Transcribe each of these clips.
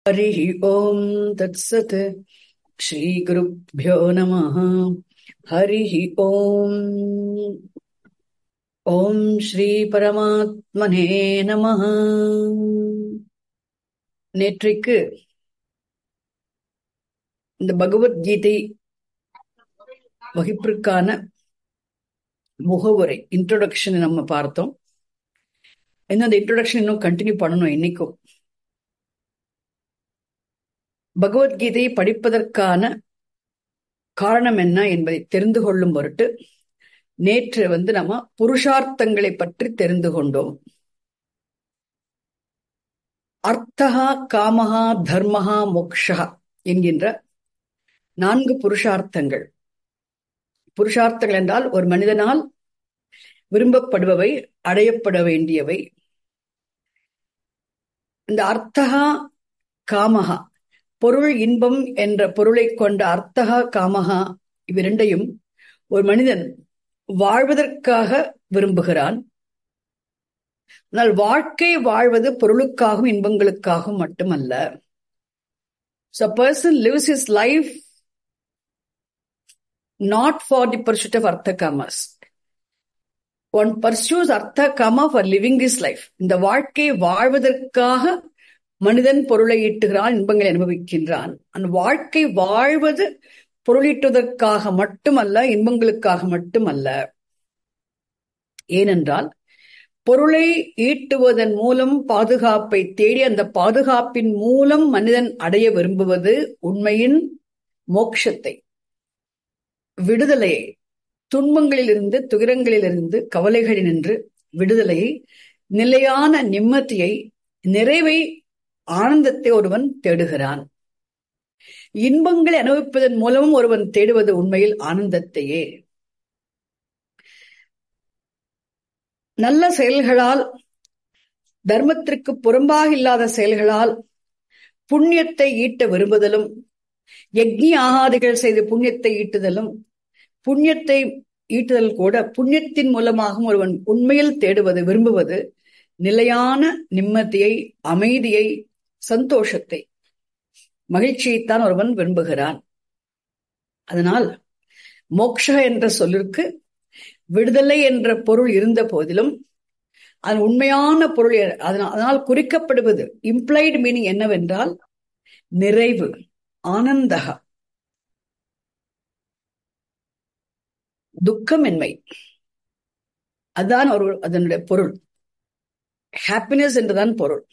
हरिः ओम् तत्सत् श्रीगुरुभ्यो नमः हरिः ओम् ॐ ஸ்ரீபரமாத்மனே நமः நேற்றைக்கு இந்த பகவத்கீதை வகுப்பிற்கான முகவுரை இன்ட்ரோடக்ஷன் நம்ம பார்த்தோம் இன்னும் அந்த இன்ட்ரோடக்ஷன் இன்னும் கண்டினியூ பண்ணணும் இன்னைக்கும் பகவத்கீதையை படிப்பதற்கான காரணம் என்ன என்பதை தெரிந்து கொள்ளும் பொருட்டு நேற்று வந்து நம்ம புருஷார்த்தங்களை பற்றி தெரிந்து கொண்டோம் அர்த்தகா காமஹா தர்மஹா மோக்ஷா என்கின்ற நான்கு புருஷார்த்தங்கள் புருஷார்த்தங்கள் என்றால் ஒரு மனிதனால் விரும்பப்படுபவை அடையப்பட வேண்டியவை இந்த அர்த்தகா காமஹா பொருள் இன்பம் என்ற பொருளை கொண்ட அர்த்தகா காமஹா இவ்விரண்டையும் ஒரு மனிதன் வாழ்வதற்காக விரும்புகிறான் ஆனால் வாழ்க்கை வாழ்வது பொருளுக்காகவும் இன்பங்களுக்காகவும் மட்டுமல்ல So a person lives his life not for the pursuit of artha kamas. One pursues artha kama for living his life. இந்த வாழ்க்கை வாழ்வதற்காக மனிதன் பொருளை ஈட்டுகிறான் இன்பங்களை அனுபவிக்கின்றான் அந்த வாழ்க்கை வாழ்வது பொருளீட்டுவதற்காக மட்டுமல்ல இன்பங்களுக்காக மட்டுமல்ல ஏனென்றால் பொருளை ஈட்டுவதன் மூலம் பாதுகாப்பை தேடி அந்த பாதுகாப்பின் மூலம் மனிதன் அடைய விரும்புவது உண்மையின் மோட்சத்தை விடுதலையை துன்பங்களிலிருந்து துயரங்களிலிருந்து கவலைகளினின்று விடுதலையை நிலையான நிம்மதியை நிறைவை ஆனந்தத்தை ஒருவன் தேடுகிறான் இன்பங்களை அனுபவிப்பதன் மூலமும் ஒருவன் தேடுவது உண்மையில் ஆனந்தத்தையே நல்ல செயல்களால் தர்மத்திற்கு புறம்பாக இல்லாத செயல்களால் புண்ணியத்தை ஈட்ட விரும்புதலும் யக்னி ஆகாதிகள் செய்து புண்ணியத்தை ஈட்டுதலும் புண்ணியத்தை ஈட்டுதல் கூட புண்ணியத்தின் மூலமாகவும் ஒருவன் உண்மையில் தேடுவது விரும்புவது நிலையான நிம்மதியை அமைதியை சந்தோஷத்தை மகிழ்ச்சியைத்தான் ஒருவன் விரும்புகிறான் அதனால் மோக்ஷ என்ற சொல்லிற்கு விடுதலை என்ற பொருள் இருந்த போதிலும் அதன் உண்மையான பொருள் அதனால் குறிக்கப்படுவது இம்ப்ளைடு மீனிங் என்னவென்றால் நிறைவு ஆனந்தகா துக்கமின்மை அதுதான் ஒரு அதனுடைய பொருள் ஹாப்பினஸ் என்றுதான் பொருள்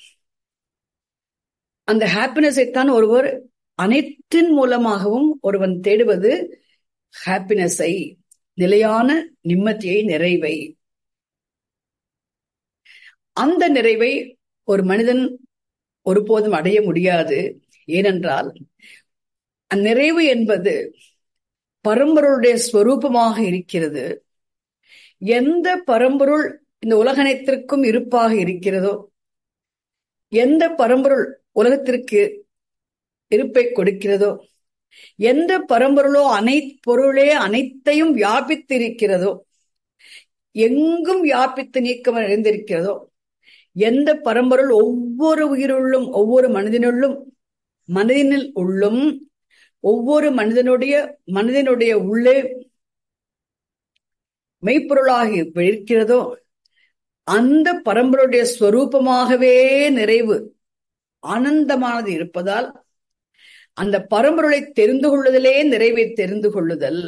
அந்த ஹாப்பினஸை தான் ஒருவர் அனைத்தின் மூலமாகவும் ஒருவன் தேடுவது ஹாப்பினஸை நிலையான நிம்மதியை நிறைவை அந்த நிறைவை ஒரு மனிதன் ஒருபோதும் அடைய முடியாது ஏனென்றால் அந்நிறைவு என்பது பரம்பொருளுடைய ஸ்வரூபமாக இருக்கிறது எந்த பரம்பொருள் இந்த உலகனைத்திற்கும் இருப்பாக இருக்கிறதோ எந்த பரம்பொருள் உலகத்திற்கு இருப்பை கொடுக்கிறதோ எந்த பரம்பொருளோ அனை பொருளே அனைத்தையும் வியாபித்து இருக்கிறதோ எங்கும் வியாபித்து நீக்கம் நிறைந்திருக்கிறதோ எந்த பரம்பொருள் ஒவ்வொரு உயிருள்ளும் ஒவ்வொரு மனிதனுள்ளும் மனிதனில் உள்ளும் ஒவ்வொரு மனிதனுடைய மனிதனுடைய உள்ளே மெய்ப்பொருளாகி இருக்கிறதோ அந்த பரம்பருடைய ஸ்வரூபமாகவே நிறைவு ஆனந்தமானது இருப்பதால் அந்த பரம்பொருளை தெரிந்து கொள்ளுதலே நிறைவை தெரிந்து கொள்ளுதல்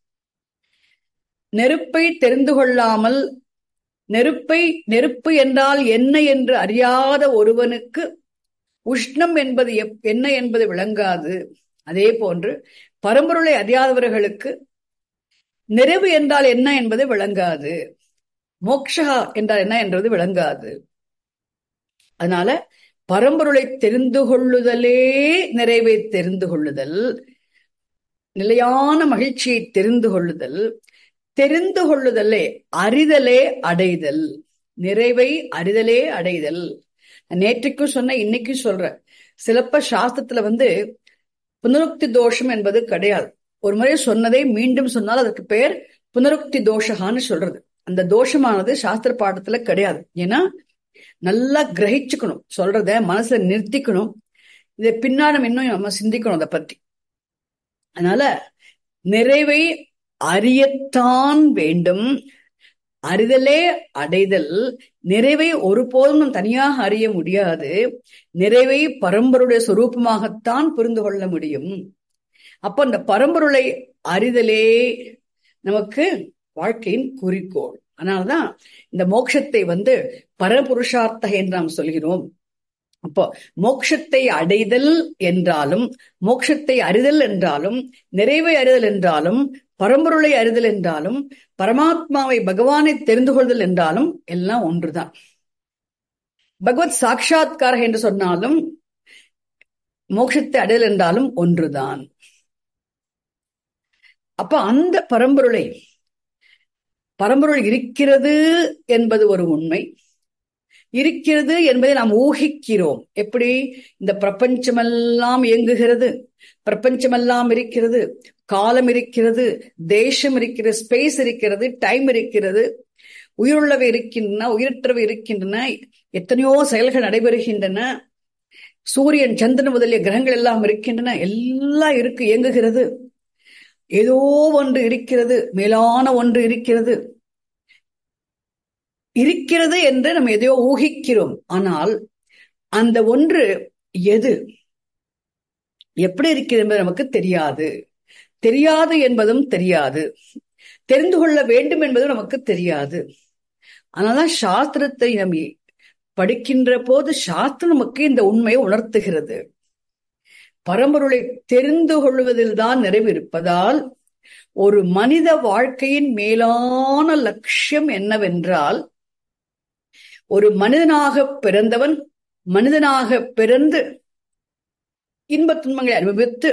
நெருப்பை தெரிந்து கொள்ளாமல் நெருப்பை நெருப்பு என்றால் என்ன என்று அறியாத ஒருவனுக்கு உஷ்ணம் என்பது என்ன என்பது விளங்காது அதே போன்று பரம்பொருளை அறியாதவர்களுக்கு நிறைவு என்றால் என்ன என்பது விளங்காது மோக்ஷா என்றால் என்ன என்றது விளங்காது அதனால பரம்பொருளை தெரிந்து கொள்ளுதலே நிறைவை தெரிந்து கொள்ளுதல் நிலையான மகிழ்ச்சியை தெரிந்து கொள்ளுதல் தெரிந்து கொள்ளுதலே அறிதலே அடைதல் நிறைவை அறிதலே அடைதல் நேற்றுக்கும் சொன்ன இன்னைக்கும் சொல்றேன் சிலப்ப சாஸ்திரத்துல வந்து புனருக்தி தோஷம் என்பது கிடையாது ஒரு முறை சொன்னதை மீண்டும் சொன்னால் அதற்கு பெயர் புனருக்தி தோஷகான்னு சொல்றது அந்த தோஷமானது சாஸ்திர பாடத்துல கிடையாது ஏன்னா நல்லா கிரகிச்சுக்கணும் சொல்றத மனசுல நிறுத்திக்கணும் இதை பின்னாடி நம்ம இன்னும் நம்ம சிந்திக்கணும் அதை பத்தி அதனால நிறைவை அறியத்தான் வேண்டும் அறிதலே அடைதல் நிறைவை ஒருபோதும் நாம் தனியாக அறிய முடியாது நிறைவை பரம்பருடைய சொரூபமாகத்தான் புரிந்து கொள்ள முடியும் அப்ப அந்த பரம்பொருளை அறிதலே நமக்கு வாழ்க்கையின் குறிக்கோள் அதனாலதான் இந்த மோட்சத்தை வந்து பரபுருஷார்த்த என்று நாம் சொல்கிறோம் அப்போ மோட்சத்தை அடைதல் என்றாலும் மோட்சத்தை அறிதல் என்றாலும் நிறைவை அறிதல் என்றாலும் பரம்பொருளை அறிதல் என்றாலும் பரமாத்மாவை பகவானை தெரிந்து கொள்தல் என்றாலும் எல்லாம் ஒன்றுதான் பகவத் சாட்சா்கார என்று சொன்னாலும் மோட்சத்தை அடைதல் என்றாலும் ஒன்றுதான் அப்ப அந்த பரம்பொருளை பரம்பொருள் இருக்கிறது என்பது ஒரு உண்மை இருக்கிறது என்பதை நாம் ஊகிக்கிறோம் எப்படி இந்த பிரபஞ்சமெல்லாம் இயங்குகிறது பிரபஞ்சமெல்லாம் இருக்கிறது காலம் இருக்கிறது தேசம் இருக்கிறது ஸ்பேஸ் இருக்கிறது டைம் இருக்கிறது உயிருள்ளவை இருக்கின்றன உயிரற்றவை இருக்கின்றன எத்தனையோ செயல்கள் நடைபெறுகின்றன சூரியன் சந்திரன் முதலிய கிரகங்கள் எல்லாம் இருக்கின்றன எல்லாம் இருக்கு இயங்குகிறது ஏதோ ஒன்று இருக்கிறது மேலான ஒன்று இருக்கிறது இருக்கிறது என்று நம்ம எதையோ ஊகிக்கிறோம் ஆனால் அந்த ஒன்று எது எப்படி இருக்கிறது என்பது நமக்கு தெரியாது தெரியாது என்பதும் தெரியாது தெரிந்து கொள்ள வேண்டும் என்பதும் நமக்கு தெரியாது அதனாலதான் சாஸ்திரத்தை நம் படிக்கின்ற போது சாஸ்திரம் நமக்கு இந்த உண்மையை உணர்த்துகிறது பரம்பொருளை தெரிந்து கொள்வதில் தான் நிறைவு இருப்பதால் ஒரு மனித வாழ்க்கையின் மேலான லட்சியம் என்னவென்றால் ஒரு மனிதனாக பிறந்தவன் மனிதனாக பிறந்து இன்பத் துன்பங்களை அனுபவித்து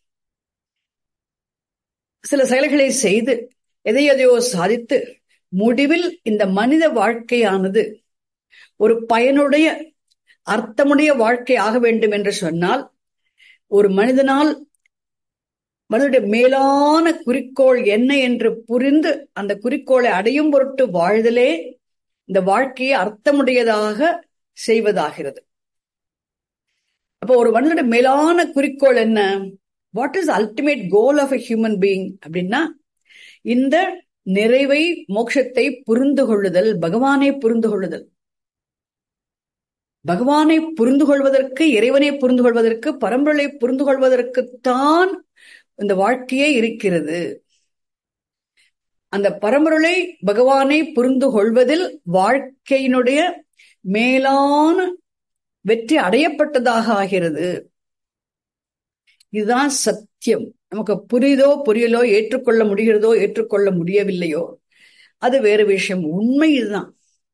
சில செயல்களை செய்து எதை எதையோ சாதித்து முடிவில் இந்த மனித வாழ்க்கையானது ஒரு பயனுடைய அர்த்தமுடைய வாழ்க்கை ஆக வேண்டும் என்று சொன்னால் ஒரு மனிதனால் மனிதனுடைய மேலான குறிக்கோள் என்ன என்று புரிந்து அந்த குறிக்கோளை அடையும் பொருட்டு வாழ்தலே இந்த வாழ்க்கையை அர்த்தமுடையதாக செய்வதாகிறது அப்போ ஒரு மனிதனுடைய மேலான குறிக்கோள் என்ன what is ultimate goal of a human being அப்படின்னா இந்த நிறைவை மோட்சத்தை புரிந்து கொள்ளுதல் பகவானை புரிந்து கொள்ளுதல் பகவானை புரிந்து கொள்வதற்கு இறைவனை புரிந்து கொள்வதற்கு பரம்பொருளை புரிந்து கொள்வதற்குத்தான் இந்த வாழ்க்கையே இருக்கிறது அந்த பரம்பொருளை பகவானை புரிந்து கொள்வதில் வாழ்க்கையினுடைய மேலான வெற்றி அடையப்பட்டதாக ஆகிறது இதுதான் சத்தியம் நமக்கு புரியுதோ புரியலோ ஏற்றுக்கொள்ள முடிகிறதோ ஏற்றுக்கொள்ள முடியவில்லையோ அது வேறு விஷயம் உண்மை இதுதான்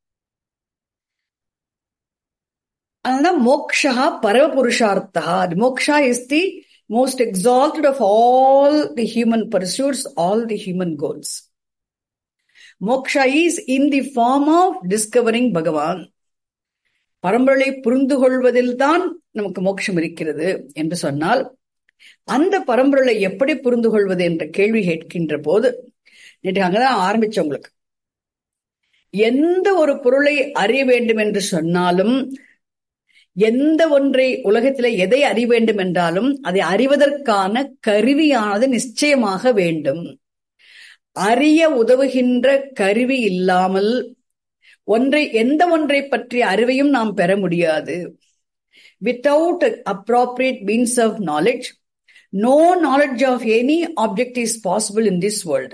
அதனால moksha paramapurushartha moksha is the most exalted of all the human pursuits all the human goals moksha is in the form of discovering பகவான் பரம்பொருளை புரிந்து கொள்வதில் தான் நமக்கு மோட்சம் இருக்கிறது என்று சொன்னால் அந்த பரம்பொருளை எப்படி புரிந்து கொள்வது என்ற கேள்வி கேட்கின்ற போது நேற்று அங்கதான் ஆரம்பிச்ச உங்களுக்கு எந்த ஒரு பொருளை அறிய வேண்டும் என்று சொன்னாலும் எந்த ஒன்றை உலகத்திலே எதை அறிய வேண்டும் என்றாலும் அதை அறிவதற்கான கருவியானது நிச்சயமாக வேண்டும் அறிய உதவுகின்ற கருவி இல்லாமல் ஒன்றை எந்த ஒன்றை பற்றிய அறிவையும் நாம் பெற முடியாது without appropriate means of knowledge no knowledge of any object is possible in this world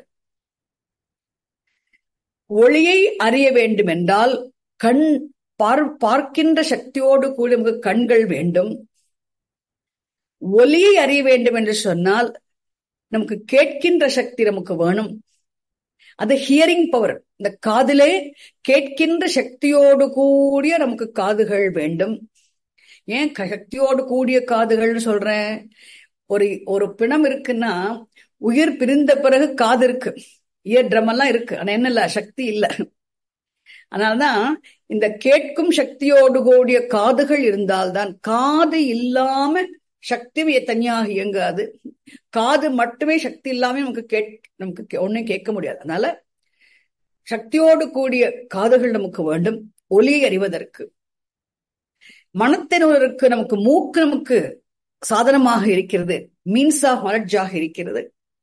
ஒளியை அறிய வேண்டும் என்றால் கண் பார் பார்க்கின்ற சக்தியோடு கூட நமக்கு கண்கள் வேண்டும் ஒலியை அறிய வேண்டும் என்று சொன்னால் நமக்கு கேட்கின்ற சக்தி நமக்கு வேணும் அது ஹியரிங் பவர் இந்த காதிலே கேட்கின்ற சக்தியோடு கூடிய நமக்கு காதுகள் வேண்டும் ஏன் சக்தியோடு கூடிய காதுகள்னு சொல்றேன் ஒரு ஒரு பிணம் இருக்குன்னா உயிர் பிரிந்த பிறகு காது இருக்கு இயர் ட்ரம் எல்லாம் இருக்கு ஆனா என்ன இல்ல சக்தி இல்ல அதனால்தான் இந்த கேட்கும் சக்தியோடு கூடிய காதுகள் இருந்தால்தான் காது இல்லாம சக்தி தனியாக இயங்காது காது மட்டுமே சக்தி இல்லாம நமக்கு கேட் நமக்கு ஒன்னும் கேட்க முடியாது அதனால சக்தியோடு கூடிய காதுகள் நமக்கு வேண்டும் ஒலியை அறிவதற்கு மனத்தினருக்கு நமக்கு மூக்கு நமக்கு சாதனமாக இருக்கிறது மீன்ஸ் ஆஃப் நாலெட்ஜாக இருக்கிறது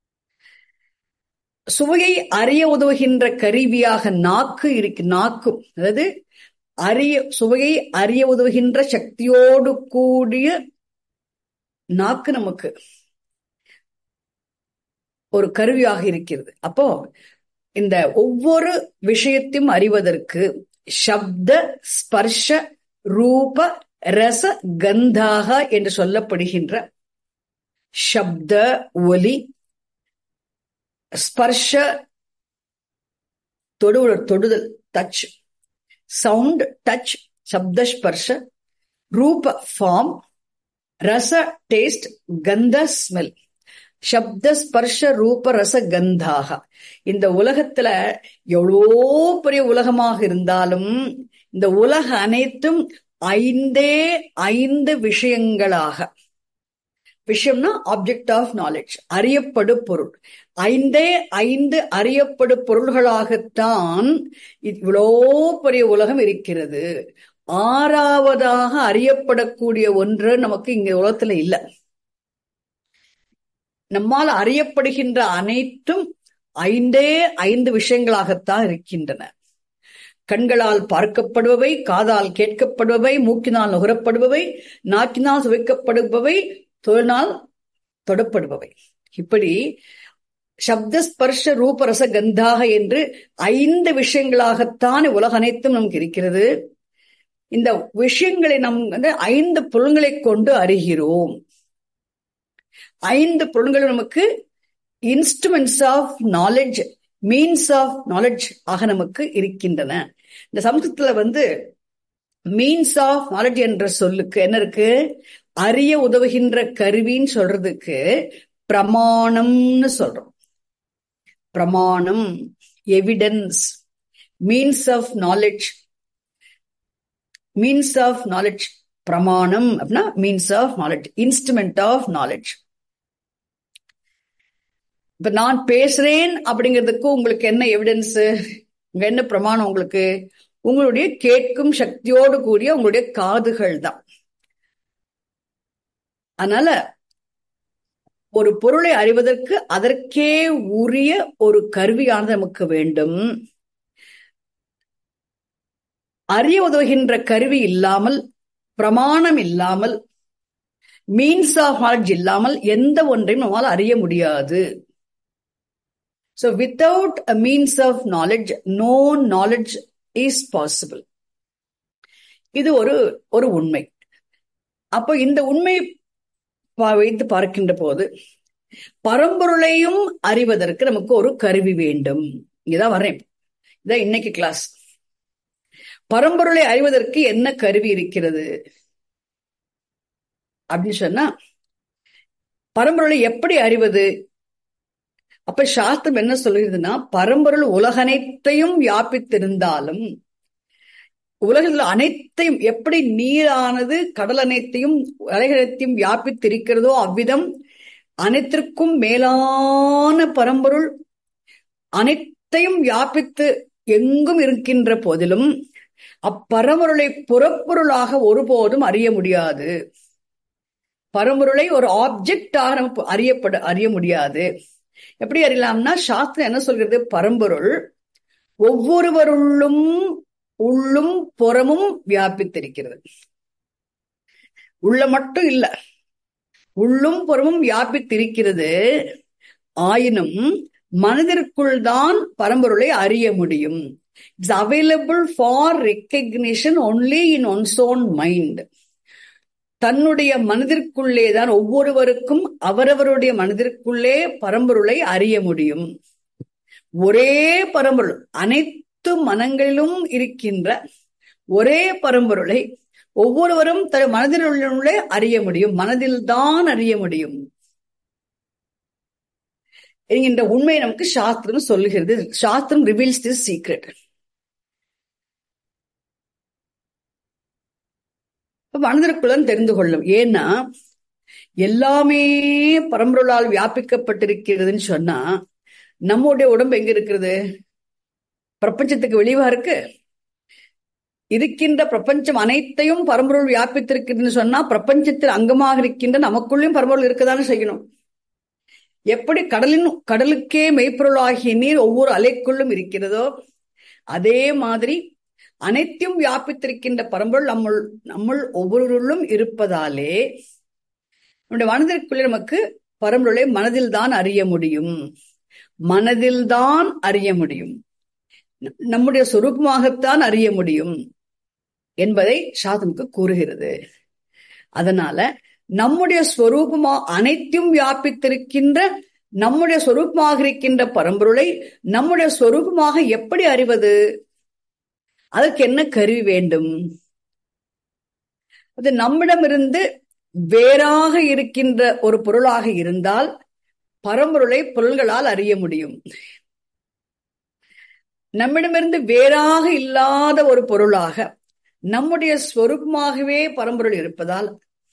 சுவையை அறிய உதவுகின்ற கருவியாக நாக்கு இருக்கு நாக்கும் அதாவது அறிய சுவையை அறிய உதவுகின்ற சக்தியோடு கூடிய நாக்கு நமக்கு ஒரு கருவியாக இருக்கிறது அப்போ இந்த ஒவ்வொரு விஷயத்தையும் அறிவதற்கு சப்த ஸ்பர்ஷ ரூப ரச கந்தாக என்று சொல்லப்படுகின்ற சப்த ஒலி ஸ்பர்ஷ தொடு தொடுதல் டச் சவுண்ட் டச் சப்த ஸ்பர்ஷ ரூப ஃபார்ம் ரச டேஸ்ட் கந்த ஸ்மெல் சப்த ஸ்பர்ஷ ரூப ரச கந்தாக இந்த உலகத்துல எவ்வளோ பெரிய உலகமாக இருந்தாலும் இந்த உலக அனைத்தும் ஐந்தே ஐந்து விஷயங்களாக விஷயம்னா ஆப்ஜெக்ட் ஆஃப் நாலேஜ் அறியப்படு பொருள் ஐந்தே ஐந்து அறியப்படு பொருள்களாகத்தான் இவ்வளோ பெரிய உலகம் இருக்கிறது ஆறாவதாக அறியப்படக்கூடிய ஒன்று நமக்கு இங்க உலகத்துல இல்லை நம்மால் அறியப்படுகின்ற அனைத்தும் ஐந்தே ஐந்து விஷயங்களாகத்தான் இருக்கின்றன கண்களால் பார்க்கப்படுபவை காதால் கேட்கப்படுபவை மூக்கினால் நுகரப்படுபவை நாக்கினால் சுவைக்கப்படுபவை தொழினால் தொடப்படுபவை இப்படி சப்த ஸ்பர்ஷ ரூபரச கந்தாக என்று ஐந்து விஷயங்களாகத்தான் உலக அனைத்தும் நமக்கு இருக்கிறது இந்த விஷயங்களை நம் வந்து ஐந்து பொருள்களை கொண்டு அறிகிறோம் ஐந்து பொருள்கள் நமக்கு instruments of knowledge means of knowledge ஆக நமக்கு இருக்கின்றன இந்த சமஸ்கிருதத்துல வந்து மீன்ஸ் ஆஃப் நாலேஜ் என்ற சொல்லுக்கு என்ன இருக்கு அறிய உதவுகின்ற கருவின்னு சொல்றதுக்கு பிரமாணம்னு சொல்றோம் பிரமாணம் evidence means of knowledge means of knowledge பிரமாணம் அப்படின்னா means of knowledge instrument of knowledge இப்ப நான் பேசுறேன் அப்படிங்கிறதுக்கு உங்களுக்கு என்ன எவிடன்ஸ் இங்க என்ன பிரமாணம் உங்களுக்கு உங்களுடைய கேட்கும் சக்தியோடு கூடிய உங்களுடைய காதுகள் தான் அதனால ஒரு பொருளை அறிவதற்கு அதற்கே உரிய ஒரு கருவியானது நமக்கு வேண்டும் அறிய உதவுகின்ற கருவி இல்லாமல் பிரமாணம் இல்லாமல் மீன்ஸ் ஆஃப் நாலேஜ் இல்லாமல் எந்த ஒன்றையும் நம்மால் அறிய முடியாது So without a means of knowledge, no knowledge is possible. இது ஒரு ஒரு உண்மை அப்போ இந்த உண்மை வைத்து பார்க்கின்ற போது பரம்பொருளையும் அறிவதற்கு நமக்கு ஒரு கருவி வேண்டும் இதான் வரேன் இதான் இன்னைக்கு கிளாஸ் பரம்பொருளை அறிவதற்கு என்ன கருவி இருக்கிறது அப்படின்னு சொன்னா பரம்பொருளை எப்படி அறிவது அப்ப சாஸ்திரம் என்ன சொல்லுகிறதுனா பரம்பொருள் உலகனைத்தையும் வியாபித்திருந்தாலும் உலகத்தில் அனைத்தையும் எப்படி நீரானது கடல் அனைத்தையும் அலைகளைத்தையும் வியாபித்திருக்கிறதோ அவ்விதம் அனைத்திற்கும் மேலான பரம்பொருள் அனைத்தையும் வியாபித்து எங்கும் இருக்கின்ற போதிலும் அப்பரம்பொருளை புறப்பொருளாக ஒருபோதும் அறிய முடியாது பரம்பொருளை ஒரு ஆப்ஜெக்டாக நம்ம அறியப்பட அறிய முடியாது எப்படி அறியலாம்னா சாஸ்திரம் என்ன சொல்கிறது பரம்பொருள் ஒவ்வொருவருள்ளும் உள்ளும் புறமும் வியாபித்திருக்கிறது உள்ள மட்டும் இல்ல உள்ளும் புறமும் வியாபித்திருக்கிறது ஆயினும் மனதிற்குள் தான் பரம்பொருளை அறிய முடியும் it's available for recognition only in one's own mind தன்னுடைய மனதிற்குள்ளே தான் ஒவ்வொருவருக்கும் அவரவருடைய மனதிற்குள்ளே பரம்பொருளை அறிய முடியும் ஒரே பரம்பொருள் அனைத்து மனங்களிலும் இருக்கின்ற ஒரே பரம்பொருளை ஒவ்வொருவரும் தன் மனதிலுள்ளே அறிய முடியும் மனதில் தான் அறிய முடியும் என்கின்ற உண்மை நமக்கு சாஸ்திரம் சொல்லுகிறது சாஸ்திரம் ரிவீல்ஸ் திஸ் சீக்ரெட் மனதிற்குள்ளன் தெரிந்து கொள்ளும் ஏன்னா எல்லாமே பரம்பொருளால் வியாபிக்கப்பட்டிருக்கிறதுன்னு சொன்னா நம்முடைய உடம்பு எங்க இருக்கிறது பிரபஞ்சத்துக்கு வெளிவா இருக்கு இருக்கின்ற பிரபஞ்சம் அனைத்தையும் பரம்பொருள் வியாபித்திருக்குதுன்னு சொன்னா பிரபஞ்சத்தில் அங்கமாக இருக்கின்ற நமக்குள்ளேயும் பரம்பொருள் இருக்கதானே செய்யணும் எப்படி கடலின் கடலுக்கே மெய்ப்பொருளாகிய நீர் ஒவ்வொரு அலைக்குள்ளும் இருக்கிறதோ அதே மாதிரி அனைத்தையும் வியாபித்திருக்கின்ற பரம்பொருள் நம்முள் நம்முள் ஒவ்வொருவருள்ளும் இருப்பதாலே நம்முடைய மனதிற்குள்ளே நமக்கு பரம்பொருளை மனதில் தான் அறிய முடியும் மனதில் தான் அறிய முடியும் நம்முடைய சொரூபமாகத்தான் அறிய முடியும் என்பதை சாதமுக்கு கூறுகிறது அதனால நம்முடைய ஸ்வரூபமா அனைத்தையும் வியாபித்திருக்கின்ற நம்முடைய சொரூபமாக இருக்கின்ற பரம்பொருளை நம்முடைய சொரூபமாக எப்படி அறிவது அதற்கு என்ன கருவி வேண்டும் அது நம்மிடமிருந்து வேறாக இருக்கின்ற ஒரு பொருளாக இருந்தால் பரம்பொருளை பொருள்களால் அறிய முடியும் நம்மிடமிருந்து வேறாக இல்லாத ஒரு பொருளாக நம்முடைய ஸ்வரூபமாகவே பரம்பொருள் இருப்பதால்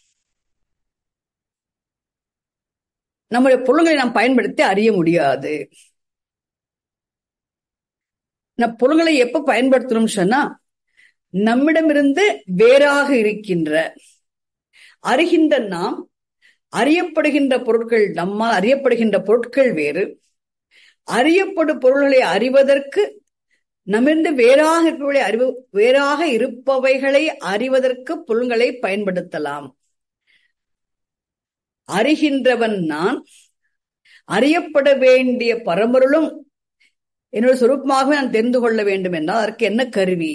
நம்முடைய பொருள்களை நாம் பயன்படுத்தி அறிய முடியாது நம் பொருள்களை எப்ப பயன்படுத்தணும் சொன்னா நம்மிடமிருந்து வேறாக இருக்கின்ற அறிகின்ற நாம் அறியப்படுகின்ற பொருட்கள் நம்மால் அறியப்படுகின்ற பொருட்கள் வேறு அறியப்படும் பொருள்களை அறிவதற்கு நம்மிருந்து வேறாக இருப்பவர்களை அறிவு வேறாக இருப்பவைகளை அறிவதற்கு பொருள்களை பயன்படுத்தலாம் அறிகின்றவன் நான் அறியப்பட வேண்டிய பரம்பொருளும் என்னோட சுரூபமாகவே நான் தெரிந்து கொள்ள வேண்டும் என்றால் அதற்கு என்ன கருவி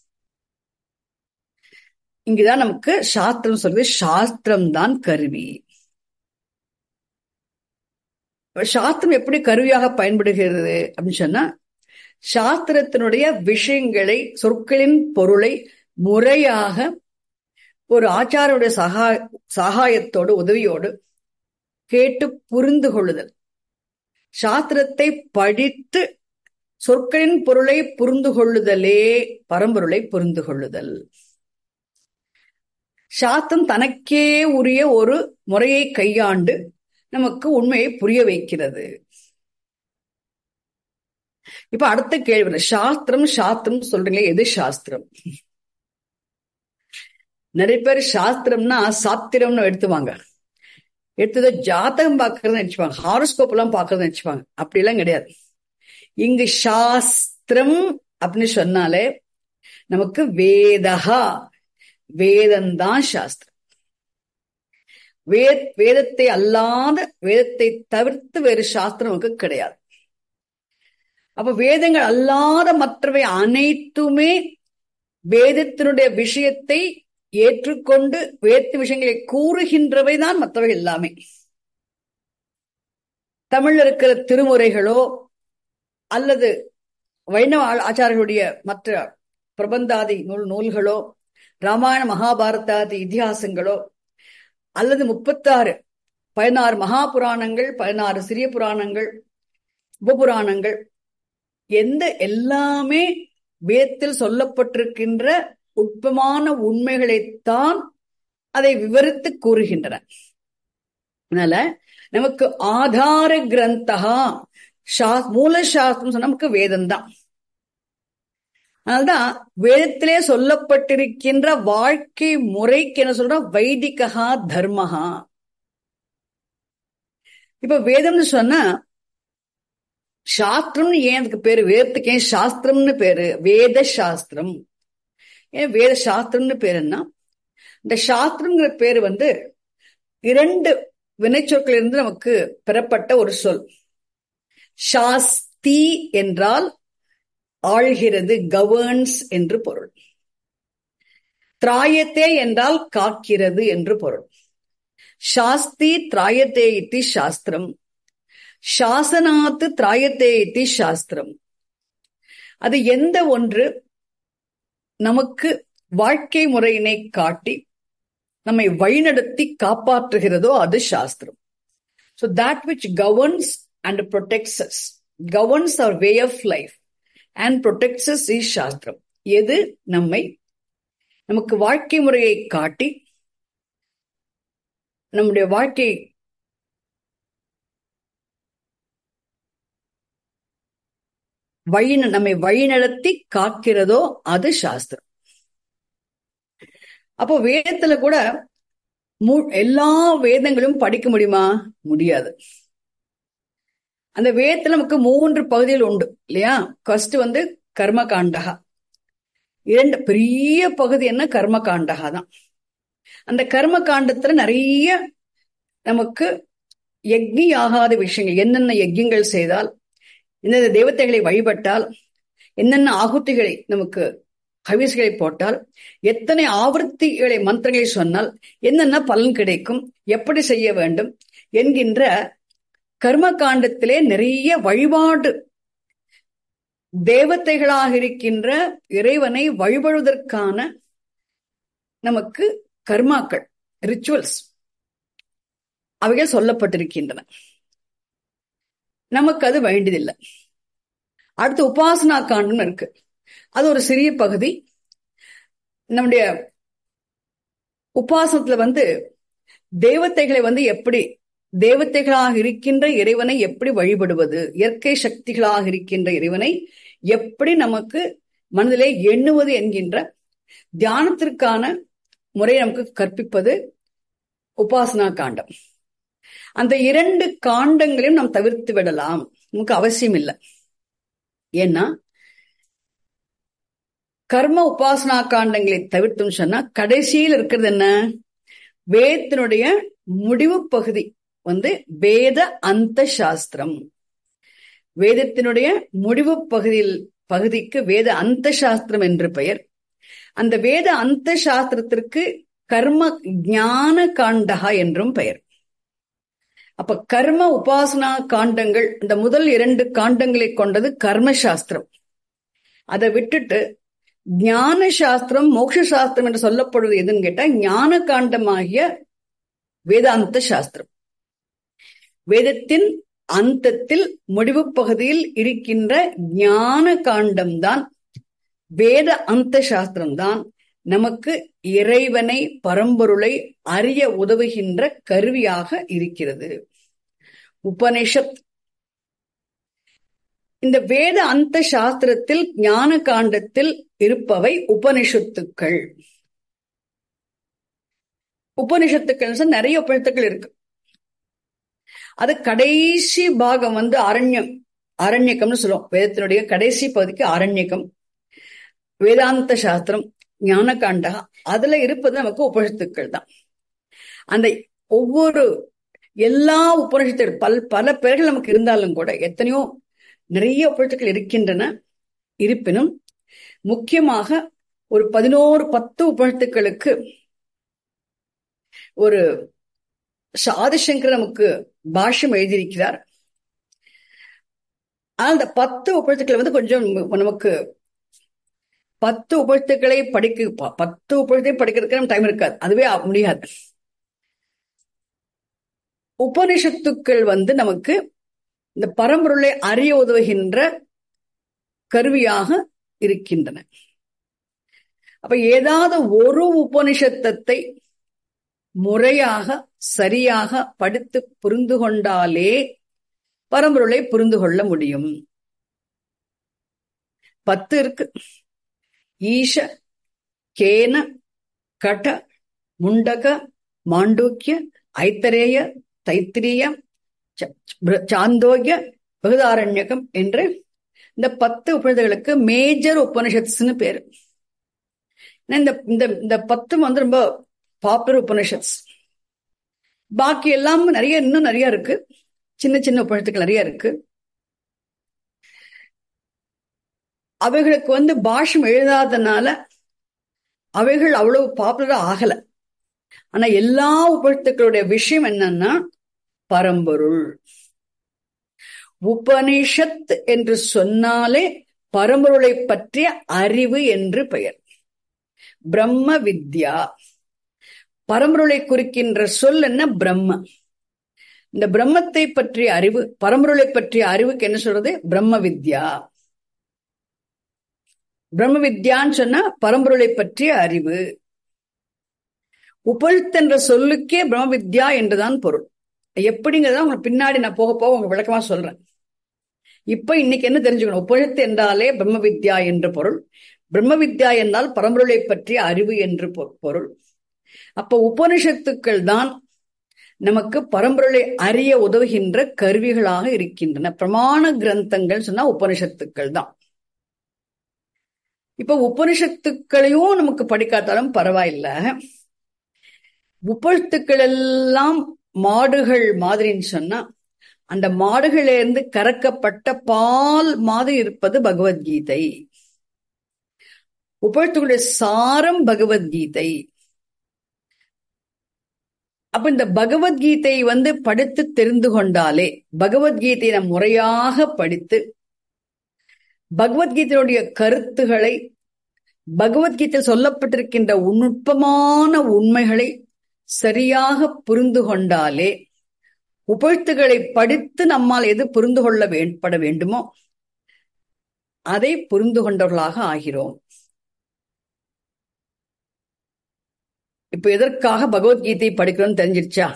இங்குதான் நமக்கு சாஸ்திரம் சொல்வது சாஸ்திரம் தான் கருவி சாஸ்திரம் எப்படி கருவியாக பயன்படுகிறது அப்படின்னு சொன்னா சாஸ்திரத்தினுடைய விஷயங்களை சொற்களின் பொருளை முறையாக ஒரு ஆச்சாரோட சகா சகாயத்தோடு உதவியோடு கேட்டு புரிந்து கொள்ளுதல் சாஸ்திரத்தை படித்து சொற்களின் பொருளை புரிந்து கொள்ளுதலே பரம்பொருளை புரிந்து கொள்ளுதல் சாத்தம் தனக்கே உரிய ஒரு முறையை கையாண்டு நமக்கு உண்மையை புரிய வைக்கிறது இப்ப அடுத்த கேள்வி சாஸ்திரம் சாஸ்திரம் சொல்றீங்க எது சாஸ்திரம் நிறைய பேர் சாஸ்திரம்னா சாத்திரம்னு எடுத்துவாங்க எடுத்தது ஜாதகம் பார்க்கறதுன்னு நினைச்சுப்பாங்க ஹாரோஸ்கோப் எல்லாம் பார்க்கறதுன்னு நினைச்சுப்பாங்க அப்படி எல்லாம் கிடையாது இங்கு சாஸ்திரம் அப்படின்னு சொன்னாலே நமக்கு வேதகா வேதம்தான் சாஸ்திரம் வே வேதத்தை அல்லாத வேதத்தை தவிர்த்து வேறு சாஸ்திரம் நமக்கு கிடையாது அப்ப வேதங்கள் அல்லாத மற்றவை அனைத்துமே வேதத்தினுடைய விஷயத்தை ஏற்றுக்கொண்டு வேத்து விஷயங்களை கூறுகின்றவை தான் மற்றவை எல்லாமே தமிழ்ல இருக்கிற திருமுறைகளோ அல்லது வைணவ ஆச்சாரர்களுடைய மற்ற பிரபந்தாதி நூல் நூல்களோ ராமாயண மகாபாரதாதி இதிகாசங்களோ அல்லது முப்பத்தாறு பதினாறு மகா புராணங்கள் பதினாறு சிறிய புராணங்கள் உபபுராணங்கள் எந்த எல்லாமே வேதத்தில் சொல்லப்பட்டிருக்கின்ற உட்பமான உண்மைகளைத்தான் அதை விவரித்து கூறுகின்றன அதனால நமக்கு ஆதார கிரந்தகா சா மூல சாஸ்திரம் நமக்கு வேதம் தான் அதனால்தான் வேதத்திலே சொல்லப்பட்டிருக்கின்ற வாழ்க்கை முறைக்கு என்ன சொல்றோம் வைதிகா தர்மஹா இப்ப வேதம்னு சொன்னா சாஸ்திரம்னு ஏன் அதுக்கு பேரு வேதத்துக்கு ஏன் சாஸ்திரம்னு பேரு வேத சாஸ்திரம் ஏன் வேத சாஸ்திரம்னு பேருன்னா இந்த சாஸ்திரம்ங்கிற பேரு வந்து இரண்டு வினைச்சொற்கள் இருந்து நமக்கு பெறப்பட்ட ஒரு சொல் சாஸ்தி என்றால் ஆழ்கிறது கவர்ன்ஸ் என்று பொருள் திராயத்தே என்றால் காக்கிறது என்று பொருள் சாஸ்தி திராயத்தே இத்தி சாஸ்திரம் சாசனாத்து திராயத்தே இத்தி சாஸ்திரம் அது எந்த ஒன்று நமக்கு வாழ்க்கை முறையினை காட்டி நம்மை வழிநடத்தி காப்பாற்றுகிறதோ அது சாஸ்திரம் so that which governs and protects us governs our way of life and protects us is சாஸ்திரம் எது நம்மை நமக்கு வாழ்க்கை முறையை காட்டி நம்முடைய வாழ்க்கை வழி நம்மை வழிநடத்தி காக்கிறதோ அது சாஸ்திரம் அப்போ வேதத்துல கூட எல்லா வேதங்களும் படிக்க முடியுமா முடியாது அந்த வேதத்துல நமக்கு மூன்று பகுதிகள் உண்டு இல்லையா ஃபர்ஸ்ட் வந்து கர்ம காண்டகா இரண்டு பெரிய பகுதி என்ன கர்ம காண்டகா தான் அந்த கர்ம காண்டத்துல நிறைய நமக்கு யக்னி ஆகாத விஷயங்கள் என்னென்ன யஜ்யங்கள் செய்தால் எந்தெந்த தேவதைகளை வழிபட்டால் என்னென்ன ஆகுத்திகளை நமக்கு ஹவிஸ்களை போட்டால் எத்தனை ஆவர்த்திகளை மந்திரங்களை சொன்னால் என்னென்ன பலன் கிடைக்கும் எப்படி செய்ய வேண்டும் என்கின்ற கர்ம காண்டத்திலே நிறைய வழிபாடு தேவதைகளாக இருக்கின்ற இறைவனை வழிபடுவதற்கான நமக்கு கர்மாக்கள் ரிச்சுவல்ஸ் அவைகள் சொல்லப்பட்டிருக்கின்றன நமக்கு அது வேண்டியதில்லை அடுத்து உபாசனா காண்டம் இருக்கு அது ஒரு சிறிய பகுதி நம்முடைய உபாசனத்துல வந்து தேவதைகளை வந்து எப்படி தேவதைகளாக இருக்கின்ற இறைவனை எப்படி வழிபடுவது இயற்கை சக்திகளாக இருக்கின்ற இறைவனை எப்படி நமக்கு மனதிலே எண்ணுவது என்கின்ற தியானத்திற்கான முறை நமக்கு கற்பிப்பது உபாசனா காண்டம் அந்த இரண்டு காண்டங்களையும் நாம் தவிர்த்து விடலாம் நமக்கு அவசியம் இல்லை ஏன்னா கர்ம உபாசனா காண்டங்களை தவிர்த்தும் சொன்னா கடைசியில் இருக்கிறது என்ன வேதத்தினுடைய முடிவு பகுதி வந்து வேத அந்த சாஸ்திரம் வேதத்தினுடைய முடிவு பகுதியில் பகுதிக்கு வேத அந்த சாஸ்திரம் என்று பெயர் அந்த வேத அந்த சாஸ்திரத்திற்கு கர்ம ஞான காண்டகா என்றும் பெயர் அப்ப கர்ம உபாசனா காண்டங்கள் இந்த முதல் இரண்டு காண்டங்களை கொண்டது கர்ம சாஸ்திரம் அதை விட்டுட்டு ஞான சாஸ்திரம் மோட்ச சாஸ்திரம் என்று சொல்லப்படுவது எதுன்னு கேட்டா ஞான காண்டமாகிய வேதாந்த சாஸ்திரம் வேதத்தின் அந்தத்தில் முடிவு பகுதியில் இருக்கின்ற ஞான காண்டம்தான் வேத அந்த சாஸ்திரம் தான் நமக்கு இறைவனை பரம்பொருளை அறிய உதவுகின்ற கருவியாக இருக்கிறது உபனிஷத் இந்த வேத அந்த சாஸ்திரத்தில் ஞான காண்டத்தில் இருப்பவை உபனிஷத்துக்கள் உபனிஷத்துக்கள் நிறைய உபனிஷத்துக்கள் இருக்கு அது கடைசி பாகம் வந்து அரண்யம் அரண்யக்கம்னு சொல்லுவோம் வேதத்தினுடைய கடைசி பகுதிக்கு அரண்யக்கம் வேதாந்த சாஸ்திரம் ஞான காண்டகா அதுல இருப்பது நமக்கு உபனிஷத்துக்கள் தான் அந்த ஒவ்வொரு எல்லா உபனிஷத்துகள் பல் பல பெயர்கள் நமக்கு இருந்தாலும் கூட எத்தனையோ நிறைய உபனிஷத்துக்கள் இருக்கின்றன இருப்பினும் முக்கியமாக ஒரு பதினோரு பத்து உபனிஷத்துக்களுக்கு ஒரு ஆதிசங்கர் நமக்கு பாஷ்யம் எழுதியிருக்கிறார் அந்த பத்து உபனிஷத்துக்கள் வந்து கொஞ்சம் நமக்கு பத்து உபழுத்துக்களை படிக்க பத்து உபழுத்தை படிக்கிறதுக்கு நம்ம டைம் இருக்காது அதுவே முடியாது உபனிஷத்துக்கள் வந்து நமக்கு இந்த பரம்பொருளை அறிய உதவுகின்ற கருவியாக இருக்கின்றன அப்ப ஏதாவது ஒரு உபனிஷத்தத்தை முறையாக சரியாக படித்து புரிந்து கொண்டாலே பரம்பொருளை புரிந்து கொள்ள முடியும் பத்து இருக்கு ஈஷ கேன கட முண்டக மாண்டூக்கிய ஐத்தரேய தைத்திரிய சாந்தோக்கிய பகுதாரண்யகம் என்று இந்த பத்து உபனிஷத்துகளுக்கு மேஜர் உபனிஷத்ஸ்னு பேரு இந்த இந்த பத்து வந்து ரொம்ப பாப்புலர் உபனிஷத்ஸ் பாக்கி எல்லாம் நிறைய இன்னும் நிறைய இருக்கு சின்ன சின்ன உபனிஷத்துக்கள் நிறைய இருக்கு அவைகளுக்கு வந்து பாஷம் எழுதாதனால அவைகள் அவ்வளவு பாப்புலரா ஆகல ஆனா எல்லா உபனிஷத்துக்களுடைய விஷயம் என்னன்னா பரம்பொருள் உபனிஷத் என்று சொன்னாலே பரம்பொருளை பற்றிய அறிவு என்று பெயர் பிரம்ம வித்யா பரம்பொருளை குறிக்கின்ற சொல் என்ன பிரம்ம இந்த பிரம்மத்தை பற்றிய அறிவு பரம்பொருளை பற்றிய அறிவுக்கு என்ன சொல்றது பிரம்ம வித்யா பிரம்ம வித்யான்னு சொன்னா பரம்பொருளை பற்றிய அறிவு உபழுத் என்ற சொல்லுக்கே பிரம்ம வித்யா என்றுதான் பொருள் எப்படிங்கிறத உங்களுக்கு பின்னாடி நான் போக போக உங்க விளக்கமா சொல்றேன் இப்ப இன்னைக்கு என்ன தெரிஞ்சுக்கணும் உபழுத்து என்றாலே பிரம்ம வித்யா என்று பொருள் பிரம்ம வித்யா என்றால் பரம்பொருளை பற்றிய அறிவு என்று பொருள் அப்ப உபனிஷத்துக்கள் தான் நமக்கு பரம்பொருளை அறிய உதவுகின்ற கருவிகளாக இருக்கின்றன பிரமாண கிரந்தங்கள் சொன்னா உபனிஷத்துக்கள் தான் இப்ப உபனிஷத்துக்களையும் நமக்கு படிக்காட்டாலும் பரவாயில்ல உபத்துக்கள் எல்லாம் மாடுகள் மாதிரின்னு சொன்னா அந்த மாடுகள இருந்து கறக்கப்பட்ட பால் மாதிரி இருப்பது பகவத்கீதை உபத்துக்களுடைய சாரம் பகவத்கீதை அப்ப இந்த பகவத்கீதை வந்து படித்து தெரிந்து கொண்டாலே பகவத்கீதையை நம் முறையாக படித்து பகவத்கீதையுடைய கருத்துகளை பகவத்கீதையில் சொல்லப்பட்டிருக்கின்ற நுட்பமான உண்மைகளை சரியாக புரிந்து கொண்டாலே உபழ்த்துகளை படித்து நம்மால் எது புரிந்து கொள்ள வேண்பட வேண்டுமோ அதை புரிந்து கொண்டவர்களாக ஆகிறோம் இப்ப எதற்காக பகவத்கீதை படிக்கிறோம் தெரிஞ்சிருச்சா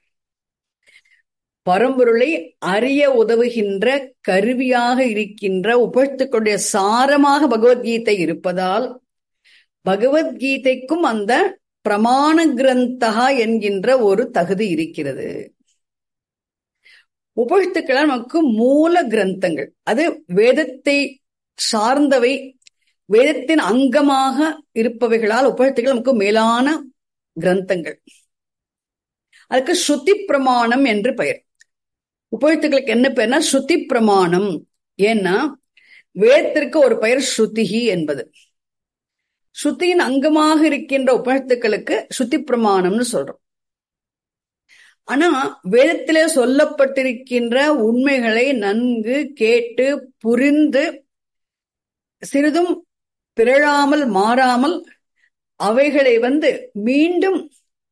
பரம்பொருளை அறிய உதவுகின்ற கருவியாக இருக்கின்ற உபழ்த்துக்களுடைய சாரமாக பகவத்கீதை இருப்பதால் பகவத்கீதைக்கும் அந்த பிரமாண கிரந்தகா என்கின்ற ஒரு தகுதி இருக்கிறது உபழ்த்துக்கள் நமக்கு மூல கிரந்தங்கள் அது வேதத்தை சார்ந்தவை வேதத்தின் அங்கமாக இருப்பவைகளால் உபழ்த்துக்கள் நமக்கு மேலான கிரந்தங்கள் அதுக்கு ஸ்ருதி பிரமாணம் என்று பெயர் உபழ்த்துக்களுக்கு என்ன பெயர்னா ஸ்ருதி பிரமாணம் ஏன்னா வேதத்திற்கு ஒரு பெயர் ஸ்ருதிகி என்பது ஸ்ருதியின் அங்கமாக இருக்கின்ற உபழ்த்துக்களுக்கு ஸ்ருதி பிரமாணம்னு சொல்றோம் ஆனா வேதத்திலே சொல்லப்பட்டிருக்கின்ற உண்மைகளை நன்கு கேட்டு புரிந்து சிறிதும் பிறழாமல் மாறாமல் அவைகளை வந்து மீண்டும்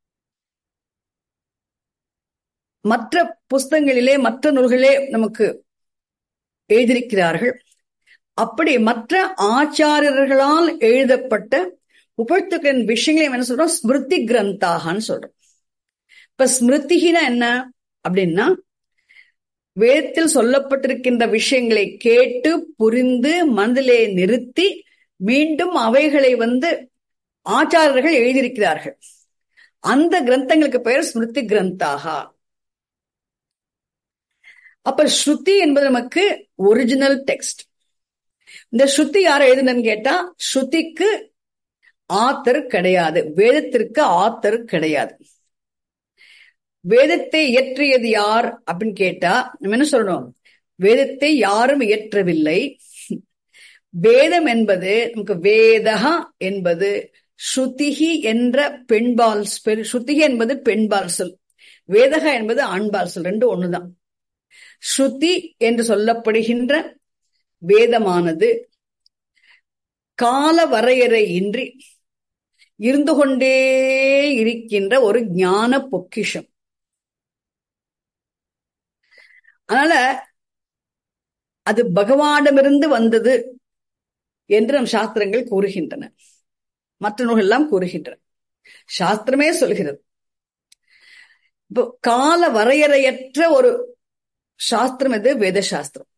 மற்ற புஸ்தகங்களிலே மற்ற நூல்களே நமக்கு எழுதியிருக்கிறார்கள் அப்படி மற்ற ஆச்சாரியர்களால் எழுதப்பட்ட உபழ்த்துக்களின் விஷயங்களை என்ன சொல்றோம் ஸ்மிருதி கிரந்தாகன்னு சொல்றோம் இப்ப ஸ்மிருதிகினா என்ன அப்படின்னா வேதத்தில் சொல்லப்பட்டிருக்கின்ற விஷயங்களை கேட்டு புரிந்து மனதிலே நிறுத்தி மீண்டும் அவைகளை வந்து ஆச்சாரர்கள் எழுதியிருக்கிறார்கள் அந்த கிரந்தங்களுக்கு பெயர் ஸ்மிருதி கிரந்தாகா அப்ப ஸ்ருதி என்பது நமக்கு ஒரிஜினல் டெக்ஸ்ட் இந்த ஸ்ருதி யார் எழுதுனன்னு கேட்டா ஸ்ருதிக்கு ஆத்தர் கிடையாது வேதத்திற்கு ஆத்தர் கிடையாது வேதத்தை இயற்றியது யார் அப்படின்னு கேட்டா நம்ம என்ன சொல்லணும் வேதத்தை யாரும் இயற்றவில்லை வேதம் என்பது நமக்கு வேதகா என்பது ஸ்ருதிகி என்ற பெண்பால் ஸ்ருதிகி என்பது பெண்பால் சொல் வேதகா என்பது ஆண்பால் சொல் ரெண்டு ஒண்ணுதான் ஸ்ருதி என்று சொல்லப்படுகின்ற வேதமானது கால வரையறை இன்றி இருந்து கொண்டே இருக்கின்ற ஒரு ஞான பொக்கிஷம் அதனால அது பகவானிடமிருந்து வந்தது என்று நம் சாஸ்திரங்கள் கூறுகின்றன மற்ற நூல்கள் எல்லாம் கூறுகின்றன சாஸ்திரமே சொல்கிறது இப்போ கால வரையறையற்ற ஒரு சாஸ்திரம் எது வேத சாஸ்திரம்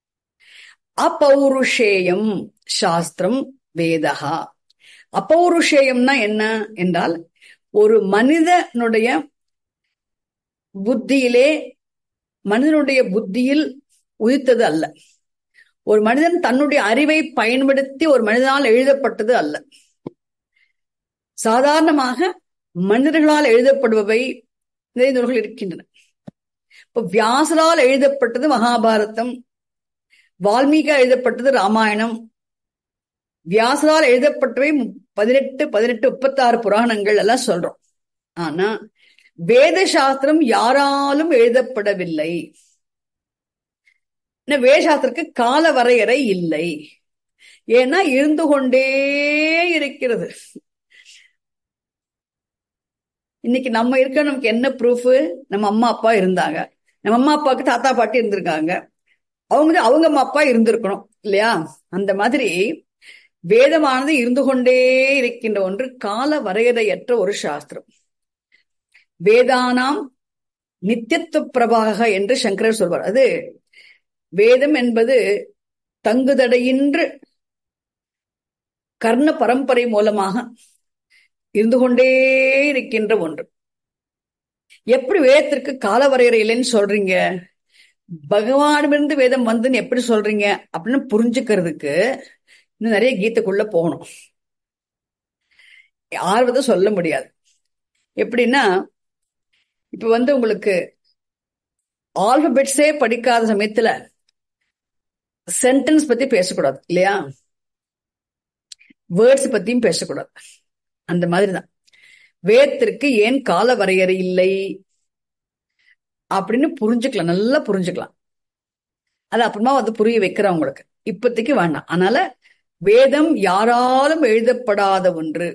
அப்பௌருஷேயம் சாஸ்திரம் வேதகா அப்பௌருஷேயம்னா என்ன என்றால் ஒரு மனிதனுடைய புத்தியிலே மனிதனுடைய புத்தியில் உதித்தது அல்ல ஒரு மனிதன் தன்னுடைய அறிவை பயன்படுத்தி ஒரு மனிதனால் எழுதப்பட்டது அல்ல சாதாரணமாக மனிதர்களால் எழுதப்படுபவை நிறைய நூல்கள் இருக்கின்றன இப்ப வியாசரால் எழுதப்பட்டது மகாபாரதம் வால்மீகா எழுதப்பட்டது ராமாயணம் வியாசரால் எழுதப்பட்டவை பதினெட்டு பதினெட்டு முப்பத்தாறு புராணங்கள் எல்லாம் சொல்றோம் ஆனா வேத சாஸ்திரம் யாராலும் எழுதப்படவில்லை வேதசாஸ்திரக்கு கால வரையறை இல்லை ஏன்னா இருந்து கொண்டே இருக்கிறது இன்னைக்கு நம்ம இருக்க நமக்கு என்ன ப்ரூஃப் நம்ம அம்மா அப்பா இருந்தாங்க நம்ம அம்மா அப்பாவுக்கு தாத்தா பாட்டி இருந்திருக்காங்க அவங்க அவங்க அம்மா அப்பா இருந்திருக்கணும் இல்லையா அந்த மாதிரி வேதமானது இருந்து கொண்டே இருக்கின்ற ஒன்று கால வரையறையற்ற ஒரு சாஸ்திரம் வேதானாம் நித்தியத்துவ பிரபாக என்று சங்கரர் சொல்வார் அது வேதம் என்பது தங்குதடையின்று கர்ண பரம்பரை மூலமாக இருந்து கொண்டே இருக்கின்ற ஒன்று எப்படி வேதத்திற்கு கால வரையறை இல்லைன்னு சொல்றீங்க பகவானிடமிருந்து வேதம் வந்துன்னு எப்படி சொல்றீங்க அப்படின்னு புரிஞ்சுக்கிறதுக்கு இன்னும் நிறைய கீதைக்குள்ள போகணும் ஆர்வத்தை சொல்ல முடியாது எப்படின்னா இப்ப வந்து உங்களுக்கு ஆல்பபெட்ஸே படிக்காத சமயத்துல சென்டென்ஸ் பத்தி பேசக்கூடாது இல்லையா வேர்ட்ஸ் பத்தியும் பேசக்கூடாது அந்த மாதிரிதான் வேதத்திற்கு ஏன் கால வரையறை இல்லை அப்படின்னு புரிஞ்சுக்கலாம் நல்லா புரிஞ்சுக்கலாம் அது அப்புறமா வந்து புரிய வைக்கிறேன் உங்களுக்கு இப்போதைக்கு வேண்டாம் அதனால வேதம் யாராலும் எழுதப்படாத ஒன்று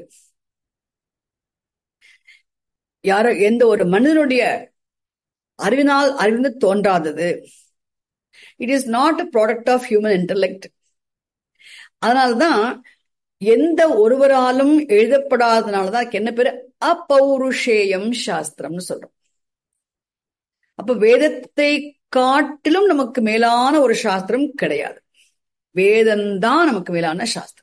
யாரோ எந்த ஒரு மனிதனுடைய அறிவினால் அறிந்து தோன்றாதது it is not a product of human intellect அதனால்தான் எந்த ஒருவராலும் எழுதப்படாதனாலதான் என்ன பேரு அப்பௌருஷேயம் சாஸ்திரம்னு சொல்றோம் அப்ப வேதத்தை காட்டிலும் நமக்கு மேலான ஒரு சாஸ்திரம் கிடையாது வேதம்தான் நமக்கு மேலான சாஸ்திரம்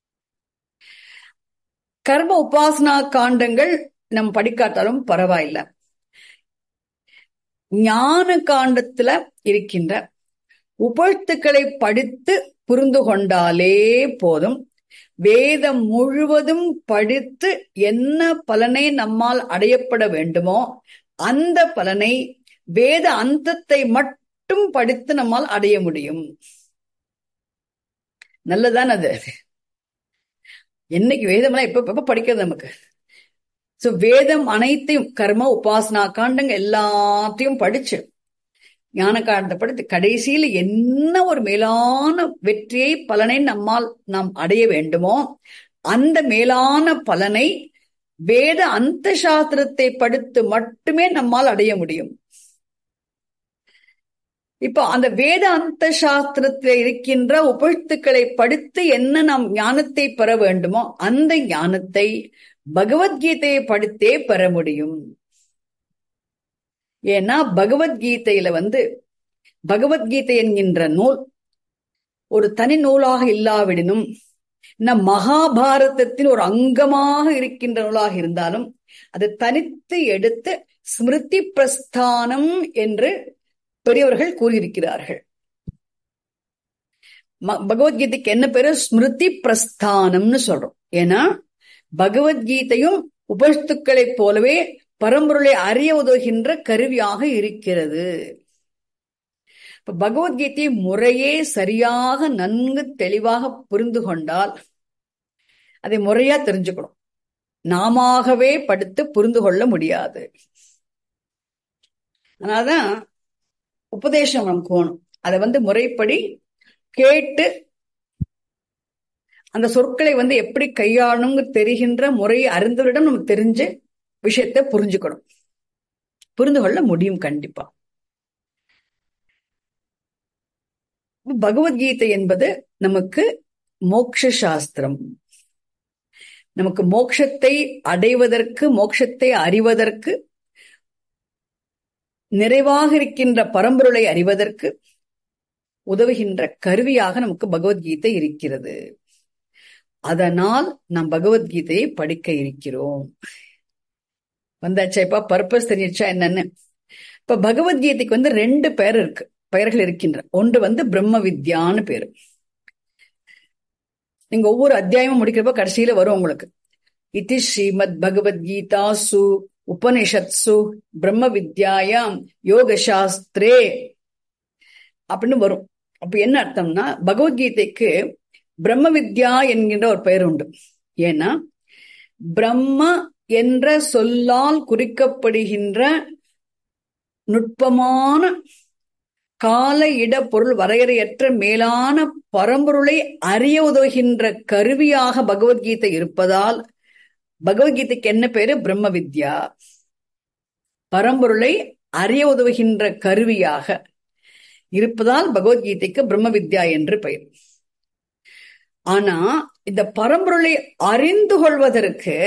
கர்ம உபாசனா காண்டங்கள் நம்ம படிக்காட்டாலும் பரவாயில்ல ஞான காண்டத்துல இருக்கின்ற உபழ்த்துக்களை படித்து புரிந்து கொண்டாலே போதும் வேதம் முழுவதும் படித்து என்ன பலனை நம்மால் அடையப்பட வேண்டுமோ அந்த பலனை வேத அந்தத்தை மட்டும் படித்து நம்மால் அடைய முடியும் நல்லதான் அது என்னைக்கு வேதம்லாம் எப்ப எப்ப படிக்கிறது நமக்கு சோ வேதம் அனைத்தையும் கர்ம உபாசனா காண்டங்க எல்லாத்தையும் படிச்சு ஞான காண்டத்தை படித்து கடைசியில் என்ன ஒரு மேலான வெற்றியை பலனை நம்மால் நாம் அடைய வேண்டுமோ அந்த மேலான பலனை வேத அந்த சாஸ்திரத்தை படித்து மட்டுமே நம்மால் அடைய முடியும் இப்போ அந்த வேத அந்த சாஸ்திரத்தில் இருக்கின்ற உபழ்த்துக்களை படித்து என்ன நாம் ஞானத்தை பெற வேண்டுமோ அந்த ஞானத்தை பகவத்கீதையை படித்தே பெற முடியும் ஏன்னா பகவத்கீதையில வந்து பகவத்கீதை என்கின்ற நூல் ஒரு தனி நூலாக இல்லாவிடனும் நம் மகாபாரதத்தின் ஒரு அங்கமாக இருக்கின்ற நூலாக இருந்தாலும் அதை தனித்து எடுத்து ஸ்மிருதி பிரஸ்தானம் என்று பெரியவர்கள் கூறியிருக்கிறார்கள் பகவத்கீதைக்கு என்ன பேரு ஸ்மிருதி பிரஸ்தானம்னு சொல்றோம் ஏன்னா பகவத்கீதையும் உபஸ்துக்களைப் போலவே பரம்பொருளை அறிய உதவுகின்ற கருவியாக இருக்கிறது இப்ப பகவத்கீதையை முறையே சரியாக நன்கு தெளிவாக புரிந்து கொண்டால் அதை முறையா தெரிஞ்சுக்கணும் நாமவே படுத்து புரிந்து கொள்ள முடியாது அதனாலதான் உபதேசம் நமக்கு வேணும் அதை வந்து முறைப்படி கேட்டு அந்த சொற்களை வந்து எப்படி கையாளணுங்க தெரிகின்ற முறையை அறிந்தவரிடம் நம்ம தெரிஞ்சு விஷயத்த புரிஞ்சுக்கணும் புரிந்து கொள்ள முடியும் கண்டிப்பா பகவத்கீதை என்பது நமக்கு மோக்ஷ சாஸ்திரம் நமக்கு மோட்சத்தை அடைவதற்கு மோட்சத்தை அறிவதற்கு நிறைவாக இருக்கின்ற பரம்பொருளை அறிவதற்கு உதவுகின்ற கருவியாக நமக்கு பகவத்கீதை இருக்கிறது அதனால் நாம் பகவத்கீதையை படிக்க இருக்கிறோம் வந்தாச்சா இப்ப பர்பஸ் தெரிஞ்சிச்சா என்னன்னு இப்ப பகவத்கீதைக்கு வந்து ரெண்டு பெயர் இருக்கு பெயர்கள் இருக்கின்ற ஒன்று வந்து பிரம்ம வித்யான்னு பேரு நீங்க ஒவ்வொரு அத்தியாயமும் முடிக்கிறப்ப கடைசியில வரும் உங்களுக்கு இது ஸ்ரீமத் பகவத்கீதா சு உபனிஷத்சு பிரம்ம வித்யாயாம் யோக சாஸ்திரே அப்படின்னு வரும் அப்ப என்ன அர்த்தம்னா பகவத்கீதைக்கு பிரம்ம வித்யா என்கின்ற ஒரு பெயர் உண்டு ஏன்னா பிரம்ம என்ற சொல்லால் குறிக்கப்படுகின்ற நுட்பமான கால இட பொருள் வரையறையற்ற மேலான பரம்பொருளை அறிய உதவுகின்ற கருவியாக பகவத்கீதை இருப்பதால் பகவத்கீதைக்கு என்ன பேரு பிரம்ம வித்யா பரம்பொருளை அறிய உதவுகின்ற கருவியாக இருப்பதால் பகவத்கீதைக்கு பிரம்ம வித்யா என்று பெயர் ஆனா இந்த பரம்பொருளை அறிந்து கொள்வதற்கு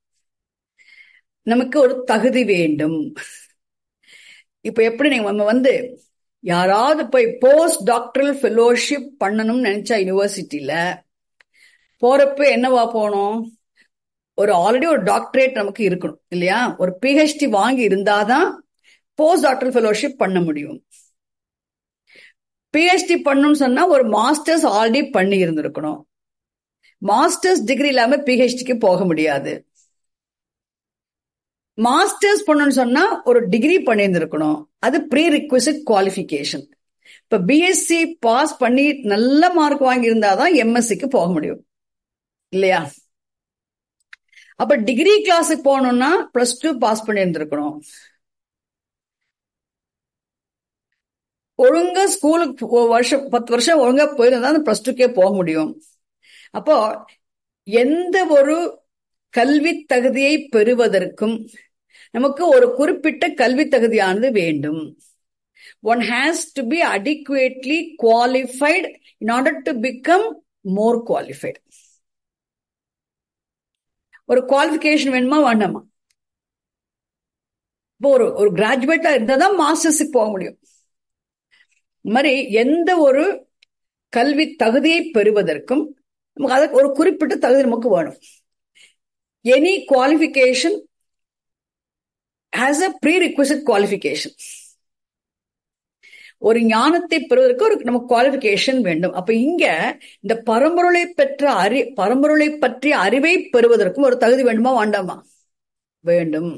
நமக்கு ஒரு தகுதி வேண்டும் இப்ப எப்படி நீங்க நம்ம வந்து யாராவது போய் போஸ்ட் டாக்டரல் ஃபெலோஷிப் பண்ணணும்னு நினைச்சா யூனிவர்சிட்டியில போறப்ப என்னவா போனோம் ஒரு ஆல்ரெடி ஒரு டாக்டரேட் நமக்கு இருக்கணும் இல்லையா ஒரு பிஹெச்டி வாங்கி இருந்தாதான் போஸ்ட் டாக்டர் ஃபெலோஷிப் பண்ண முடியும் பிஹெச்டி பண்ணணும்னு சொன்னா ஒரு மாஸ்டர்ஸ் ஆல்ரெடி பண்ணி இருந்திருக்கணும் மாஸ்டர்ஸ் டிகிரி இல்லாம பிஹெச்டிக்கு போக முடியாது மாஸ்டர்ஸ் பண்ணணும்னு சொன்னா ஒரு டிகிரி பண்ணியிருந்திருக்கணும் அது ப்ரீ ரிக்வசிட் குவாலிஃபிகேஷன் இப்ப பிஎஸ்சி பாஸ் பண்ணி நல்ல மார்க் வாங்கி இருந்தாதான் எம்எஸ்சிக்கு போக முடியும் இல்லையா அப்ப டிகிரி கிளாஸுக்கு போகணும்னா பிளஸ் டூ பாஸ் பண்ணி இருந்திருக்கணும் ஒழுங்கா ஸ்கூலுக்கு வருஷம் பத்து வருஷம் ஒழுங்கா போயிருந்தா அந்த பிளஸ் டூக்கே போக முடியும் அப்போ எந்த ஒரு கல்வி தகுதியை பெறுவதற்கும் நமக்கு ஒரு குறிப்பிட்ட கல்வி தகுதியானது வேண்டும் one has to be adequately qualified in order to become more qualified ஒரு குவாலிஃபிகேஷன் வேணுமா வேண்டாமா இப்போ ஒரு ஒரு கிராஜுவேட்டா இருந்தா தான் மாஸ்டர்ஸுக்கு போக முடியும் இந்த மாதிரி எந்த ஒரு கல்வி தகுதியை பெறுவதற்கும் நமக்கு அதற்கு ஒரு குறிப்பிட்ட தகுதி நமக்கு வேணும் any qualification has a prerequisite qualification ஒரு ஞானத்தை பெறுவதற்கு ஒரு நமக்கு குவாலிஃபிகேஷன் வேண்டும் அப்ப இங்க இந்த பரம்பொருளை பெற்ற அறி பரம்பொருளை பற்றிய அறிவை பெறுவதற்கும் ஒரு தகுதி வேண்டுமா வேண்டாமா வேண்டும்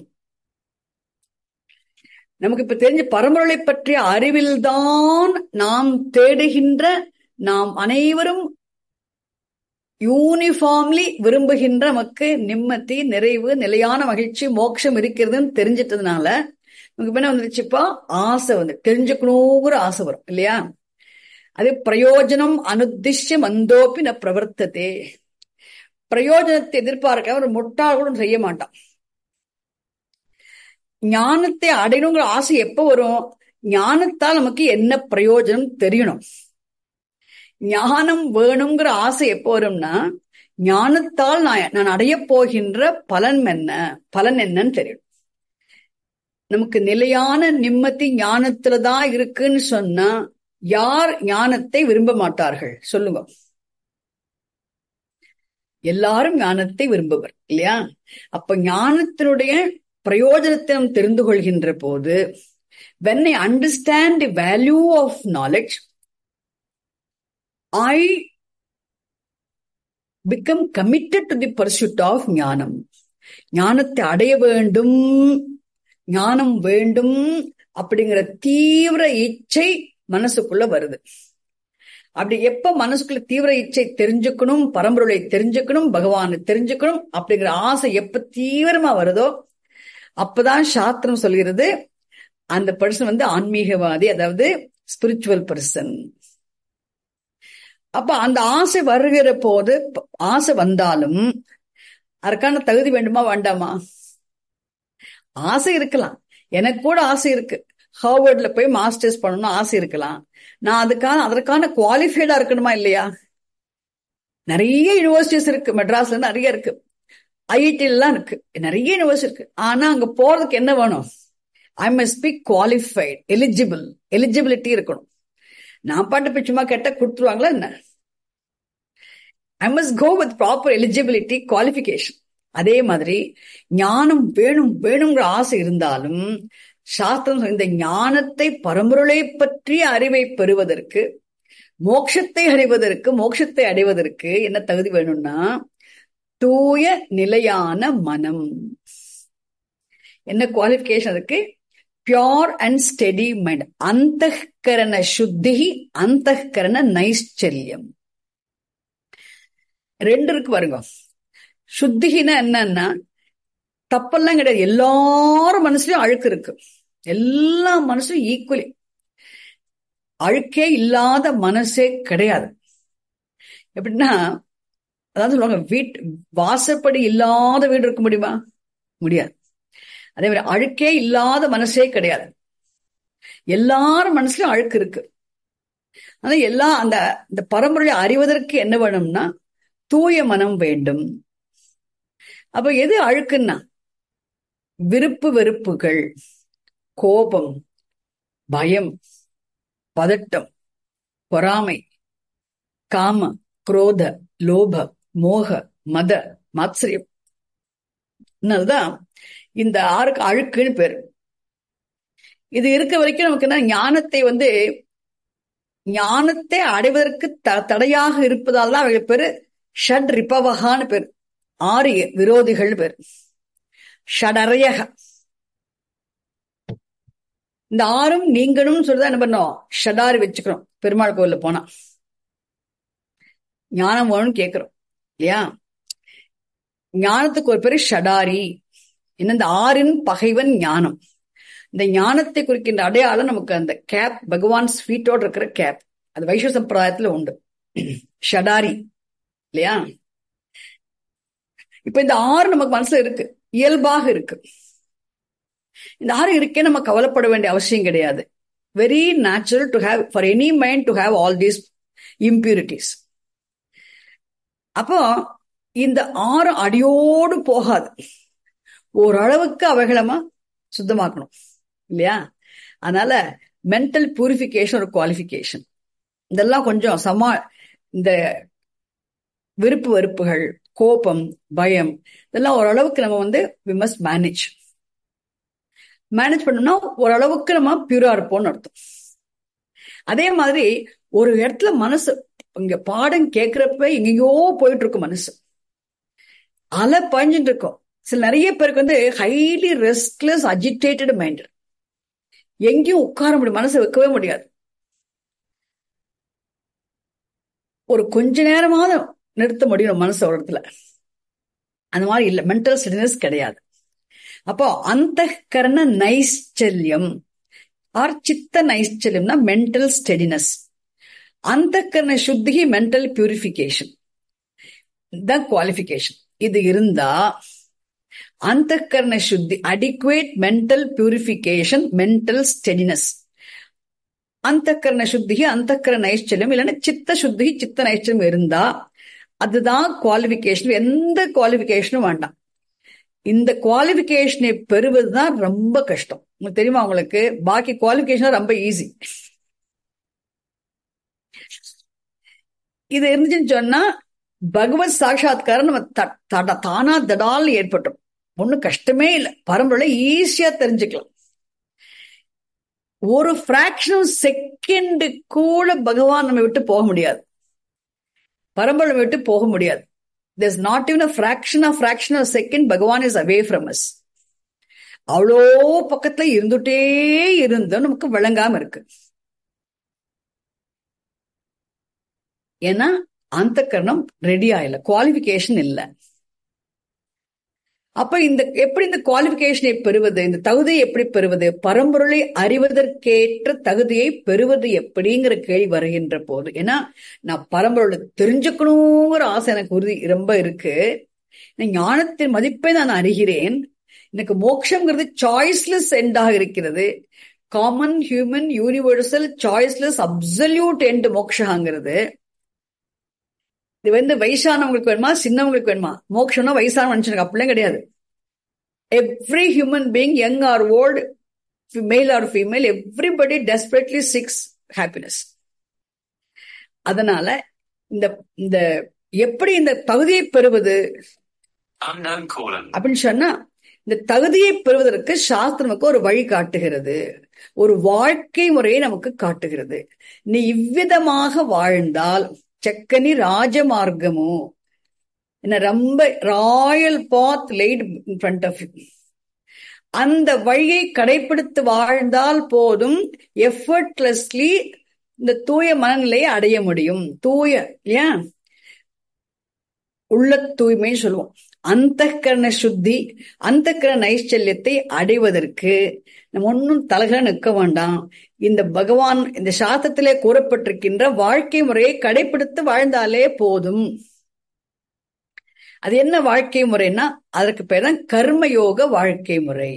நமக்கு இப்ப தெரிஞ்ச பரம்பொருளை பற்றிய அறிவில்தான் நாம் தேடுகின்ற நாம் அனைவரும் யூனிஃபார்ம்லி விரும்புகின்ற நமக்கு நிம்மதி நிறைவு நிலையான மகிழ்ச்சி மோட்சம் இருக்கிறதுன்னு தெரிஞ்சிட்டதுனால நமக்கு என்ன வந்துருச்சுப்பா ஆசை வந்து தெரிஞ்சுக்கணுங்கிற ஆசை வரும் இல்லையா அது பிரயோஜனம் அனுத்திஷ்ய மந்தோப்பி ந பிரவர்த்ததே பிரயோஜனத்தை எதிர்பார்க்க ஒரு முட்டாள் கூட செய்ய மாட்டான் ஞானத்தை அடையணுங்கிற ஆசை எப்ப வரும் ஞானத்தால் நமக்கு என்ன பிரயோஜனம் தெரியணும் ஞானம் வேணுங்கிற ஆசை எப்போ வரும்னா ஞானத்தால் நான் நான் அடைய போகின்ற பலன் என்ன பலன் என்னன்னு தெரியும் நமக்கு நிலையான நிம்மதி ஞானத்துலதான் இருக்குன்னு சொன்னா யார் ஞானத்தை விரும்ப மாட்டார்கள் சொல்லுங்க எல்லாரும் ஞானத்தை விரும்புவர் இல்லையா அப்ப ஞானத்தினுடைய பிரயோஜனத்தை நாம் தெரிந்து கொள்கின்ற போது when I understand the value of knowledge I become committed to the pursuit of ஞானம் ஞானத்தை அடைய வேண்டும் ஞானம் வேண்டும் அப்படிங்கிற தீவிர இச்சை மனசுக்குள்ள வருது அப்படி எப்ப மனசுக்குள்ள தீவிர இச்சை தெரிஞ்சுக்கணும் பரம்பொருளை தெரிஞ்சுக்கணும் பகவானை தெரிஞ்சுக்கணும் அப்படிங்கிற ஆசை எப்ப தீவிரமா வருதோ அப்பதான் சாஸ்திரம் சொல்கிறது அந்த பர்சன் வந்து ஆன்மீகவாதி அதாவது ஸ்பிரிச்சுவல் பர்சன் அப்ப அந்த ஆசை வருகிற போது ஆசை வந்தாலும் அதற்கான தகுதி வேண்டுமா வேண்டாமா ஆசை இருக்கலாம் எனக்கு கூட ஆசை இருக்கு ஹார்வர்ட்ல போய் மாஸ்டர்ஸ் பண்ணணும்னு ஆசை இருக்கலாம் நான் அதுக்கான அதற்கான குவாலிஃபைடா இருக்கணுமா இல்லையா நிறைய யூனிவர்சிட்டிஸ் இருக்கு மெட்ராஸ்ல நிறைய இருக்கு ஐஐடி எல்லாம் இருக்கு நிறைய யூனிவர்சிட்டி இருக்கு ஆனா அங்க போறதுக்கு என்ன வேணும் I must be qualified eligible eligibility இருக்கணும் நான் பாட்டு போய் சும்மா கேட்டா கொடுத்துருவாங்களா என்ன I must go with proper eligibility qualification அதே மாதிரி ஞானம் வேணும் வேணுங்கிற ஆசை இருந்தாலும் சாஸ்திரம் இந்த ஞானத்தை பரம்பொருளை பற்றிய அறிவை பெறுவதற்கு மோட்சத்தை அறிவதற்கு மோட்சத்தை அடைவதற்கு என்ன தகுதி வேணும்னா தூய நிலையான மனம் என்ன குவாலிபிகேஷன் இருக்கு பியோர் அண்ட் ஸ்டெடி மைண்ட் அந்த கரண சுத்தி அந்த கரண நைஷ்சல்யம் ரெண்டு இருக்கு பாருங்க சுத்திகினா என்னன்னா தப்பெல்லாம் கிடையாது எல்லாரும் மனசுலயும் அழுக்கு இருக்கு எல்லா மனசும் ஈக்குவலி அழுக்கே இல்லாத மனசே கிடையாது எப்படின்னா அதாவது சொல்லுவாங்க வீட் வாசப்படி இல்லாத வீடு இருக்க முடியுமா முடியாது அதே மாதிரி அழுக்கே இல்லாத மனசே கிடையாது எல்லாரும் மனசுலயும் அழுக்கு இருக்கு ஆனா எல்லா அந்த இந்த பரம்பரையை அறிவதற்கு என்ன வேணும்னா தூய மனம் வேண்டும் அப்ப எது அழுக்குன்னா விருப்பு வெறுப்புகள் கோபம் பயம் பதட்டம் பொறாமை காம குரோத லோப மோக மத மாத்சரியம் அதனாலதான் இந்த ஆறுக்கு அழுக்குன்னு பேரு இது இருக்க வரைக்கும் நமக்கு என்ன ஞானத்தை வந்து ஞானத்தை அடைவதற்கு த தடையாக இருப்பதால் தான் அவைகள் பேரு ஷட் ரிப்பவகான்னு பேரு ஆறு விரோதிகள் பேரு ஷடரையக இந்த ஆறும் நீங்களும் சொல்லிதான் என்ன பண்ணோம் ஷடாரி வச்சுக்கிறோம் பெருமாள் கோவில்ல போனா ஞானம் வேணும்னு கேட்கிறோம் இல்லையா ஞானத்துக்கு ஒரு பேரு ஷடாரி என்ன இந்த ஆறின் பகைவன் ஞானம் இந்த ஞானத்தை குறிக்கின்ற அடையாளம் நமக்கு அந்த கேப் பகவான் ஸ்வீட்டோடு இருக்கிற கேப் அது வைஷ்ணவ சம்பிரதாயத்துல உண்டு ஷடாரி இல்லையா இப்ப இந்த ஆறு நமக்கு மனசுல இருக்கு இயல்பாக இருக்கு இந்த ஆறு இருக்கே நம்ம கவலைப்பட வேண்டிய அவசியம் கிடையாது very natural to have for any mind to have all these impurities அப்போ இந்த ஆறு அடியோடு போகாது ஓரளவுக்கு அவைகளமா சுத்தமாக்கணும் இல்லையா அதனால மென்டல் பியூரிஃபிகேஷன் ஒரு குவாலிஃபிகேஷன் இதெல்லாம் கொஞ்சம் சமா இந்த விருப்பு வெறுப்புகள் கோபம் பயம் இதெல்லாம் ஓரளவுக்கு நம்ம வந்து வி மஸ்ட் மேனேஜ் மேனேஜ் பண்ணோம்னா ஓரளவுக்கு நம்ம பியூரா இருப்போம்னு அர்த்தம் அதே மாதிரி ஒரு இடத்துல மனசு இங்க பாடம் கேட்கிறப்ப எங்கேயோ போயிட்டு இருக்கும் மனசு அலை பஞ்சுட்டு இருக்கும் சில நிறைய பேருக்கு வந்து ஹைலி ரெஸ்ட்லெஸ் அஜிடேட்டட் மைண்ட் எங்கேயும் உட்கார முடியும் மனசை வைக்கவே முடியாது ஒரு கொஞ்ச நேரமாவது நிறுத்த முடியும் மனசு ஒரு இடத்துல அந்த மாதிரி இல்ல மென்டல் ஸ்டெடினஸ் கிடையாது அப்போ அந்த கரண நைஷ்சல்யம் ஆர் சித்த நைஷ்சல்யம்னா மென்டல் ஸ்டெடினஸ் அந்த கரண சுத்தி மென்டல் பியூரிபிகேஷன் த குவாலிபிகேஷன் இது இருந்தா அந்த கரண சுத்தி adequate mental purification mental steadiness அந்த கரண சுத்தி அந்த கரண நைஷ்சல்யம் இல்லைன்னா சித்த சுத்தி சித்த நைஷ்சல்யம் இருந்தா அதுதான் குவாலிபிகேஷன் எந்த குவாலிபிகேஷனும் வேண்டாம் இந்த குவாலிபிகேஷனை பெறுவதுதான் ரொம்ப கஷ்டம் உங்களுக்கு தெரியுமா உங்களுக்கு பாக்கி குவாலிபிகேஷன் ரொம்ப ஈஸி இது இருந்துச்சுன்னு சொன்னா பகவத் சாட்சாத்காரம் நம்ம தானா தடால் ஏற்பட்டோம் ஒன்னும் கஷ்டமே இல்லை பரம்பரை ஈஸியா தெரிஞ்சுக்கலாம் ஒரு பிராக்ஷன் செகண்ட் கூட பகவான் நம்ம விட்டு போக முடியாது பரம்பரை விட்டு போக முடியாது there's not even a fraction of fraction of second Bhagavan is away from us அவ்வளோ பக்கத்துல இருந்துட்டே இருந்தும் நமக்கு விளங்காம இருக்கு ஏன்னா அந்த கரணம் ரெடி ஆகல குவாலிபிகேஷன் இல்லை அப்ப இந்த எப்படி இந்த குவாலிபிகேஷனை பெறுவது இந்த தகுதியை எப்படி பெறுவது பரம்பொருளை அறிவதற்கேற்ற தகுதியை பெறுவது எப்படிங்கிற கேள்வி வருகின்ற போது ஏன்னா நான் பரம்பொருளை தெரிஞ்சுக்கணுங்கிற ஆசை எனக்கு உறுதி ரொம்ப இருக்கு ஞானத்தின் மதிப்பை நான் அறிகிறேன் எனக்கு மோட்சம்ங்கிறது சாய்ஸ்லெஸ் எண்டாக இருக்கிறது common human universal choiceless absolute end மோக்ஷாங்கிறது இது வந்து வயசானவங்களுக்கு வேணுமா சின்னவங்களுக்கு வேணுமா மோக்ஷம்னா வயசான மனுஷனுக்கு அப்படிலாம் கிடையாது every human being young or old male or female everybody desperately seeks happiness அதனால இந்த இந்த எப்படி இந்த தகுதியை பெறுவது அப்படின்னு சொன்னா இந்த தகுதியை பெறுவதற்கு சாஸ்திரமுக்கு ஒரு வழி காட்டுகிறது ஒரு வாழ்க்கை முறையை நமக்கு காட்டுகிறது நீ இவ்விதமாக வாழ்ந்தால் చక్కని రాజమార్గము என்ன ரொம்ப royal path laid in front of you அந்த வழியை கடைபிடித்து வாழ்ந்தால் போதும் எஃபர்ட்லெஸ்லி இந்த தூய மனநிலையை அடைய முடியும் தூய ஏன் உள்ள தூய்மைன்னு சொல்லுவோம் அந்த கரண சுத்தி அந்த கரண நைச்சல்யத்தை அடைவதற்கு நம்ம ஒன்னும் தலக நிற்க வேண்டாம் இந்த பகவான் இந்த சாஸ்திரத்திலே கூறப்பட்டிருக்கின்ற வாழ்க்கை முறையை கடைபிடித்து வாழ்ந்தாலே போதும் அது என்ன வாழ்க்கை முறைன்னா அதற்கு பேர் தான் கர்மயோக வாழ்க்கை முறை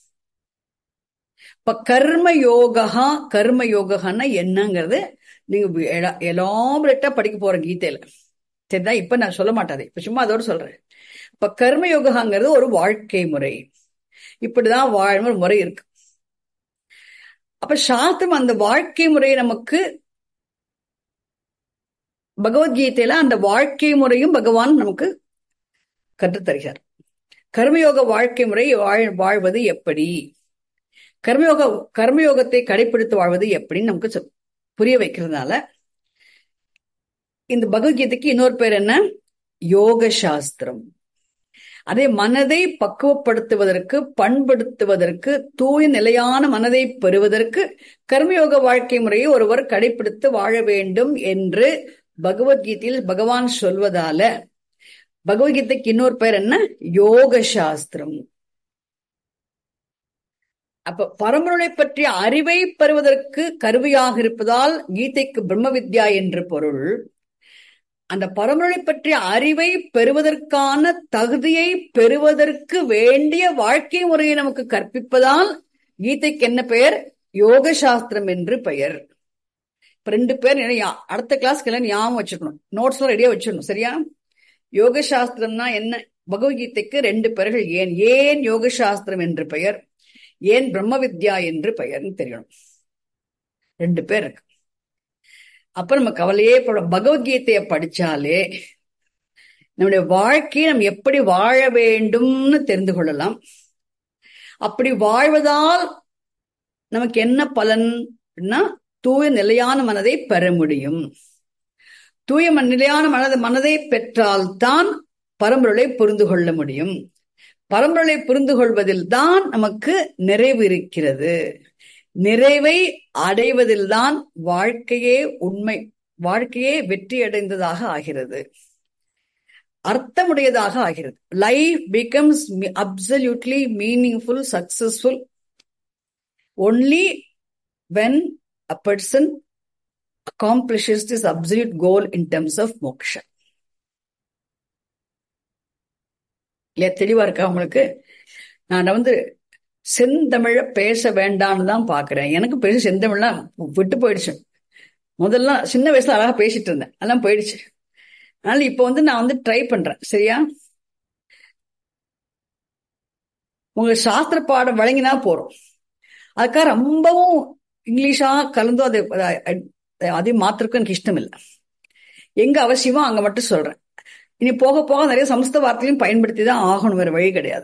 இப்ப கர்ம யோகா கர்ம யோகான்னா என்னங்கிறது நீங்க எலாபரேட்டா படிக்க போற கீதையில சரிதான் இப்ப நான் சொல்ல மாட்டாது இப்ப சும்மா அதோட சொல்றேன் இப்ப கர்ம யோகாங்கிறது ஒரு வாழ்க்கை முறை இப்படிதான் வாழ்வு முறை இருக்கு அப்ப சாஸ்திரம் அந்த வாழ்க்கை முறையை நமக்கு பகவத்கீதையில அந்த வாழ்க்கை முறையும் பகவான் நமக்கு கற்றுத்தருகிறார் கர்மயோக வாழ்க்கை முறை வாழ் வாழ்வது எப்படி கர்மயோக கர்மயோகத்தை கடைபிடித்து வாழ்வது எப்படின்னு நமக்கு சொ- புரிய வைக்கிறதுனால இந்த பகவத்கீதைக்கு இன்னொரு பேர் என்ன யோக சாஸ்திரம் அதே மனதை பக்குவப்படுத்துவதற்கு பண்படுத்துவதற்கு தூய நிலையான மனதை பெறுவதற்கு கர்மயோக வாழ்க்கை முறையை ஒருவர் கடைபிடித்து வாழ வேண்டும் என்று பகவத்கீதையில் பகவான் சொல்வதால பகவத்கீதைக்கு இன்னொரு பேர் என்ன யோக சாஸ்திரம் அப்ப பரம்பொருளை பற்றிய அறிவை பெறுவதற்கு கருவியாக இருப்பதால் கீதைக்கு பிரம்ம வித்யா என்று பொருள் அந்த பரம்பொருளை பற்றிய அறிவை பெறுவதற்கான தகுதியை பெறுவதற்கு வேண்டிய வாழ்க்கை முறையை நமக்கு கற்பிப்பதால் கீதைக்கு என்ன பெயர் யோக சாஸ்திரம் என்று பெயர் இப்ப ரெண்டு பேர் என்ன ஞா- அடுத்த கிளாஸ்க்கு எல்லாம் ஞாபகம் வச்சுக்கணும் நோட்ஸ் எல்லாம் ரெடியா வச்சிடணும் சரியா யோக சாஸ்திரம்னா என்ன பகவத்கீதைக்கு ரெண்டு பெயர்கள் ஏன் ஏன் யோக சாஸ்திரம் என்று பெயர் ஏன் பிரம்ம வித்யா என்று பெயர்னு தெரியணும் ரெண்டு பேர் இருக்கு அப்ப நம்ம கவலையே பட பகவத்கீதையை படிச்சாலே நம்முடைய வாழ்க்கையை நம்ம எப்படி வாழ வேண்டும்னு தெரிந்து கொள்ளலாம் அப்படி வாழ்வதால் நமக்கு என்ன பலன்னா தூய நிலையான மனதை பெற முடியும் தூய ம- நிலையான மனத மனதை பெற்றால்தான் பரம்பொருளை புரிந்து கொள்ள முடியும் பரம்பொருளை புரிந்து கொள்வதில் தான் நமக்கு நிறைவு இருக்கிறது நிறைவை அடைவதில்தான் வாழ்க்கையே உண்மை வாழ்க்கையே வெற்றி அடைந்ததாக ஆகிறது அர்த்தமுடையதாக ஆகிறது life becomes absolutely meaningful successful only when a person accomplishes this absolute goal in terms of moksha இல்லையா தெளிவா இருக்கா உங்களுக்கு நான் வந்து செந்தமிழ பேச வேண்டாம்னு தான் பாக்குறேன் எனக்கு பேச செந்தமிழ்லாம் விட்டு போயிடுச்சு முதல்ல சின்ன வயசுல அழகா பேசிட்டு இருந்தேன் அதெல்லாம் போயிடுச்சு அதனால இப்ப வந்து நான் வந்து ட்ரை பண்றேன் சரியா உங்க சாஸ்திர பாடம் வழங்கினா போறோம் அதுக்காக ரொம்பவும் இங்கிலீஷா கலந்தோ அது அது- அதையும் மாத்திருக்கும் எனக்கு இஷ்டம் இல்லை எங்க அவசியமோ அங்க மட்டும் சொல்றேன் இனி போக போக நிறைய சமஸ்த வார்த்தையும் பயன்படுத்தி தான் ஆகணும் வேற வழி கிடையாது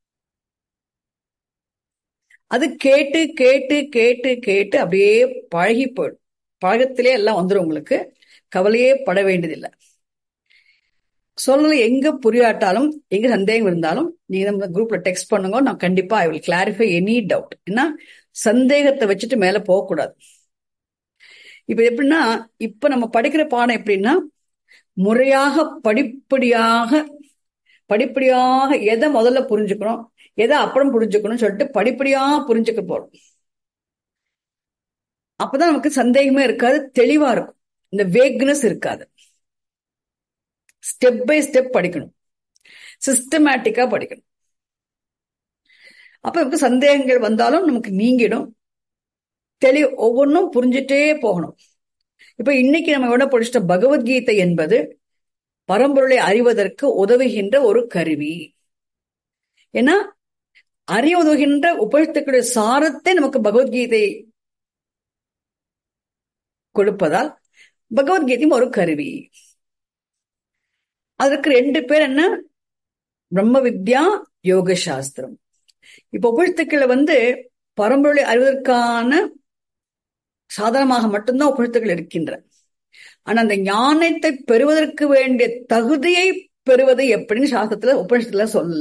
அது கேட்டு கேட்டு கேட்டு கேட்டு அப்படியே பழகி போயிடும் பழகத்திலே எல்லாம் வந்துடும் உங்களுக்கு கவலையே பட வேண்டியதில்லை சொல்லல எங்க புரியாட்டாலும் எங்க சந்தேகம் இருந்தாலும் நீங்க நம்ம குரூப்ல டெக்ஸ்ட் பண்ணுங்க நான் கண்டிப்பா I will clarify any doubt ஏன்னா சந்தேகத்தை வச்சுட்டு மேல போகக்கூடாது இப்ப எப்படின்னா இப்ப நம்ம படிக்கிற பாடம் எப்படின்னா முறையாக படிப்படியாக படிப்படியாக எதை முதல்ல புரிஞ்சுக்கணும் எதை அப்புறம் புரிஞ்சுக்கணும்னு சொல்லிட்டு படிப்படியா புரிஞ்சுக்க போறோம் அப்பதான் நமக்கு சந்தேகமே இருக்காது தெளிவா இருக்கும் இந்த வேக்னஸ் இருக்காது ஸ்டெப் பை ஸ்டெப் படிக்கணும் சிஸ்டமேட்டிக்கா படிக்கணும் அப்ப நமக்கு சந்தேகங்கள் வந்தாலும் நமக்கு நீங்கிடும் தெளி ஒவ்வொன்றும் புரிஞ்சுட்டே போகணும் இப்ப இன்னைக்கு நம்ம விட படிச்சிட்ட பகவத்கீதை என்பது பரம்பொருளை அறிவதற்கு உதவுகின்ற ஒரு கருவி ஏன்னா அறிய உதவுகின்ற உபயுக்தங்களுடைய சாரத்தை நமக்கு பகவத்கீதை கொடுப்பதால் பகவத்கீதையும் ஒரு கருவி அதற்கு ரெண்டு பேர் என்ன பிரம்ம வித்யா யோக சாஸ்திரம் இப்ப உபழுத்துக்களை வந்து பரம்பொருளை அறிவதற்கான சாதனமாக மட்டும்தான் உபழுத்துக்கள் இருக்கின்றன ஆனா அந்த ஞானத்தை பெறுவதற்கு வேண்டிய தகுதியை பெறுவது எப்படின்னு சாஸ்திரத்துல உபனிஷத்துல சொல்லல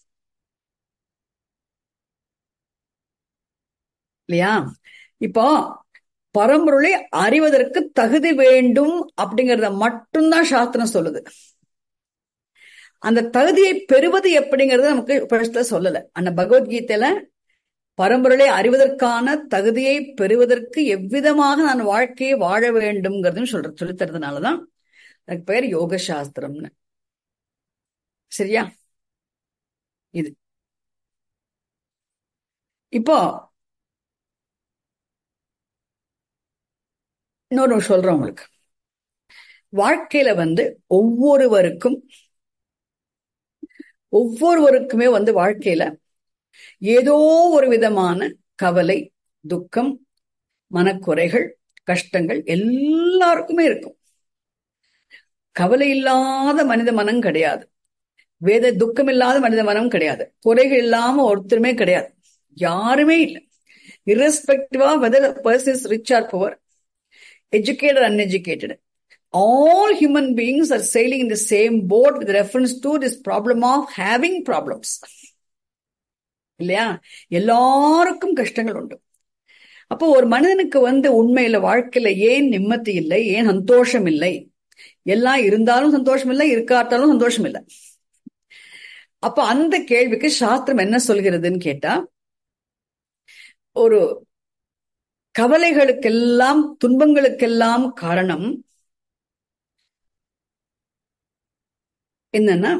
இல்லையா இப்போ பரம்பொருளை அறிவதற்கு தகுதி வேண்டும் அப்படிங்கறத மட்டும்தான் சாஸ்திரம் சொல்லுது அந்த தகுதியை பெறுவது எப்படிங்கறத நமக்கு உபனிஷத்துல சொல்லல அந்த பகவத்கீதையில பரம்பொருளை அறிவதற்கான தகுதியை பெறுவதற்கு எவ்விதமாக நான் வாழ்க்கையை வாழ வேண்டும்ங்கிறதும் சொல்ற சொல்லித்தரதுனாலதான் அதுக்கு பெயர் யோக சாஸ்திரம்னு சரியா இது இப்போ இன்னொரு சொல்றேன் உங்களுக்கு வாழ்க்கையில வந்து ஒவ்வொருவருக்கும் ஒவ்வொருவருக்குமே வந்து வாழ்க்கையில ஏதோ ஒரு விதமான கவலை துக்கம் மனக்குறைகள் கஷ்டங்கள் எல்லாருக்குமே இருக்கும் கவலை இல்லாத மனித மனம் கிடையாது வேத துக்கம் இல்லாத மனித மனம் கிடையாது குறைகள் இல்லாம ஒருத்தருமே கிடையாது யாருமே இல்லை irrespective of whether a person is rich or poor, educated or uneducated. All human beings are sailing in the same boat with reference to this problem of having problems. இல்லையா எல்லாருக்கும் கஷ்டங்கள் உண்டு அப்போ ஒரு மனிதனுக்கு வந்து உண்மையில வாழ்க்கையில ஏன் நிம்மதி இல்லை ஏன் சந்தோஷம் இல்லை எல்லாம் இருந்தாலும் சந்தோஷம் இல்லை இருக்காட்டாலும் சந்தோஷம் இல்லை அப்ப அந்த கேள்விக்கு சாஸ்திரம் என்ன சொல்கிறதுன்னு கேட்டா ஒரு கவலைகளுக்கெல்லாம் துன்பங்களுக்கெல்லாம் காரணம் என்னன்னா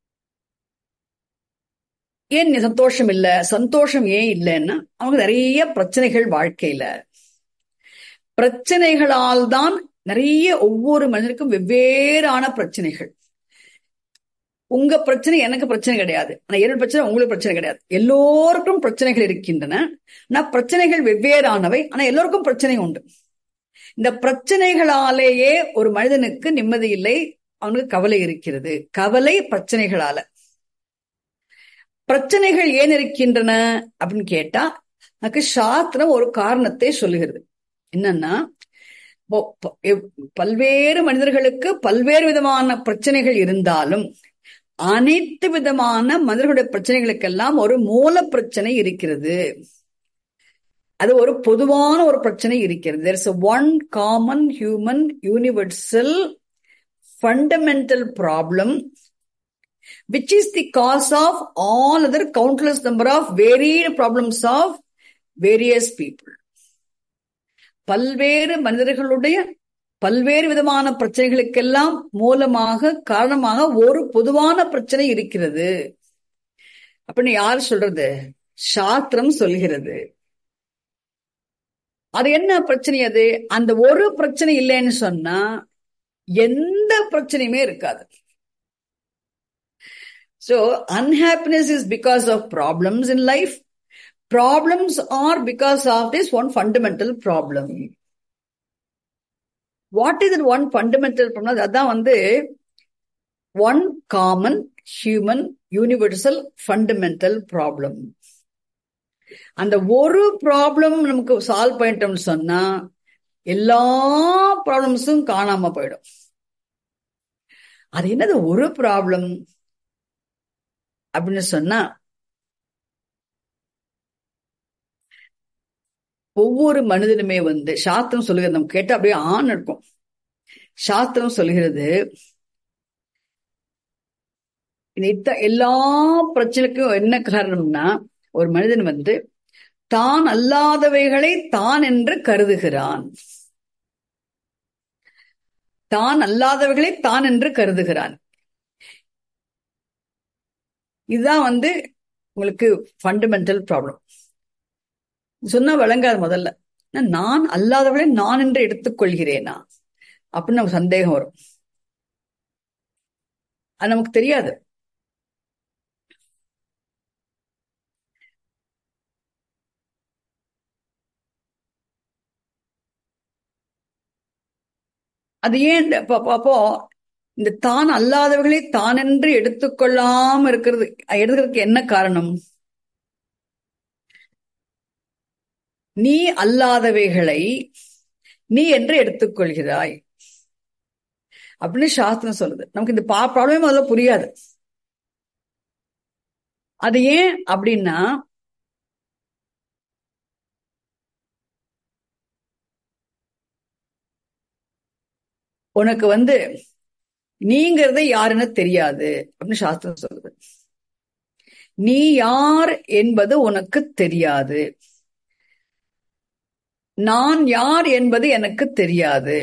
ஏன் சந்தோஷம் இல்ல சந்தோஷம் ஏன் இல்லைன்னா அவங்க நிறைய பிரச்சனைகள் வாழ்க்கையில பிரச்சனைகளால் தான் நிறைய ஒவ்வொரு மனிதனுக்கும் வெவ்வேறான பிரச்சனைகள் உங்க பிரச்சனை எனக்கு பிரச்சனை கிடையாது ஆனா என்னோட பிரச்சனை உங்களுக்கு பிரச்சனை கிடையாது எல்லோருக்கும் பிரச்சனைகள் இருக்கின்றன ஆனா பிரச்சனைகள் வெவ்வேறானவை ஆனா எல்லோருக்கும் பிரச்சனை உண்டு இந்த பிரச்சனைகளாலேயே ஒரு மனிதனுக்கு நிம்மதி இல்லை அவனுக்கு கவலை இருக்கிறது கவலை பிரச்சனைகளால பிரச்சனைகள் ஏன் இருக்கின்றன அப்படின்னு கேட்டா எனக்கு சாஸ்திரம் ஒரு காரணத்தை சொல்லுகிறது என்னன்னா பல்வேறு மனிதர்களுக்கு பல்வேறு விதமான பிரச்சனைகள் இருந்தாலும் அனைத்து விதமான மனிதர்களுடைய பிரச்சனைகளுக்கெல்லாம் ஒரு மூல பிரச்சனை இருக்கிறது அது ஒரு பொதுவான ஒரு பிரச்சனை இருக்கிறது there is one common human universal fundamental problem which is the cause of all other countless number of varied problems of various people. பல்வேறு மனிதர்களுடைய பல்வேறு விதமான பிரச்சனைகளுக்கெல்லாம் மூலமாக காரணமாக ஒரு பொதுவான பிரச்சனை இருக்கிறது அப்படின்னு யார் சொல்றது சாஸ்திரம் சொல்கிறது அது என்ன பிரச்சனை அது அந்த ஒரு பிரச்சனை இல்லைன்னு சொன்னா எந்த பிரச்சனையுமே இருக்காது So, unhappiness is because of problems in life. Problems are because of this one fundamental problem. What is that one fundamental problem? அதான் வந்து one common human universal fundamental problem. அந்த ஒரு ப்ராப்ளம் நமக்கு சால்வ் பண்ணிட்டோம்னு சொன்னா எல்லா ப்ராப்ளம்ஸும் காணாம போயிடும் அது என்னது ஒரு ப்ராப்ளம் அப்படின்னு சொன்னா ஒவ்வொரு மனிதனுமே வந்து சாஸ்திரம் சொல்லுகிறது நம்ம கேட்டா அப்படியே ஆண் இருக்கும் சாஸ்திரம் சொல்லுகிறது எல்லா பிரச்சனைக்கும் என்ன காரணம்னா ஒரு மனிதன் வந்து தான் அல்லாதவைகளை தான் என்று கருதுகிறான் தான் அல்லாதவைகளை தான் என்று கருதுகிறான் இதுதான் வந்து உங்களுக்கு ஃபண்டமெண்டல் ப்ராப்ளம் சொன்னா விளங்காது முதல்ல நான் அல்லாதவளை நான் என்று எடுத்துக்கொள்கிறேனா அப்படின்னு நமக்கு சந்தேகம் வரும் அது நமக்கு தெரியாது அது ஏன் அப்போ இந்த தான் அல்லாதவர்களை தான் என்று எடுத்துக்கொள்ளாம இருக்கிறது எடுக்கிறதுக்கு என்ன காரணம் நீ அல்லாதவைகளை நீ என்று எடுத்துக்கொள்கிறாய் அப்படின்னு சாஸ்திரம் சொல்லுது நமக்கு இந்த ப்ராப்ளமே முதல்ல புரியாது அது ஏன் அப்படின்னா உனக்கு வந்து நீங்கிறத யாருன்னு தெரியாது அப்படின்னு சாஸ்திரம் சொல்லுது நீ யார் என்பது உனக்கு தெரியாது நான் யார் என்பது எனக்கு தெரியாது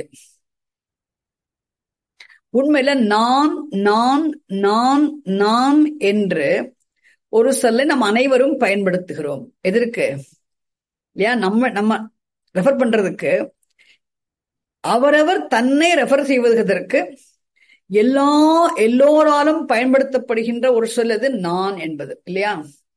உண்மையில நான் நான் நான் நான் என்று ஒரு சொல்லை நம்ம அனைவரும் பயன்படுத்துகிறோம் எதற்கு இல்லையா நம்ம நம்ம ரெஃபர் பண்றதுக்கு அவரவர் தன்னை ரெஃபர் செய்வதற்கு எல்லா எல்லோராலும் பயன்படுத்தப்படுகின்ற ஒரு சொல் அது நான் என்பது இல்லையா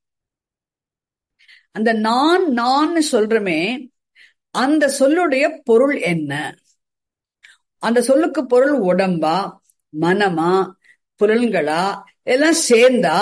அந்த நான் நான் சொல்றமே அந்த சொல்லுடைய பொருள் என்ன அந்த சொல்லுக்கு பொருள் உடம்பா மனமா புலன்களா எல்லாம் சேர்ந்தா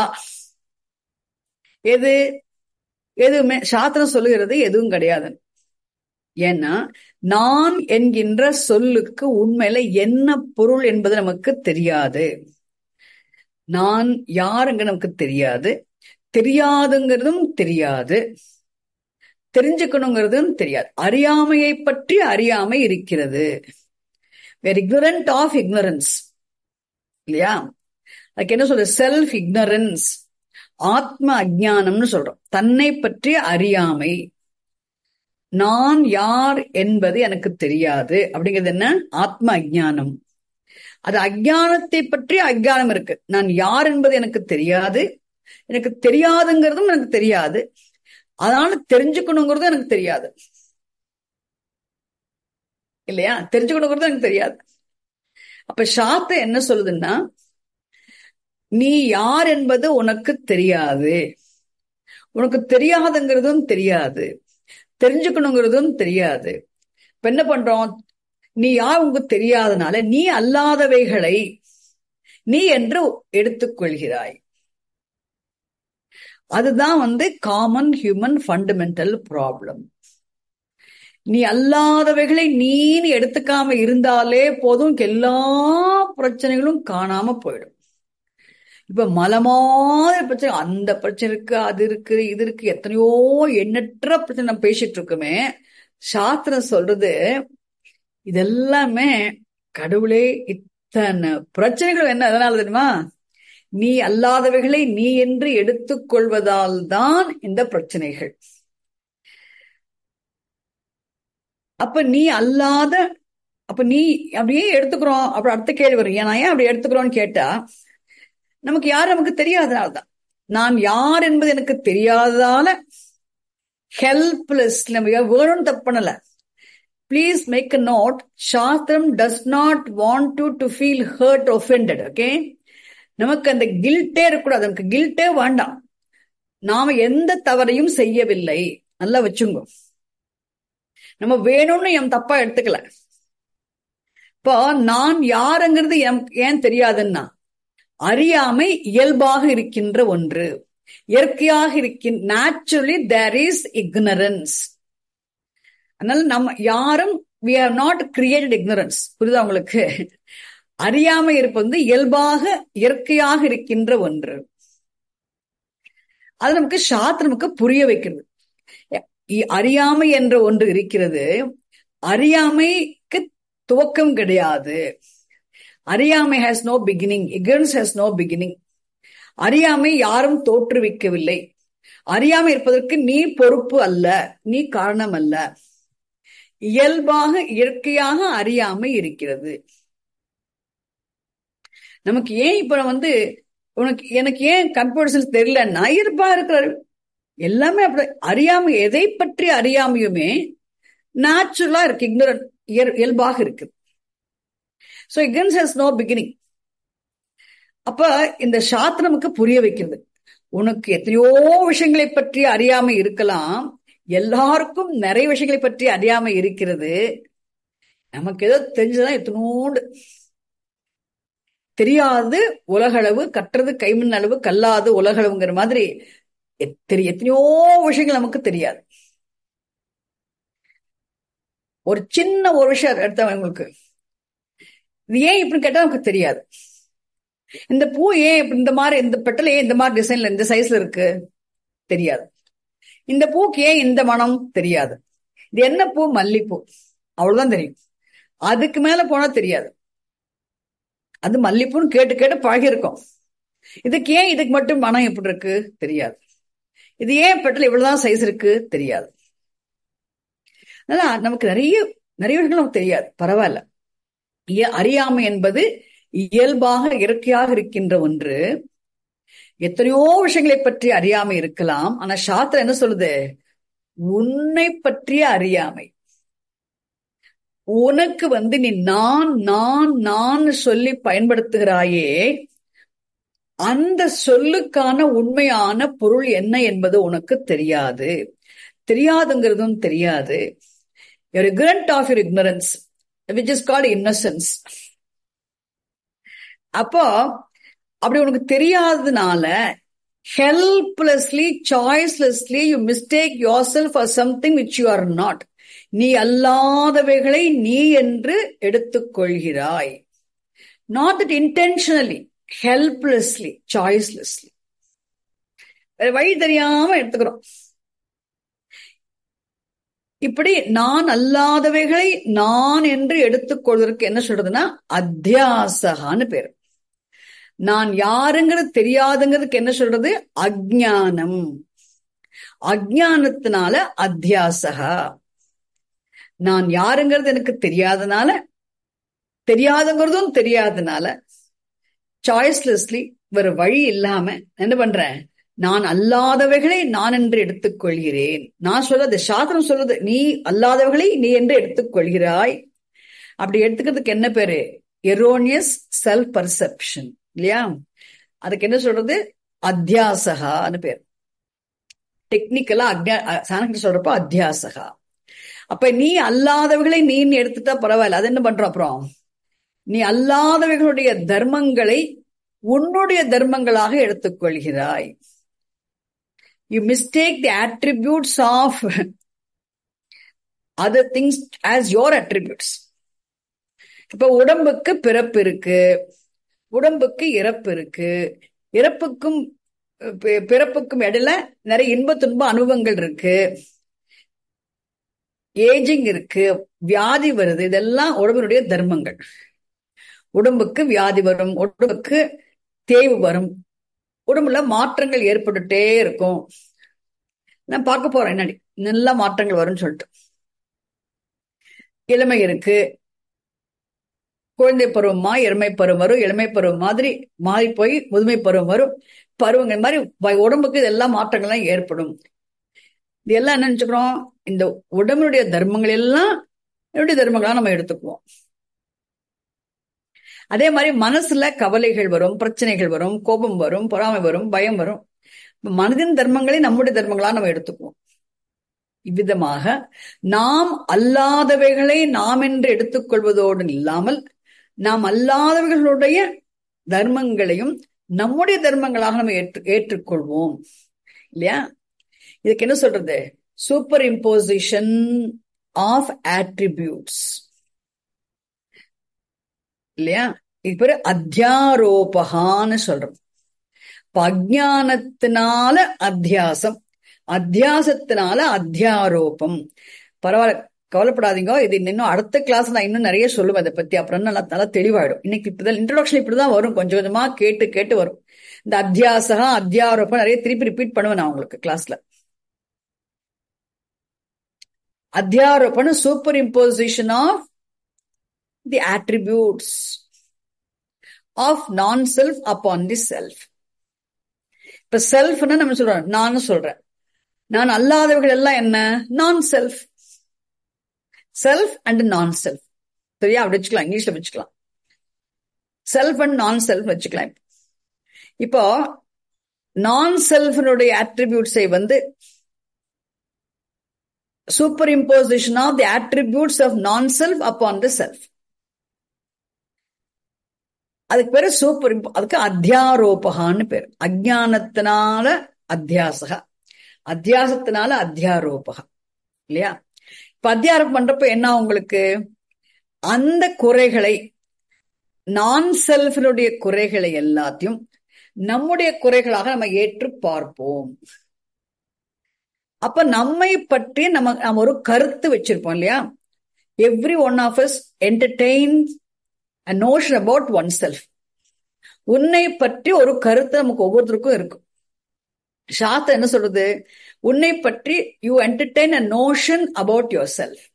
எது எதுவுமே சாத்திரம் சொல்லுகிறது எதுவும் கிடையாது ஏன்னா நான் என்கின்ற சொல்லுக்கு உண்மையில என்ன பொருள் என்பது நமக்கு தெரியாது நான் யாருங்க நமக்கு தெரியாது தெரியாதுங்கிறதும் தெரியாது தெரிஞ்சுக்கணுங்கிறதும் தெரியாது அறியாமையை பற்றி அறியாமை இருக்கிறது வேர் இக்னரண்ட் ஆஃப் இக்னரன்ஸ் இல்லையா அதுக்கு என்ன சொல்ற செல்ஃப் இக்னரன்ஸ் ஆத்ம அஜானம்னு சொல்றோம் தன்னை பற்றி அறியாமை நான் யார் என்பது எனக்கு தெரியாது அப்படிங்கிறது என்ன ஆத்ம அஜானம் அது அஜானத்தை பற்றி அஜானம் இருக்கு நான் யார் என்பது எனக்கு தெரியாது எனக்கு தெரியாதுங்கிறதும் எனக்கு தெரியாது அதனால தெரிஞ்சுக்கணுங்கிறதும் எனக்கு தெரியாது இல்லையா தெரிஞ்சுக்கணுங்கிறதும் எனக்கு தெரியாது அப்ப சாத்த என்ன சொல்லுதுன்னா நீ யார் என்பது உனக்கு தெரியாது உனக்கு தெரியாதுங்கிறதும் தெரியாது தெரிஞ்சுக்கணுங்கிறதும் தெரியாது இப்ப என்ன பண்றோம் நீ யார் உங்களுக்கு தெரியாதனால நீ அல்லாதவைகளை நீ என்று எடுத்துக்கொள்கிறாய் அதுதான் வந்து காமன் ஹியூமன் ஃபண்டமெண்டல் ப்ராப்ளம் நீ அல்லாதவைகளை நீன்னு எடுத்துக்காம இருந்தாலே போதும் எல்லா பிரச்சனைகளும் காணாம போயிடும் இப்ப மலமான பிரச்சனை அந்த பிரச்சனை இருக்கு அது இருக்கு இது இருக்கு எத்தனையோ எண்ணற்ற பிரச்சனை நம்ம பேசிட்டு இருக்கோமே சாஸ்திரம் சொல்றது இதெல்லாமே கடவுளே இத்தனை பிரச்சனைகள் என்ன அதனால தெரியுமா நீ அல்லாதவைகளை நீ என்று எடுத்துக்கொள்வதால் தான் இந்த பிரச்சனைகள் அப்ப நீ அல்லாத அப்ப நீ அப்படியே எடுத்துக்கிறோம் அப்படி அடுத்த கேள்வி வரும் ஏன்னா ஏன் அப்படி எடுத்துக்கிறோம்னு கேட்டா நமக்கு யார் நமக்கு தெரியாதனால்தான் நான் யார் என்பது எனக்கு தெரியாததால ஹெல்ப்லெஸ் நம்ம வேணும்னு தப்பு பண்ணல please make a note shastram does not want to to feel hurt offended okay நமக்கு அந்த கில்ட்டே இருக்கக்கூடாது நமக்கு கில்ட்டே வேண்டாம் நாம எந்த தவறையும் செய்யவில்லை நல்லா வச்சுங்க நம்ம வேணும்னு என் தப்பா எடுத்துக்கல இப்போ நான் யாருங்கிறது ஏன் தெரியாதுன்னா அறியாமை இயல்பாக இருக்கின்ற ஒன்று இயற்கையாக இருக்கின் நேச்சுரலி தேர் இஸ் இக்னரன்ஸ் அதனால நம்ம யாரும் we have not created ignorance புரியுதா உங்களுக்கு அறியாமை இருப்பது வந்து இயல்பாக இயற்கையாக இருக்கின்ற ஒன்று அது நமக்கு சாத்திரமுக்கு புரிய வைக்கிறது அறியாமை என்ற ஒன்று இருக்கிறது அறியாமைக்கு துவக்கம் கிடையாது அறியாமை has no beginning ignorance has no beginning அறியாமை யாரும் தோற்றுவிக்கவில்லை அறியாமை இருப்பதற்கு நீ பொறுப்பு அல்ல நீ காரணம் அல்ல இயல்பாக இயற்கையாக அறியாமை இருக்கிறது நமக்கு ஏன் இப்ப வந்து உனக்கு எனக்கு ஏன் கம்ப்யூட்டர் தெரியலன்னா இயல்பா இருக்கிறாரு எல்லாமே அப்படி அறியாமை எதை பற்றி அறியாமையுமே நேச்சுரலா இருக்கு இக்னோரன் இயல்பாக இருக்கு so ignorance has no beginning அப்ப இந்த சாத்திரமுக்கு புரிய வைக்கிறது உனக்கு எத்தனையோ விஷயங்களை பற்றி அறியாமை இருக்கலாம் எல்லாருக்கும் நிறைய விஷயங்களை பற்றி அறியாமை இருக்கிறது நமக்கு ஏதோ தெரிஞ்சதான் எத்தனோண்டு தெரியாது உலகளவு கற்றது கைமண் அளவு கல்லாது உலகளவுங்கிற மாதிரி எத்தனையோ விஷயங்கள் நமக்கு தெரியாது ஒரு சின்ன ஒரு விஷயம் எடுத்த உங்களுக்கு இது ஏன் இப்படின்னு கேட்டா நமக்கு தெரியாது இந்த பூ ஏன் இந்த மாதிரி இந்த பெட்டல் ஏன் இந்த மாதிரி டிசைன்ல இந்த சைஸ்ல இருக்கு தெரியாது இந்த பூக்கு ஏன் இந்த மனம் தெரியாது இது என்ன பூ மல்லிப்பூ அவ்வளவுதான் தெரியும் அதுக்கு மேல போனா தெரியாது அது மல்லிப்பூன்னு கேட்டு கேட்டு பழகி இருக்கும் இதுக்கு ஏன் இதுக்கு மட்டும் மனம் எப்படி இருக்கு தெரியாது இது ஏன் பெட்டல் இவ்வளவுதான் சைஸ் இருக்கு தெரியாது அதான் நமக்கு நிறைய நிறைய விஷயங்கள் நமக்கு தெரியாது பரவாயில்ல அறியாமை என்பது இயல்பாக இயற்கையாக இருக்கின்ற ஒன்று எத்தனையோ விஷயங்களை பற்றி அறியாமை இருக்கலாம் ஆனா சாத்திரம் என்ன சொல்லுது உன்னை பற்றிய அறியாமை உனக்கு வந்து நீ நான் நான் நான் சொல்லி பயன்படுத்துகிறாயே அந்த சொல்லுக்கான உண்மையான பொருள் என்ன என்பது உனக்கு தெரியாது தெரியாதுங்கிறதும் தெரியாது ignorant of your ignorance which is called innocence அப்போ அப்படி உனக்கு தெரியாததுனால helplessly choicelessly you mistake yourself for something which you are not நீ அல்லாதவைகளை நீ என்று எடுத்துக்கொள்கிறாய் not that intentionally helplessly choicelessly வழி தெரியாம எடுத்துக்கிறோம் இப்படி நான் அல்லாதவைகளை நான் என்று எடுத்துக்கொள்வதற்கு என்ன சொல்றதுன்னா அத்தியாசகான்னு பேரு நான் யாருங்கிறது தெரியாதுங்கிறதுக்கு என்ன சொல்றது அஜானம் அஜானத்தினால அத்தியாசகா நான் யாருங்கிறது எனக்கு தெரியாதனால தெரியாதுங்கிறதும் தெரியாதனால சாய்ஸ்லெஸ்லி வேற வழி இல்லாம என்ன பண்றேன் நான் அல்லாதவைகளை நான் என்று எடுத்துக்கொள்கிறேன் நான் சொல்றது சாஸ்திரம் சொல்றது நீ அல்லாதவைகளை நீ என்று எடுத்துக்கொள்கிறாய் அப்படி எடுத்துக்கிறதுக்கு என்ன பேரு எரோனியஸ் செல்ஃப் பர்செப்ஷன் இல்லையா அதுக்கு என்ன சொல்றது அத்தியாசகான்னு பேர் டெக்னிக்கலா அக்ஞா சாணக்கிய சொல்றப்ப அத்தியாசகா அப்ப நீ அல்லாதவைகளை நீ எடுத்துட்டா பரவாயில்ல அது என்ன பண்ற அப்புறம் நீ அல்லாதவைகளுடைய தர்மங்களை உன்னுடைய தர்மங்களாக எடுத்துக்கொள்கிறாய் you mistake the attributes of other things as your attributes இப்ப உடம்புக்கு பிறப்பு இருக்கு உடம்புக்கு இறப்பு இருக்கு இறப்புக்கும் பிறப்புக்கும் இடையில நிறைய இன்ப துன்ப அனுபவங்கள் இருக்கு ஏஜிங் இருக்கு வியாதி வருது இதெல்லாம் உடம்பினுடைய தர்மங்கள் உடம்புக்கு வியாதி வரும் உடம்புக்கு தேய்வு வரும் உடம்புல மாற்றங்கள் ஏற்பட்டுட்டே இருக்கும் நான் பார்க்க போறேன் என்னடி நல்ல மாற்றங்கள் வரும்னு சொல்லிட்டு இளமை இருக்கு குழந்தை பருவமா இளமை பருவம் வரும் இளமை பருவம் மாதிரி மாறி போய் முதுமை பருவம் வரும் பருவங்கள் மாதிரி உடம்புக்கு இதெல்லாம் மாற்றங்கள்லாம் ஏற்படும் இது எல்லாம் என்ன நினைச்சுக்கிறோம் இந்த உடம்புடைய தர்மங்கள் எல்லாம் என்னுடைய தர்மங்களா நம்ம எடுத்துக்குவோம் அதே மாதிரி மனசுல கவலைகள் வரும் பிரச்சனைகள் வரும் கோபம் வரும் பொறாமை வரும் பயம் வரும் மனதின் தர்மங்களை நம்முடைய தர்மங்களா நம்ம எடுத்துக்குவோம் இவ்விதமாக நாம் அல்லாதவைகளை நாம் என்று எடுத்துக்கொள்வதோடு இல்லாமல் நாம் அல்லாதவர்களுடைய தர்மங்களையும் நம்முடைய தர்மங்களாக நம்ம ஏற்று ஏற்றுக்கொள்வோம் இல்லையா இதுக்கு என்ன சொல்றது சூப்பர் இம்போசிஷன் ஆஃப் ஆட்ரிபியூட்ஸ் இல்லையா இது பேரு அத்தியாரோபகான்னு சொல்றோம் இப்ப அஜானத்தினால அத்தியாசம் அத்தியாசத்தினால அத்தியாரோபம் பரவாயில்ல கவலைப்படாதீங்க இது இன்னும் அடுத்த கிளாஸ் நான் இன்னும் நிறைய சொல்லுவேன் அதை பத்தி அப்புறம் நல்லா நல்லா தெளிவாயிடும் இன்னைக்கு இப்பதான் இன்ட்ரோடக்ஷன் இப்படிதான் வரும் கொஞ்சம் கொஞ்சமா கேட்டு கேட்டு வரும் இந்த அத்தியாசகா அத்தியாரோபம் நிறைய திருப்பி ரிப்பீட் பண்ணுவேன் நான் உங்களுக்கு கிளாஸ்ல அத்தியாரோபம் superimposition of the attributes of non self upon the self இப்ப செல்ஃப்னா நம்ம சொல்றோம் நான் சொல்றேன் நான் அல்லாதவர்கள் எல்லாம் என்ன non self self and non self சரியா அப்படி வச்சுக்கலாம் இங்கிலீஷ்ல வச்சுக்கலாம் செல்ஃப் அண்ட் நான் செல்ஃப் வச்சுக்கலாம் இப்போ நான் செல்ஃபினுடைய ஆட்ரிபியூட்ஸை வந்து superimposition of the attributes of non self upon the self அதுக்கு பேரு சூப்பர் அதுக்கு அத்தியாரோபகான்னு பேர் அஜானத்தினால அத்தியாசகா அத்தியாசத்தினால அத்தியாரோபகா இல்லையா இப்ப அத்தியாரம் பண்றப்ப என்ன உங்களுக்கு அந்த குறைகளை நான் செல்ஃபினுடைய குறைகளை எல்லாத்தையும் நம்முடைய குறைகளாக நம்ம ஏற்று பார்ப்போம் அப்ப நம்மை பற்றி நம்ம நம்ம ஒரு கருத்து வச்சிருப்போம் இல்லையா every one of us entertain a notion about oneself உன்னை பற்றி ஒரு கருத்து நமக்கு ஒவ்வொருத்தருக்கும் இருக்கும் சாஸ்திரம் என்ன சொல்றது உன்னை பற்றி you entertain a notion about yourself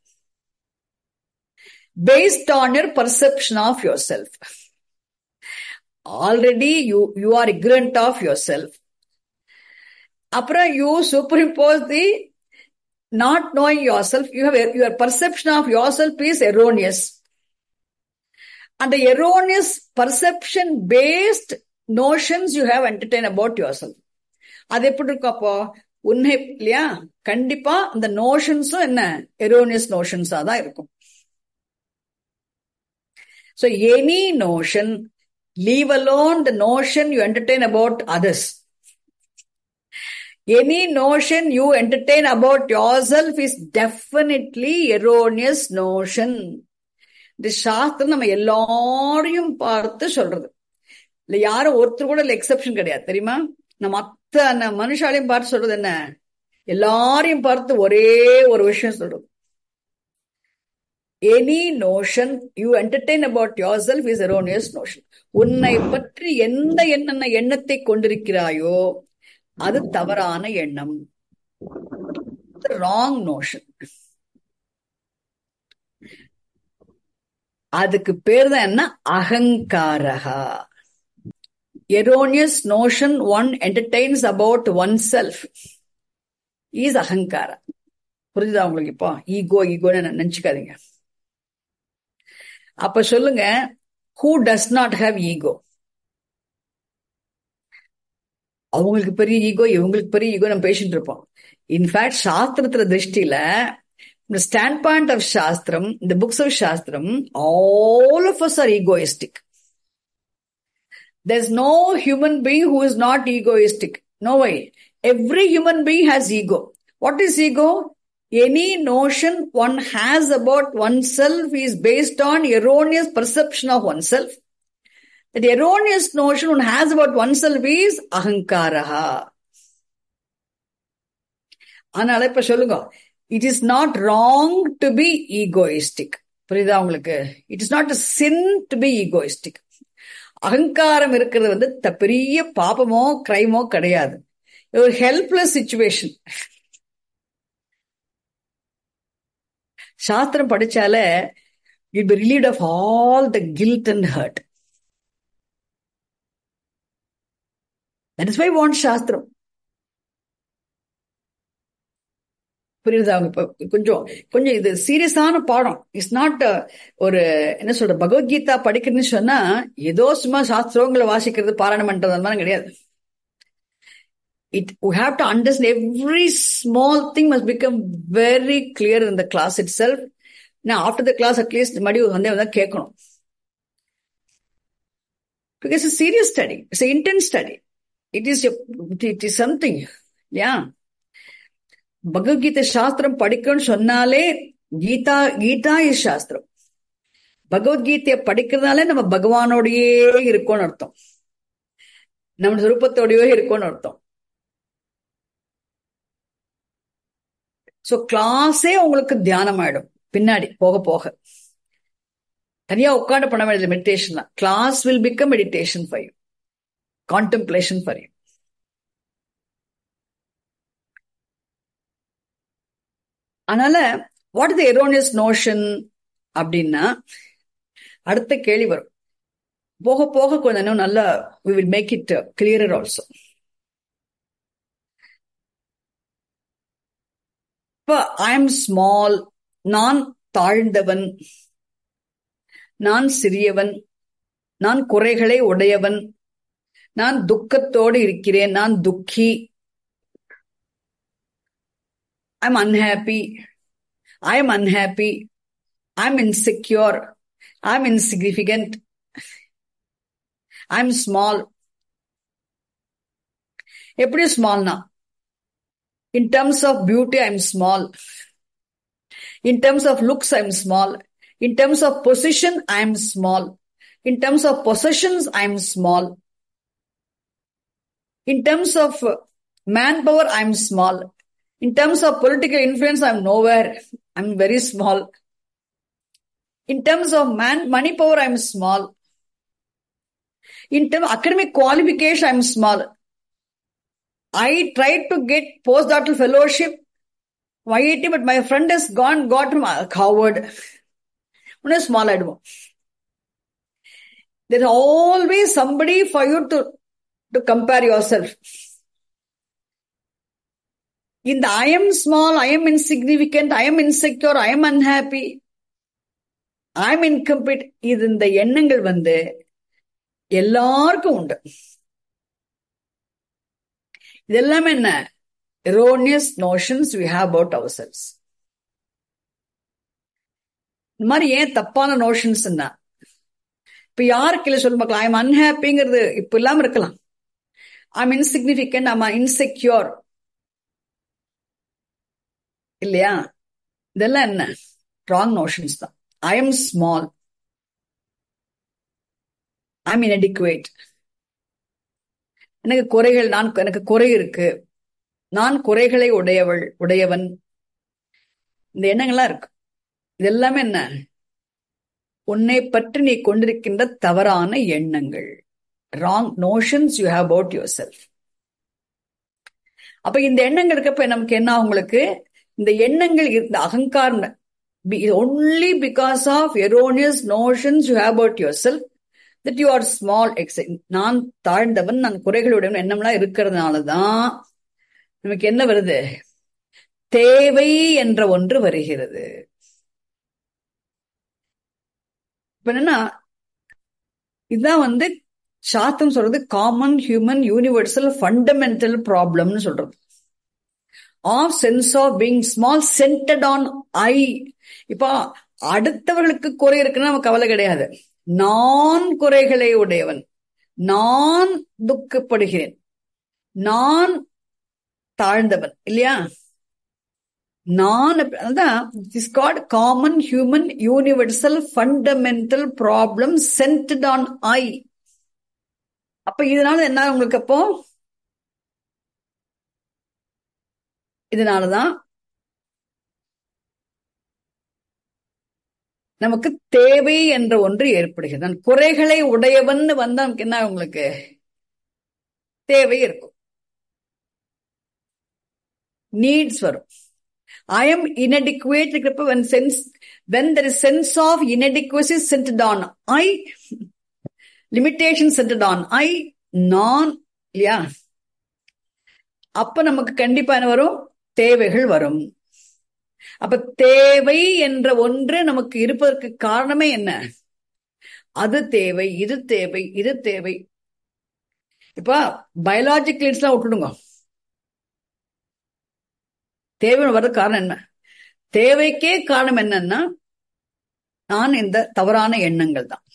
based on your perception of yourself already you you are ignorant of yourself அப்புறம் you superimpose the not knowing yourself you have your perception of yourself is erroneous அந்த erroneous perception based notions you have entertain about yourself அது எப்படி இருக்கும் அப்போ உன்னை இல்லையா கண்டிப்பா அந்த நோஷன்ஸும் என்ன எரோனியஸ் நோஷன்ஸா தான் இருக்கும் so any notion leave alone the notion you entertain about others any notion you entertain about yourself is definitely erroneous notion இந்த சாஸ்திரம் நம்ம எல்லாரையும் பார்த்து சொல்றது இல்ல யாரும் ஒருத்தர் கூட இல்ல எக்ஸப்ஷன் கிடையாது தெரியுமா நம்ம அத்தனை மனுஷாலையும் பார்த்து சொல்றது என்ன எல்லாரையும் பார்த்து ஒரே ஒரு விஷயம் சொல்றது any notion you entertain about yourself is erroneous notion உன்னை பற்றி எந்த என்னென்ன எண்ணத்தை கொண்டிருக்கிறாயோ அது தவறான எண்ணம் ராங் நோஷன் அதுக்கு பேர் தான் என்ன அகங்காரகா erroneous notion one entertains about oneself is அகங்காரா புரிஞ்சுதா உங்களுக்கு இப்போ ஈகோ ஈகோன்னு நினைச்சுக்காதீங்க அப்ப சொல்லுங்க who does not have ego அவங்களுக்கு பெரிய ஈகோ இவங்களுக்கு பெரிய ஈகோ நம்ம பேசிட்டு இருப்போம் இன்ஃபேக்ட் சாஸ்திரத்துல திருஷ்டியில இந்த ஸ்டாண்ட் பாயிண்ட் ஆஃப் சாஸ்திரம் இந்த books of shastram all of us are egoistic there's no human being who is not egoistic. No way. Every human being has ego. What is ego? Any notion one has about oneself is based on erroneous perception of oneself. That erroneous notion one has about oneself is ahankaraha. அதனால இப்ப சொல்லுங்க it is not wrong to be egoistic புரியுதா உங்களுக்கு it is not sin to be egoistic அகங்காரம் இருக்கிறது வந்து பெரிய பாபமோ கிரைமோ கிடையாது ஒரு ஹெல்ப்லெஸ் சுச்சுவேஷன் சாஸ்திரம் படிச்சால it be relieve of all the guilt and hurt that is why want shastram புரியுதா அவங்க கொஞ்சம் கொஞ்சம் இது சீரியஸான பாடம் இட்ஸ் நாட் ஒரு என்ன சொல்ற பகவத்கீதா படிக்கிறதுன்னு சொன்னா ஏதோ சும்மா சாஸ்திரங்களை வாசிக்கிறது பாராயணம் பண்றது அந்த மாதிரி கிடையாது it we have to understand every small thing must become very clear in the class itself நான் ஆஃப்டர் த கிளாஸ் அட்லீஸ்ட் மறுபடியும் வந்து வந்து கேட்கணும் because it's serious study it's intense study it is it is something இல்லையா பகவத்கீதை சாஸ்திரம் படிக்கணும்னு சொன்னாலே Geetha Geetha is சாஸ்திரம் பகவத்கீதைய படிக்கிறதுனாலே நம்ம பகவானோடயே இருக்கோம்னு அர்த்தம் நம்ம சுரூபத்தோடயே இருக்கோம்னு அர்த்தம் சோ கிளாஸே உங்களுக்கு தியானம் ஆயிடும் பின்னாடி போக போக தனியா உட்காந்து பண்ண வேண்டியது மெடிடேஷன் தான் class will become meditation for you contemplation for you அதனால வாட் இஸ் எரோனியஸ் நோஷன் அப்படின்னா அடுத்த கேள்வி வரும் போக போக கொஞ்சம் இன்னும் நல்லா we will make it clearer also இப்ப ஐ எம் ஸ்மால் நான் தாழ்ந்தவன் நான் சிறியவன் நான் குறைகளை உடையவன் நான் துக்கத்தோடு இருக்கிறேன் நான் துக்கி I'm unhappy. I am unhappy. I'm insecure. I'm insignificant. I'm small. எப்படி ஸ்மால்னா in terms of beauty I am small in terms of looks I am small in terms of position I am small in terms of possessions I am small in terms of manpower I am small In terms of political influence, I'm nowhere. I'm very small. In terms of man, money power, I'm small. In terms of academic qualification, I'm small. I tried to get postdoctoral fellowship, YIT, but my friend has gone, got him coward. One small admo. There's always somebody for you to, to compare yourself. இந்த I am small I am insignificant I am insecure I am unhappy I am incomplete இது இந்த எண்ணங்கள் வந்து எல்லாருக்கும் உண்டு இது எல்லாமே என்ன erroneous notions we have about ourselves இந்த மாதிரி ஏன் தப்பான நோஷன்ஸ்னா இப்ப யாருக்கு இல்ல சொல்ல பார்க்கலாம் ஐம் அன்ஹாப்பிங்கிறது இப்ப இல்லாம இருக்கலாம் ஐம் இன்சிக்னிபிகண்ட் ஐம் இன்செக்யூர் இல்லையா இதெல்லாம் என்ன ராங் நோஷன்ஸ் தான் I am small I am inadequate எனக்கு குறைகள் நான் எனக்கு குறை இருக்கு நான் குறைகளை உடையவள் உடையவன் இந்த எண்ணங்கள்லாம் இருக்கு இது எல்லாமே என்ன உன்னை பற்றி நீ கொண்டிருக்கின்ற தவறான எண்ணங்கள் wrong notions you have about yourself அப்ப இந்த எண்ணங்கள் இருக்கப்ப நமக்கு என்ன உங்களுக்கு இந்த எண்ணங்கள் இந்த அகங்காரம் only because of erroneous notions you have about yourself that you are small எக்ஸ் நான் தாழ்ந்தவன் நான் குறைகளுடைய எண்ணம்லாம் இருக்கிறதுனாலதான் நமக்கு என்ன வருது தேவை என்ற ஒன்று வருகிறது இப்ப என்னன்னா இதுதான் வந்து சாத்தம் சொல்றது காமன் ஹியூமன் யூனிவர்சல் ஃபண்டமெண்டல் ப்ராப்ளம்னு சொல்றது of sense of being small centred on I இப்போ அடுத்தவர்களுக்கு குறை இருக்குன்னா நமக்கு கவலை கிடையாது நான் குறைகளை உடையவன் நான் துக்கப்படுகிறேன் நான் தாழ்ந்தவன் இல்லையா நான் அதான் is got common human universal fundamental problem centred on I அப்ப இதனால என்ன உங்களுக்கு அப்போ இதனாலதான் நமக்கு தேவை என்ற ஒன்று ஏற்படுகிறது நான் குறைகளை உடையவன் வந்தா நமக்கு என்ன உங்களுக்கு தேவை இருக்கும் நீட்ஸ் வரும் ஐ எம் இன்அடிக்குவேட் இருக்கிறப்ப when sense when there is sense of inadequacy centered on I limitation centered on I நான் இல்லையா அப்ப நமக்கு கண்டிப்பா என்ன வரும் தேவைகள் வரும் அப்ப தேவை என்ற ஒன்று நமக்கு இருப்பதற்கு காரணமே என்ன அது தேவை இது தேவை இது தேவை இப்ப பயாலாஜிக்கல் எல்லாம் விட்டுடுங்க தேவை வர்றது காரணம் என்ன தேவைக்கே காரணம் என்னன்னா நான் இந்த தவறான எண்ணங்கள் தான்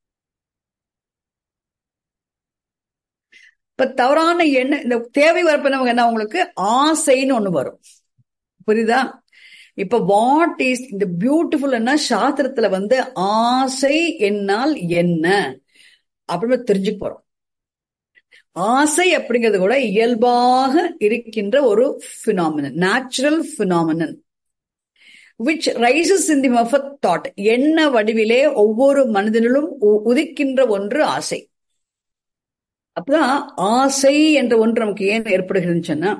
இப்ப தவறான எண்ணம் இந்த தேவை வரப்ப நமக்கு என்ன உங்களுக்கு ஆசைன்னு ஒண்ணு வரும் புரியுதா இப்ப வாட் இஸ் இந்த பியூட்டிஃபுல் என்ன சாஸ்திரத்துல வந்து ஆசை என்னால் என்ன அப்படின்னு தெரிஞ்சுக்க போறோம் ஆசை அப்படிங்கிறது கூட இயல்பாக இருக்கின்ற ஒரு phenomenon natural phenomenon which rises in the மஃபத் தாட் எண்ண வடிவிலே ஒவ்வொரு மனிதனிலும் உதிக்கின்ற ஒன்று ஆசை அப்பதான் ஆசை என்ற ஒன்று நமக்கு ஏன் ஏற்படுகிறதுன்னு சொன்னா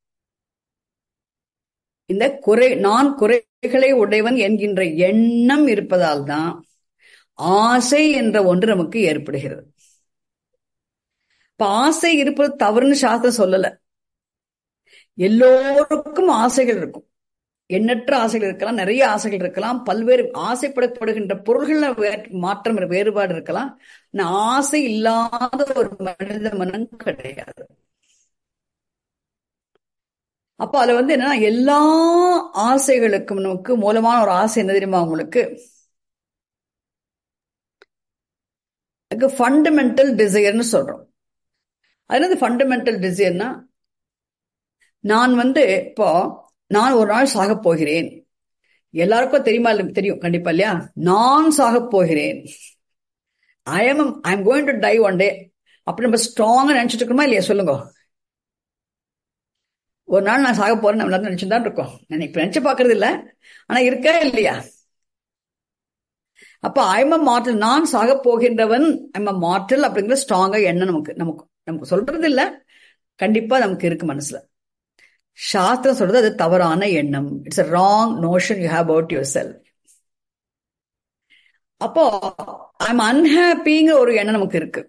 இந்த குறை நான் குறைகளை உடையவன் என்கின்ற எண்ணம் இருப்பதால் தான் ஆசை என்ற ஒன்று நமக்கு ஏற்படுகிறது இப்ப ஆசை இருப்பது தவறுன்னு சாஸ்திரம் சொல்லல எல்லோருக்கும் ஆசைகள் இருக்கும் எண்ணற்ற ஆசைகள் இருக்கலாம் நிறைய ஆசைகள் இருக்கலாம் பல்வேறு ஆசைப்படப்படுகின்ற பொருள்கள்ல மாற்றம் வேறுபாடு இருக்கலாம் ஆசை இல்லாத ஒரு மனித மனம் கிடையாது அப்ப அதுல வந்து என்னன்னா எல்லா ஆசைகளுக்கும் நமக்கு மூலமான ஒரு ஆசை என்ன தெரியுமா உங்களுக்கு ஃபண்டமெண்டல் டிசையர்னு சொல்றோம் அது ஃபண்டமெண்டல் டிசையர்னா நான் வந்து இப்போ நான் ஒரு நாள் சாக போகிறேன் எல்லாருக்கும் தெரியுமா தெரியும் கண்டிப்பா இல்லையா நான் சாக போகிறேன் I am I am going to die one day அப்படி நம்ம ஸ்ட்ராங்கா நினைச்சிட்டு இருக்கோமா இல்லையா சொல்லுங்க ஒரு நாள் நான் சாக போறேன் நம்ம நினைச்சுட்டு தான் இருக்கோம் நான் இப்ப நினைச்சு பாக்குறது இல்ல ஆனா இருக்கா இல்லையா அப்ப ஐம மாற்றல் நான் சாக போகின்றவன் ஐம மாற்றல் அப்படிங்கிற ஸ்ட்ராங்கா எண்ணம் நமக்கு நமக்கு நமக்கு சொல்றது இல்ல கண்டிப்பா நமக்கு இருக்கு மனசுல சாஸ்திரம் சொல்றது அது தவறான எண்ணம் it's a wrong notion you have about yourself அப்போ ஐம் அன்ஹாப்பிங்கிற ஒரு எண்ணம் நமக்கு இருக்கு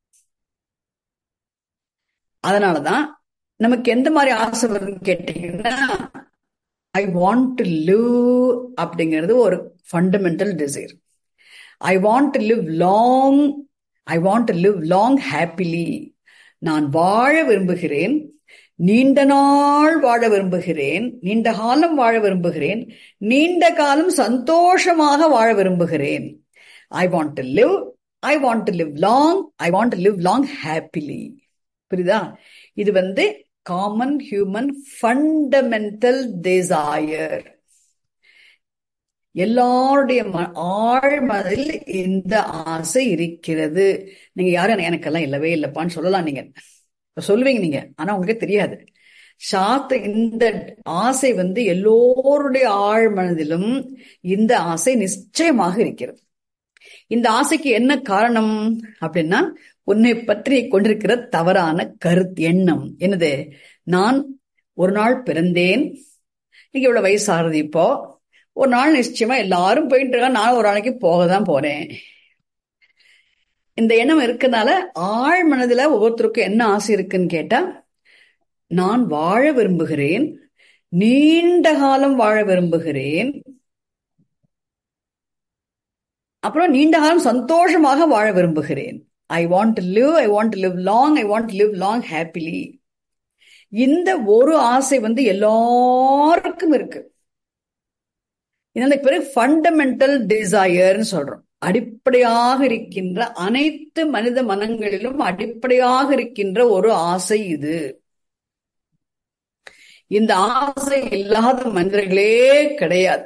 அதனாலதான் நமக்கு எந்த மாதிரி ஆசை வருதுன்னு கேட்டீங்கன்னா ஐ வாண்ட் டு லிவ் அப்படிங்கிறது ஒரு fundamental desire I want to live long I want to live long happily நான் வாழ விரும்புகிறேன் நீண்ட நாள் வாழ விரும்புகிறேன் நீண்ட காலம் வாழ விரும்புகிறேன் நீண்ட காலம் சந்தோஷமாக வாழ விரும்புகிறேன் I want to live I want to live long I want to live long happily புரியுதா இது வந்து காமன் ஹியூமன் ஃபண்டமெண்டல் டிசையர் எல்லாருடைய ஆழ்மதில் இந்த ஆசை இருக்கிறது நீங்க யாரும் எனக்கெல்லாம் இல்லவே இல்லப்பான்னு சொல்லலாம் நீங்க சொல்லுவீங்க நீங்க ஆனா உங்களுக்கு தெரியாது சாத்த இந்த ஆசை வந்து எல்லோருடைய ஆழ்மனதிலும் இந்த ஆசை நிச்சயமாக இருக்கிறது இந்த ஆசைக்கு என்ன காரணம் அப்படின்னா உன்னை பற்றி கொண்டிருக்கிற தவறான கருத்து எண்ணம் என்னது நான் ஒரு நாள் பிறந்தேன் நீங்க இவ்வளவு வயசாகிறது இப்போ ஒரு நாள் நிச்சயமா எல்லாரும் போயிட்டு இருக்கா நான் ஒரு நாளைக்கு போக தான் போறேன் இந்த எண்ணம் இருக்கனால ஆழ் மனதுல ஒவ்வொருத்தருக்கும் என்ன ஆசை இருக்குன்னு கேட்டா நான் வாழ விரும்புகிறேன் நீண்ட காலம் வாழ விரும்புகிறேன் அப்புறம் நீண்ட காலம் சந்தோஷமாக வாழ விரும்புகிறேன் I want live I want live long I want live long happily இந்த ஒரு ஆசை வந்து எல்லாருக்கும் இருக்கு இதற்கு பிறகு ஃபண்டமெண்டல் டிசையர்னு சொல்றோம் அடிப்படையாக இருக்கின்ற அனைத்து மனித மனங்களிலும் அடிப்படையாக இருக்கின்ற ஒரு ஆசை இது இந்த ஆசை இல்லாத மனிதர்களே கிடையாது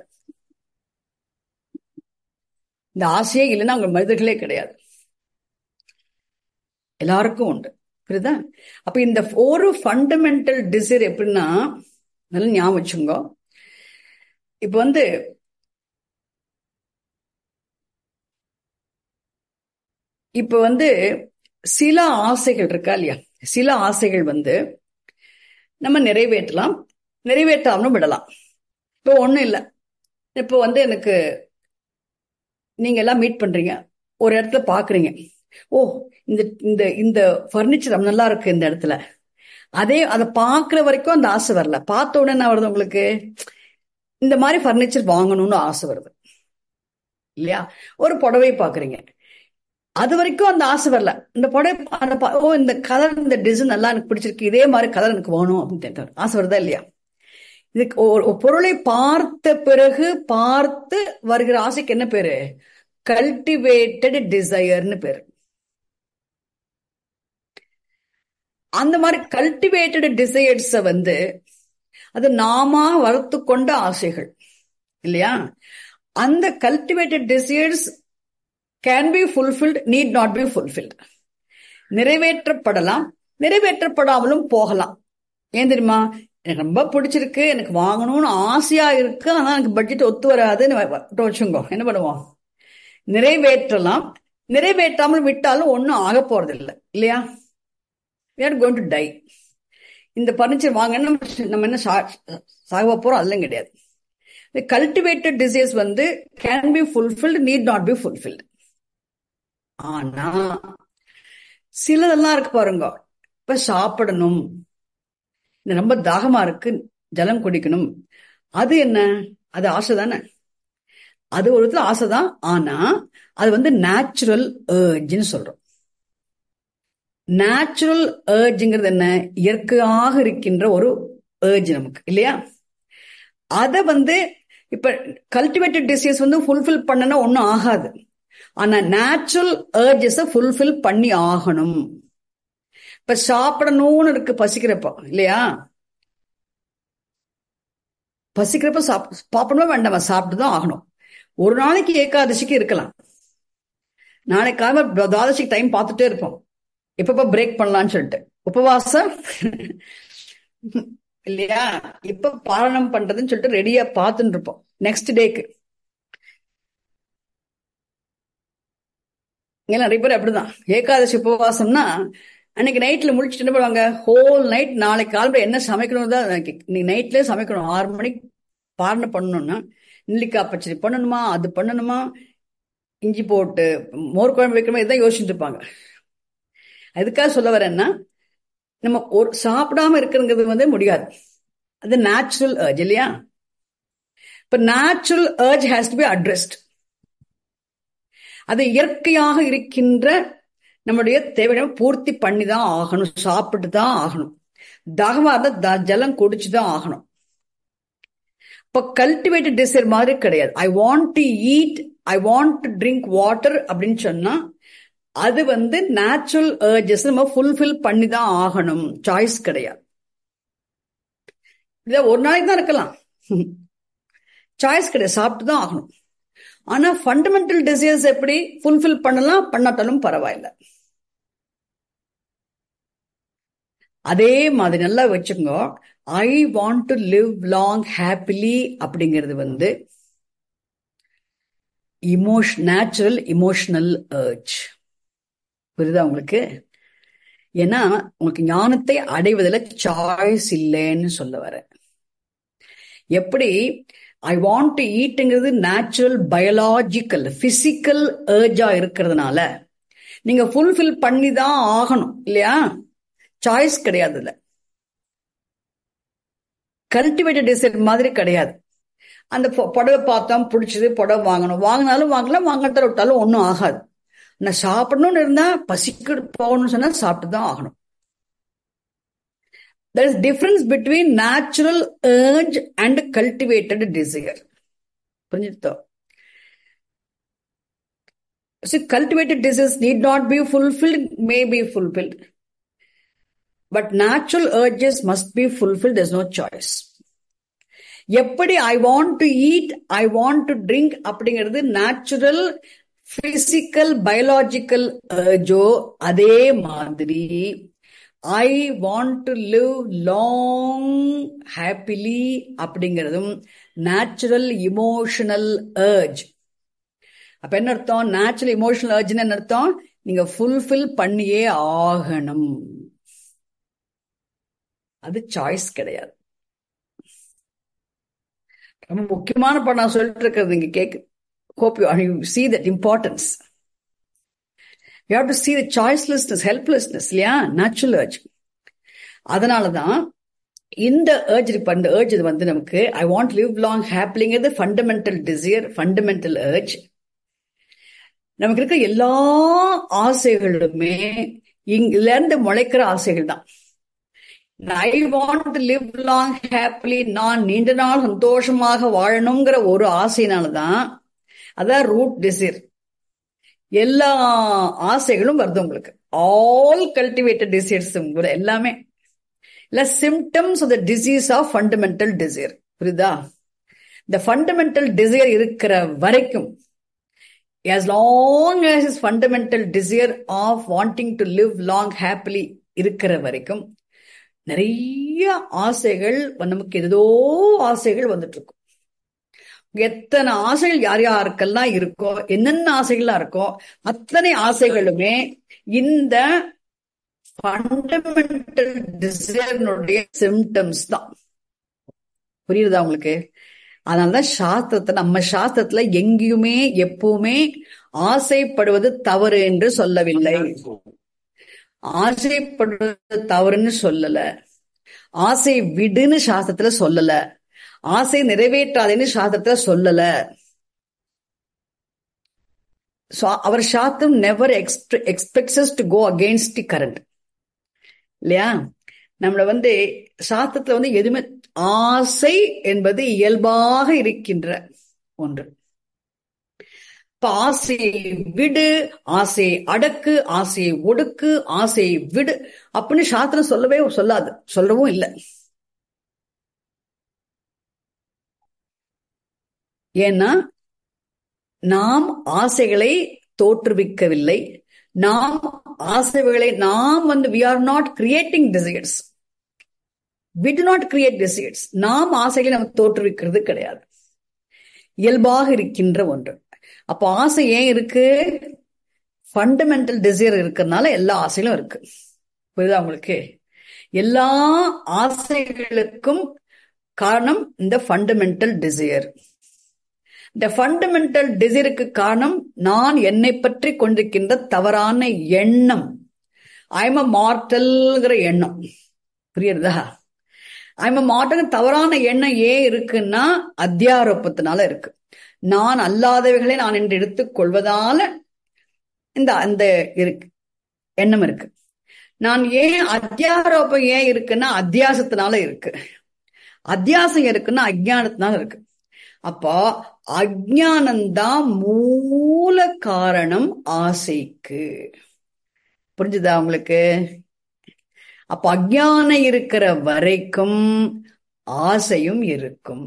இந்த ஆசையே இல்லைன்னா அவங்க மனிதர்களே கிடையாது எல்லாருக்கும் உண்டு புரியுதா அப்ப இந்த ஒரு ஃபண்டமெண்டல் டிசைர் எப்படின்னா நல்லா ஞாபகம் வச்சுங்க இப்ப வந்து இப்ப வந்து சில ஆசைகள் இருக்கா இல்லையா சில ஆசைகள் வந்து நம்ம நிறைவேற்றலாம் நிறைவேற்றாமலும் விடலாம் இப்போ ஒண்ணும் இல்லை இப்போ வந்து எனக்கு நீங்க எல்லாம் மீட் பண்றீங்க ஒரு இடத்துல பாக்குறீங்க ஓ இந்த இந்த இந்த பர்னிச்சர் நல்லா இருக்கு இந்த இடத்துல அதே அதை பாக்குற வரைக்கும் அந்த ஆசை வரல பார்த்த உடனே என்ன வருது உங்களுக்கு இந்த மாதிரி பர்னிச்சர் வாங்கணும்னு ஆசை வருது இல்லையா ஒரு புடவை பாக்குறீங்க அது வரைக்கும் அந்த ஆசை வரல இந்த புடவை அந்த ஓ இந்த கலர் இந்த டிசைன் நல்லா எனக்கு பிடிச்சிருக்கு இதே மாதிரி கலர் எனக்கு வேணும் அப்படின்னு ஆசை வருதா இல்லையா இதுக்கு ஒரு பொருளை பார்த்த பிறகு பார்த்து வருகிற ஆசைக்கு என்ன பேரு கல்டிவேட்டட் டிசையர்னு பேரு அந்த மாதிரி கல்டிவேட்டட் டிசையர்ஸ வந்து அது நாம வளர்த்து கொண்ட ஆசைகள் இல்லையா அந்த cultivated desires can be fulfilled need not be fulfilled நிறைவேற்றப்படலாம் நிறைவேற்றப்படாமலும் போகலாம் ஏன் தெரியுமா எனக்கு ரொம்ப பிடிச்சிருக்கு எனக்கு வாங்கணும்னு ஆசையா இருக்கு ஆனா எனக்கு பட்ஜெட் ஒத்து வராதுன்னு வச்சுங்கோ என்ன பண்ணுவோம் நிறைவேற்றலாம் நிறைவேற்றாமல் விட்டாலும் ஒன்றும் ஆக போறது இல்லை இல்லையா ஆர் கோயின் டு டை இந்த பர்னிச்சர் வாங்கன்னு நம்ம என்ன சாக போறோம் அதெல்லாம் கிடையாது கல்டிவேட்டட் டிசைர்ஸ் வந்து can be fulfilled need not be fulfilled ஆனா சிலதெல்லாம் இருக்கு பாருங்க இப்ப சாப்பிடணும் ரொம்ப தாகமா இருக்கு ஜலம் குடிக்கணும் அது என்ன அது ஆசை தானே அது ஒரு விதத்துல ஆசைதான் ஆனா அது வந்து நேச்சுரல் ஏர்ஜ்னு சொல்றோம் நேச்சுரல் ஏர்ஜுங்கிறது என்ன இயற்கையாக இருக்கின்ற ஒரு ஏர்ஜ் நமக்கு இல்லையா அத வந்து இப்ப கல்டிவேட்டட் டிசீஸ் வந்து ஃபுல்ஃபில் பண்ணனா ஒன்னும் ஆகாது ஆனா நேச்சுரல் ஏர்ஜஸ ஃபுல்ஃபில் பண்ணி ஆகணும் இப்ப சாப்பிடணும்னு இருக்கு பசிக்கிறப்ப இல்லையா பசிக்கிறப்ப சாப்பிடணும் வேண்டாமா சாப்பிட்டு தான் ஆகணும் ஒரு நாளைக்கு ஏகாதசிக்கு இருக்கலாம் நாளைக்கு காலமா துவாதசிக்கு டைம் பார்த்துட்டே இருப்போம் எப்பப்ப பிரேக் பண்ணலாம்னு சொல்லிட்டு உபவாசம் இல்லையா இப்ப பாரணம் பண்றதுன்னு சொல்லிட்டு ரெடியா பார்த்துட்டு இருப்போம் நெக்ஸ்ட் டேக்கு இங்க நிறைய பேர் அப்படிதான் ஏகாதசி உபவாசம்னா அன்னைக்கு நைட்ல முடிச்சுட்டு என்ன பண்ணுவாங்க ஹோல் நைட் நாளைக்கு காலம்புற என்ன சமைக்கணும் தான் நீ நைட்லயே சமைக்கணும் ஆறு மணிக்கு பாரணை பண்ணணும்னா நெல்லிக்காய் பச்சடி பண்ணணுமா அது பண்ணணுமா இஞ்சி போட்டு மோர் குழம்பு வைக்கணுமா இதான் யோசிச்சுட்டு இருப்பாங்க அதுக்காக சொல்ல வரேன்னா நம்ம ஒரு சாப்பிடாம இருக்கிறது வந்து முடியாது அது நேச்சுரல் ஏர்ஜ் இல்லையா இப்ப natural urge has to be addressed அது இயற்கையாக இருக்கின்ற நம்முடைய தேவையை பூர்த்தி பண்ணி தான் ஆகணும் சாப்பிட்டு தான் ஆகணும் தாகமா இருந்தா ஜலம் குடிச்சுதான் ஆகணும் இப்ப கல்டிவேட்டட் டிசைர் மாதிரி கிடையாது I want to eat I want to drink water அப்படின்னு சொன்னா அது வந்து நேச்சுரல் ஏர்ஜஸ் நம்ம ஃபுல்ஃபில் பண்ணி தான் ஆகணும் சாய்ஸ் கிடையாது இத ஒரு நாளைக்கு தான் இருக்கலாம் சாய்ஸ் கிடையாது சாப்பிட்டு தான் ஆகணும் ஆனா ஃபண்டமெண்டல் டிசைர்ஸ் எப்படி ஃபுல்ஃபில் பண்ணலாம் பண்ணாட்டாலும் பரவாயில்ல அதே மாதிரி நல்லா வச்சுக்கோங்க I want to live long happily அப்படிங்கிறது வந்து இமோஷ் நேச்சுரல் இமோஷனல் ஏர்ஜ் புரியுதா உங்களுக்கு ஏன்னா உங்களுக்கு ஞானத்தை அடைவதில் சாய்ஸ் இல்லைன்னு சொல்ல வர எப்படி ஐ வாண்ட் டு ஈட்டுங்கிறது நேச்சுரல் பயாலாஜிக்கல் பிசிக்கல் ஏர்ஜா இருக்கிறதுனால நீங்க ஃபுல்ஃபில் பண்ணி தான் ஆகணும் இல்லையா சாய்ஸ் கிடையாது இல்ல கல்டிவேட்டட் டிசைர் மாதிரி கிடையாது அந்த புடவை பார்த்தோம் பிடிச்சது புடவை வாங்கணும் வாங்கினாலும் வாங்கலாம் வாங்கறத விட்டாலும் ஒன்றும் ஆகாது நான் சாப்பிடணும்னு இருந்தா பசிக்கு போகணும்னு சொன்னா சாப்பிட்டு தான் ஆகணும் there is difference between natural urge and cultivated desire புரிஞ்சுதோ see cultivated desires need not be fulfilled may be fulfilled but natural urges must be fulfilled there's no choice எப்படி I want to eat I want to drink அப்படிங்கிறது natural physical biological ஜோ அதே மாதிரி I want to live long happily அப்படிங்கிறதும் natural emotional urge அப்ப என்ன அர்த்தம் natural emotional ஏர்ஜ்னு என்ன அர்த்தம் நீங்க ஃபுல்ஃபில் பண்ணியே ஆகணும் அது சாய்ஸ் கிடையாது ரொம்ப முக்கியமான படம் நான் சொல்லிட்டு இருக்கிறது நீங்க கேக்கு hope you see that importance you have to see the choicelessness helplessness இல்லையா நேச்சுரல் ஏர்ஜ் அதனாலதான் இந்த ஏர்ஜ் இப்ப இந்த ஏர்ஜ் இது வந்து நமக்கு ஐ வாண்ட் லிவ் லாங் ஹாப்பிலிங்கிறது ஃபண்டமெண்டல் டிசையர் ஃபண்டமெண்டல் ஏர்ஜ் நமக்கு இருக்க எல்லா ஆசைகளுமே இங்கில இருந்து முளைக்கிற ஆசைகள் தான் I want live long happily நான் நீண்ட நாள் சந்தோஷமாக வாழணுங்கிற ஒரு ஆசையினாலதான் அதான் ரூட் டிசைர் எல்லா ஆசைகளும் வருது உங்களுக்கு ஆல் கல்டிவேட்டட் டிசைர்ஸ் எல்லாமே இல்ல symptoms of the disease of fundamental desire புரியுதா இந்த ஃபண்டமெண்டல் டிசைர் இருக்கிற வரைக்கும் as long as his fundamental desire of wanting to live long happily இருக்கிற வரைக்கும் நிறைய ஆசைகள் நமக்கு ஏதோ ஆசைகள் வந்துட்டு இருக்கும் எத்தனை ஆசைகள் யார் யாருக்கெல்லாம் இருக்கோ என்னென்ன ஆசைகள்லாம் இருக்கோ அத்தனை ஆசைகளுமே இந்த ஃபண்டமெண்டல் டிசைனுடைய சிம்டம்ஸ் தான் புரியுதா உங்களுக்கு அதனாலதான் சாஸ்திரத்தை நம்ம சாஸ்திரத்துல எங்கேயுமே எப்பவுமே ஆசைப்படுவது தவறு என்று சொல்லவில்லை ஆசைப்படுவது தவறுன்னு சொல்லல ஆசை விடுன்னு சாஸ்திரத்துல சொல்லல ஆசை நிறைவேற்றாதேன்னு சாஸ்திரத்துல சொல்லல our shastram never expects to go against the current இல்லையா நம்மள வந்து சாஸ்திரத்துல வந்து எதுவுமே ஆசை என்பது இயல்பாக இருக்கின்ற ஒன்று இப்ப ஆசையை விடு ஆசையை அடக்கு ஆசையை ஒடுக்கு ஆசையை விடு அப்படின்னு சாஸ்திரம் சொல்லவே சொல்லாது சொல்லவும் இல்லை ஏன்னா நாம் ஆசைகளை தோற்றுவிக்கவில்லை நாம் ஆசைகளை நாம் வந்து we are not creating desires we do not create desires நாம் ஆசைகளை நம்ம தோற்றுவிக்கிறது கிடையாது இயல்பாக இருக்கின்ற ஒன்று அப்போ ஆசை ஏன் இருக்கு ஃபண்டமெண்டல் டிசைர் இருக்கிறதுனால எல்லா ஆசைகளும் இருக்கு புரியுதா உங்களுக்கு எல்லா ஆசைகளுக்கும் காரணம் இந்த ஃபண்டமெண்டல் டிசையர் இந்த ஃபண்டமெண்டல் டிசைருக்கு காரணம் நான் என்னை பற்றி கொண்டிருக்கின்ற தவறான எண்ணம் ஐம் அ மார்டல்ங்கிற எண்ணம் புரியுறதா ஐம் அ மார்டல் தவறான எண்ணம் ஏன் இருக்குன்னா அத்தியாரோப்பத்தினால இருக்கு நான் அல்லாதவைகளை நான் என்று எடுத்துக் கொள்வதால இந்த அந்த இருக்கு எண்ணம் இருக்கு நான் ஏன் அத்தியாரோப்பம் ஏன் இருக்குன்னா அத்தியாசத்தினால இருக்கு அத்தியாசம் இருக்குன்னா அஜானத்தினால இருக்கு அப்போ அஜானந்தான் மூல காரணம் ஆசைக்கு புரிஞ்சுதா உங்களுக்கு அப்ப அஜானம் இருக்கிற வரைக்கும் ஆசையும் இருக்கும்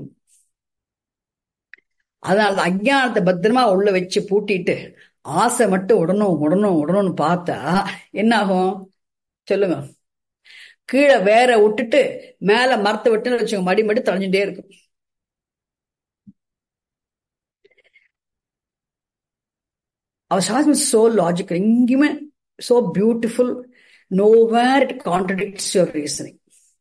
அதனால அஜானத்தை பத்திரமா உள்ள வச்சு பூட்டிட்டு ஆசை மட்டும் உடனும் உடனும் உடனும்னு பார்த்தா என்ன ஆகும் சொல்லுங்க கீழே வேற விட்டுட்டு மேல மரத்தை விட்டுன்னு வச்சுங்க மடி மடி தொலைஞ்சுட்டே இருக்கும் அவர் சாஸ்திரம் சோ லாஜிக்கல் எங்கேயுமே so beautiful nowhere it contradicts your reasoning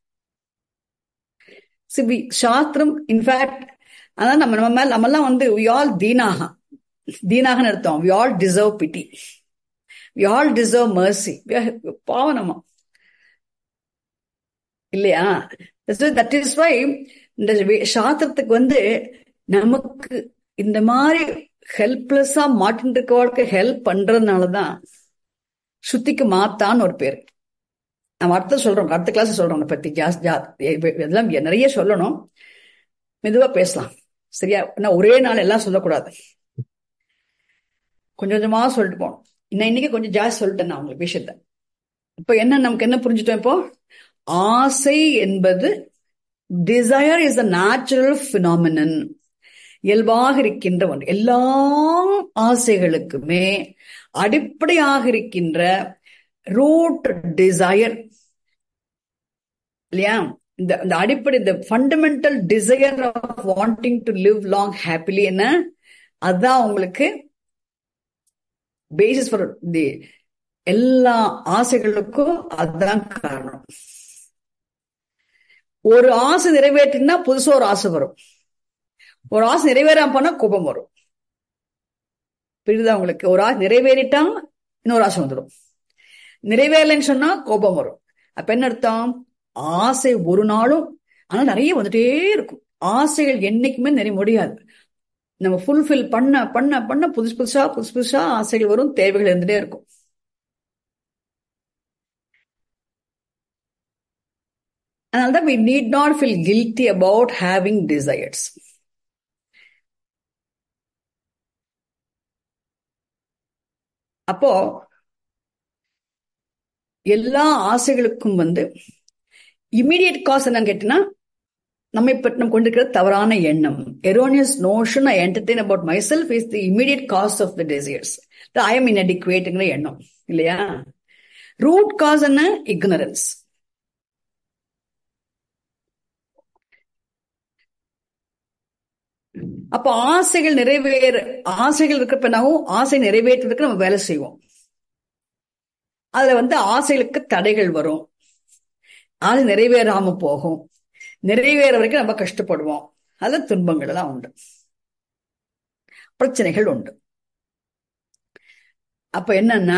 சிபி சாஸ்திரம் இன்ஃபேக்ட் அதான் நம்ம நம்ம மேல நம்மெல்லாம் வந்து வி ஆல் தீனாக தீனாகன்னு அர்த்தம் we all deserve pity we all deserve mercy பாவம் நம்ம இல்லையா தட் இஸ் வை இந்த சாஸ்திரத்துக்கு வந்து நமக்கு இந்த மாதிரி ஹெல்ப்லெஸ்ஸா மாட்டின் இருக்கவளுக்கு ஹெல்ப் பண்றதுனாலதான் சுத்திக்கு மாத்தான்னு ஒரு பேர் நம்ம அடுத்த சொல்றோம் அடுத்த கிளாஸ் சொல்றோம் பத்தி ஜாஸ் ஜா இதெல்லாம் நிறைய சொல்லணும் மெதுவா பேசலாம் சரியா நான் ஒரே நாள் எல்லாம் சொல்லக்கூடாது கொஞ்சம் கொஞ்சமா சொல்லிட்டு போனோம் இன்னும் இன்னைக்கு கொஞ்சம் ஜாஸ்தி சொல்லிட்டேன் நான் உங்களுக்கு விஷயத்த இப்ப என்ன நமக்கு என்ன புரிஞ்சுட்டோம் இப்போ ஆசை என்பது desire is a natural phenomenon இயல்பாக இருக்கின்ற ஒன்று எல்லா ஆசைகளுக்குமே அடிப்படையாக இருக்கின்ற ரூட் டிசையர் இல்லையா இந்த இந்த அடிப்படை இந்த fundamental desire of wanting to live long happily என்ன அதுதான் உங்களுக்கு பேசிஸ் ஃபார் தி எல்லா ஆசைகளுக்கும் அதுதான் காரணம் ஒரு ஆசை நிறைவேற்றினா புதுசா ஒரு ஆசை வரும் ஒரு ஆசை நிறைவேறாம போனா கோபம் வரும் புரியுதா உங்களுக்கு ஒரு ஆசை நிறைவேறிட்டா இன்னொரு ஆசை வந்துடும் நிறைவேறலைன்னு சொன்னா கோபம் வரும் அப்ப என்ன அர்த்தம் ஆசை ஒரு நாளும் ஆனா நிறைய வந்துட்டே இருக்கும் ஆசைகள் என்னைக்குமே நிறைய முடியாது நம்ம ஃபுல்ஃபில் பண்ண பண்ண பண்ண புதுசு புதுசா புதுசு புதுசா ஆசைகள் வரும் தேவைகள் இருந்துட்டே இருக்கும் அதனால்தான் we need not feel guilty about having desires அப்போ எல்லா ஆசைகளுக்கும் வந்து இமீடியட் காஸ் என்னன்னு கேட்டீங்கன்னா நம்மை பற்றி நம்ம கொண்டிருக்கிற தவறான எண்ணம் erroneous notion I entertain about myself is the immediate cause of the desires I am இன்அடிக்குவேட்டுங்கிற எண்ணம் இல்லையா ரூட் காஸ் என்ன இக்னரன்ஸ் அப்ப ஆசைகள் நிறைவேற ஆசைகள் இருக்கிறப்ப என்னாகும் ஆசை நிறைவேற்றுறதுக்கு நம்ம வேலை செய்வோம் அதுல வந்து ஆசைகளுக்கு தடைகள் வரும் ஆசை நிறைவேறாம போகும் நிறைவேற வரைக்கும் நம்ம கஷ்டப்படுவோம் அதுல துன்பங்கள் எல்லாம் உண்டு பிரச்சனைகள் உண்டு அப்ப என்னன்னா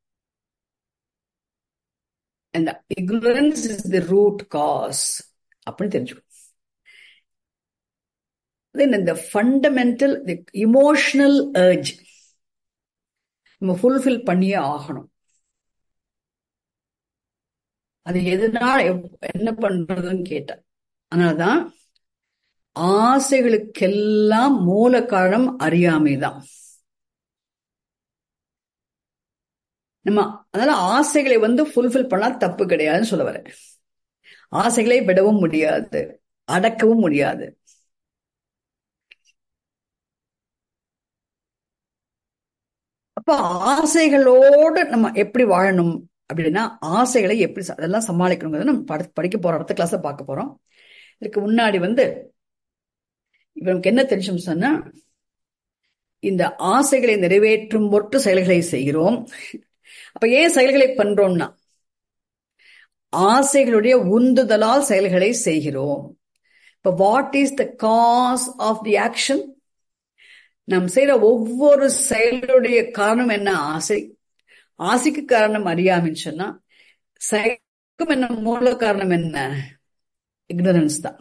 ignorance is the root cause அப்படின்னு தெரிஞ்சுக்கணும் இந்த ஃபண்டமெண்டல் இமோஷனல் ஏர்ஜ் நம்ம ஃபுல்ஃபில் பண்ணியே ஆகணும் அது எதனால என்ன பண்றதுன்னு கேட்டேன் அதனாலதான் ஆசைகளுக்கெல்லாம் மூல காரணம் அறியாமைதான் நம்ம அதனால ஆசைகளை வந்து ஃபுல்ஃபில் பண்ணா தப்பு கிடையாதுன்னு சொல்ல வரேன் ஆசைகளை விடவும் முடியாது அடக்கவும் முடியாது அப்ப ஆசைகளோடு நம்ம எப்படி வாழணும் அப்படின்னா ஆசைகளை எப்படி அதெல்லாம் சமாளிக்கணுங்கிறத நம்ம படி படிக்க போறோம் அடுத்த கிளாஸ் பார்க்க போறோம் இதுக்கு முன்னாடி வந்து இவனுக்கு என்ன தெரிஞ்சோம் சொன்னா இந்த ஆசைகளை நிறைவேற்றும் பொருட்டு செயல்களை செய்கிறோம் அப்ப ஏன் செயல்களை பண்றோம்னா ஆசைகளுடைய உந்துதலால் செயல்களை செய்கிறோம் இப்ப what is the cause of the action நாம் செய்யற ஒவ்வொரு செயலுடைய காரணம் என்ன ஆசை ஆசைக்கு காரணம் அறியாமின்னு சொன்னா செயலுக்கும் என்ன மூல காரணம் என்ன இக்னரன்ஸ் தான்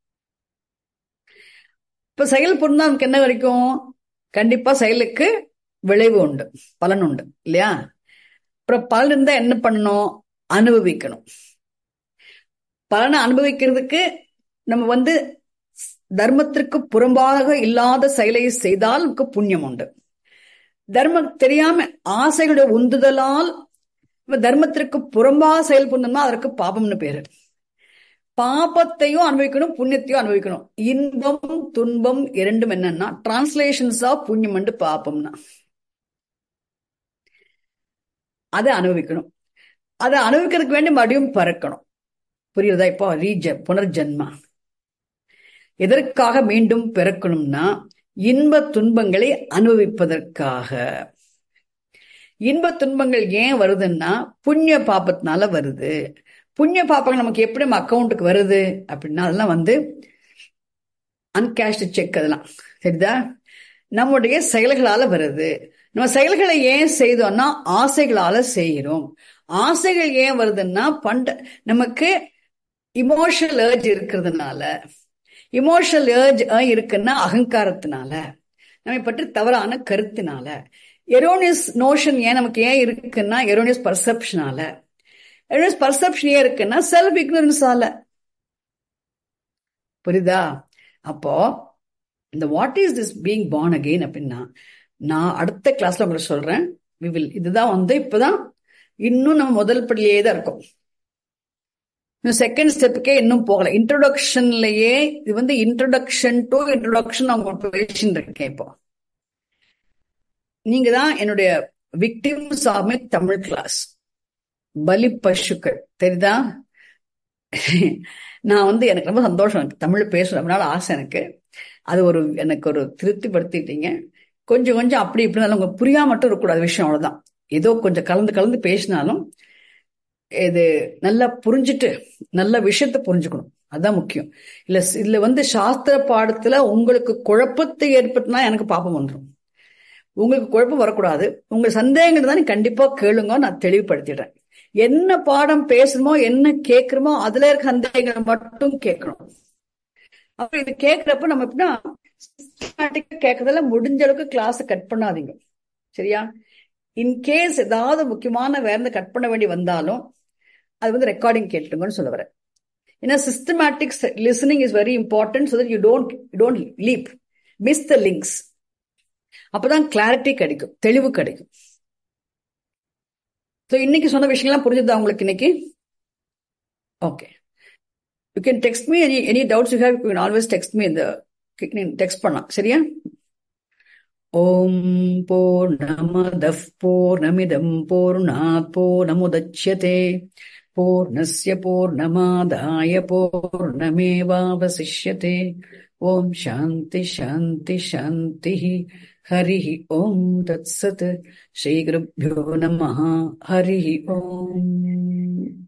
இப்ப செயல் புரிந்தா நமக்கு என்ன வரைக்கும் கண்டிப்பா செயலுக்கு விளைவு உண்டு பலன் உண்டு இல்லையா அப்புறம் பலன் இருந்தா என்ன பண்ணணும் அனுபவிக்கணும் பலனை அனுபவிக்கிறதுக்கு நம்ம வந்து தர்மத்திற்கு புறம்பாக இல்லாத செயலை செய்தால் நமக்கு புண்ணியம் உண்டு தர்மம் தெரியாம ஆசைகளுடைய உந்துதலால் நம்ம தர்மத்திற்கு புறம்பா செயல்படணும்னா அதற்கு பாபம்னு பேரு பாபத்தையும் அனுபவிக்கணும் புண்ணியத்தையும் அனுபவிக்கணும் இன்பம் துன்பம் இரண்டும் என்னன்னா டிரான்ஸ்லேஷன்ஸ் ஆஃப் புண்ணியம் அண்டு பாபம்னா அதை அனுபவிக்கணும் அதை அனுபவிக்கிறதுக்கு வேண்டி மறுபடியும் பறக்கணும் புரியுதா இப்போ ரீஜ புனர்ஜன்மா எதற்காக மீண்டும் பிறக்கணும்னா இன்ப துன்பங்களை அனுபவிப்பதற்காக இன்ப துன்பங்கள் ஏன் வருதுன்னா புண்ணிய பாப்பத்தினால வருது புண்ணிய பாப்பங்கள் நமக்கு எப்படி நம்ம அக்கௌண்ட்டுக்கு வருது அப்படின்னா அதெல்லாம் வந்து அன்கேஷ்டு செக் அதெல்லாம் சரிதா நம்முடைய செயல்களால வருது நம்ம செயல்களை ஏன் செய்தோம்னா ஆசைகளால செய்கிறோம் ஆசைகள் ஏன் வருதுன்னா பண்ட நமக்கு இமோஷனல் ஏர்ஜ் இருக்கிறதுனால இமோஷனல் ஏர்ஜ் இருக்குன்னா அகங்காரத்தினால நம்மை பற்றி தவறான கருத்தினால எரோனியஸ் நோஷன் ஏன் நமக்கு ஏன் இருக்குன்னா எரோனியஸ் பர்செப்ஷனால எரோனியஸ் பர்செப்ஷன் ஏன் இருக்குன்னா செல்ஃப் இக்னரன்ஸால புரியுதா அப்போ இந்த what is this being born again அப்படின்னா நான் அடுத்த கிளாஸ்ல உங்களுக்கு சொல்றேன் வில் இதுதான் வந்து இப்பதான் இன்னும் நம்ம முதல் படியிலேயே தான் இருக்கோம் இன்னும் செகண்ட் ஸ்டெப்புக்கே இன்னும் போகல இன்ட்ரோடக்ஷன்லயே இது வந்து இன்ட்ரோடக்ஷன் டு இன்ட்ரோடக்ஷன் அவங்க பேசிட்டு இருக்கேன் இப்போ நீங்க தான் என்னுடைய victims of my Tamil class பலி பசுக்கள் தெரியுதா நான் வந்து எனக்கு ரொம்ப சந்தோஷம் எனக்கு தமிழ் பேசணும் அப்படினால ஆசை எனக்கு அது ஒரு எனக்கு ஒரு திருப்திப்படுத்திட்டீங்க கொஞ்சம் கொஞ்சம் அப்படி இப்படி உங்களுக்கு புரியாம மட்டும் இருக்கக்கூடாது விஷயம் அவ்வளவுதான் ஏதோ கொஞ்சம் கலந்து கலந்து பேசினாலும் இது நல்லா புரிஞ்சுட்டு நல்ல விஷயத்த புரிஞ்சுக்கணும் அதுதான் முக்கியம் இல்ல இதுல வந்து சாஸ்திர பாடத்துல உங்களுக்கு குழப்பத்தை ஏற்படுத்தினா எனக்கு பாப்பம் வந்துடும் உங்களுக்கு குழப்பம் வரக்கூடாது உங்க சந்தேகங்கள் தான் கண்டிப்பா கேளுங்க நான் தெளிவுபடுத்திடுறேன் என்ன பாடம் பேசணுமோ என்ன கேட்கிறோமோ அதுல இருக்க சந்தேகங்களை மட்டும் கேட்கணும் அப்ப இது கேட்கிறப்ப நம்ம எப்படின்னா கேட்கறதுல முடிஞ்ச அளவுக்கு கிளாஸ் கட் பண்ணாதீங்க சரியா இன்கேஸ் ஏதாவது முக்கியமான வேற கட் பண்ண வேண்டி வந்தாலும் அது வந்து ரெக்கார்டிங் கேட்டுங்கன்னு சொல்ல வரேன் ஏன்னா systematic listening is very important so that you don't don't leap miss the links அப்பதான் கிளாரிட்டி கிடைக்கும் தெளிவு கிடைக்கும் ஸோ இன்னைக்கு சொன்ன விஷயங்கள்லாம் புரிஞ்சுதா உங்களுக்கு இன்னைக்கு okay you can text me any any doubts you have you can always text me இந்த டெக்ஸ்ட் பண்ணலாம் சரியா ஓம் பூர்ணமதः பூர்ணமிதம் பூர்ணாத் பூர்ணமுதட்சியதே பூர்ணஸ்ய பூர்ணமாதாய பூர்ணமேவாவசிஷ்யதே ஓம் சாந்தி சாந்தி சாந்தி हरिः ओम् तत्सत् श्रीगुरुभ्यो नमः हरिः ओम्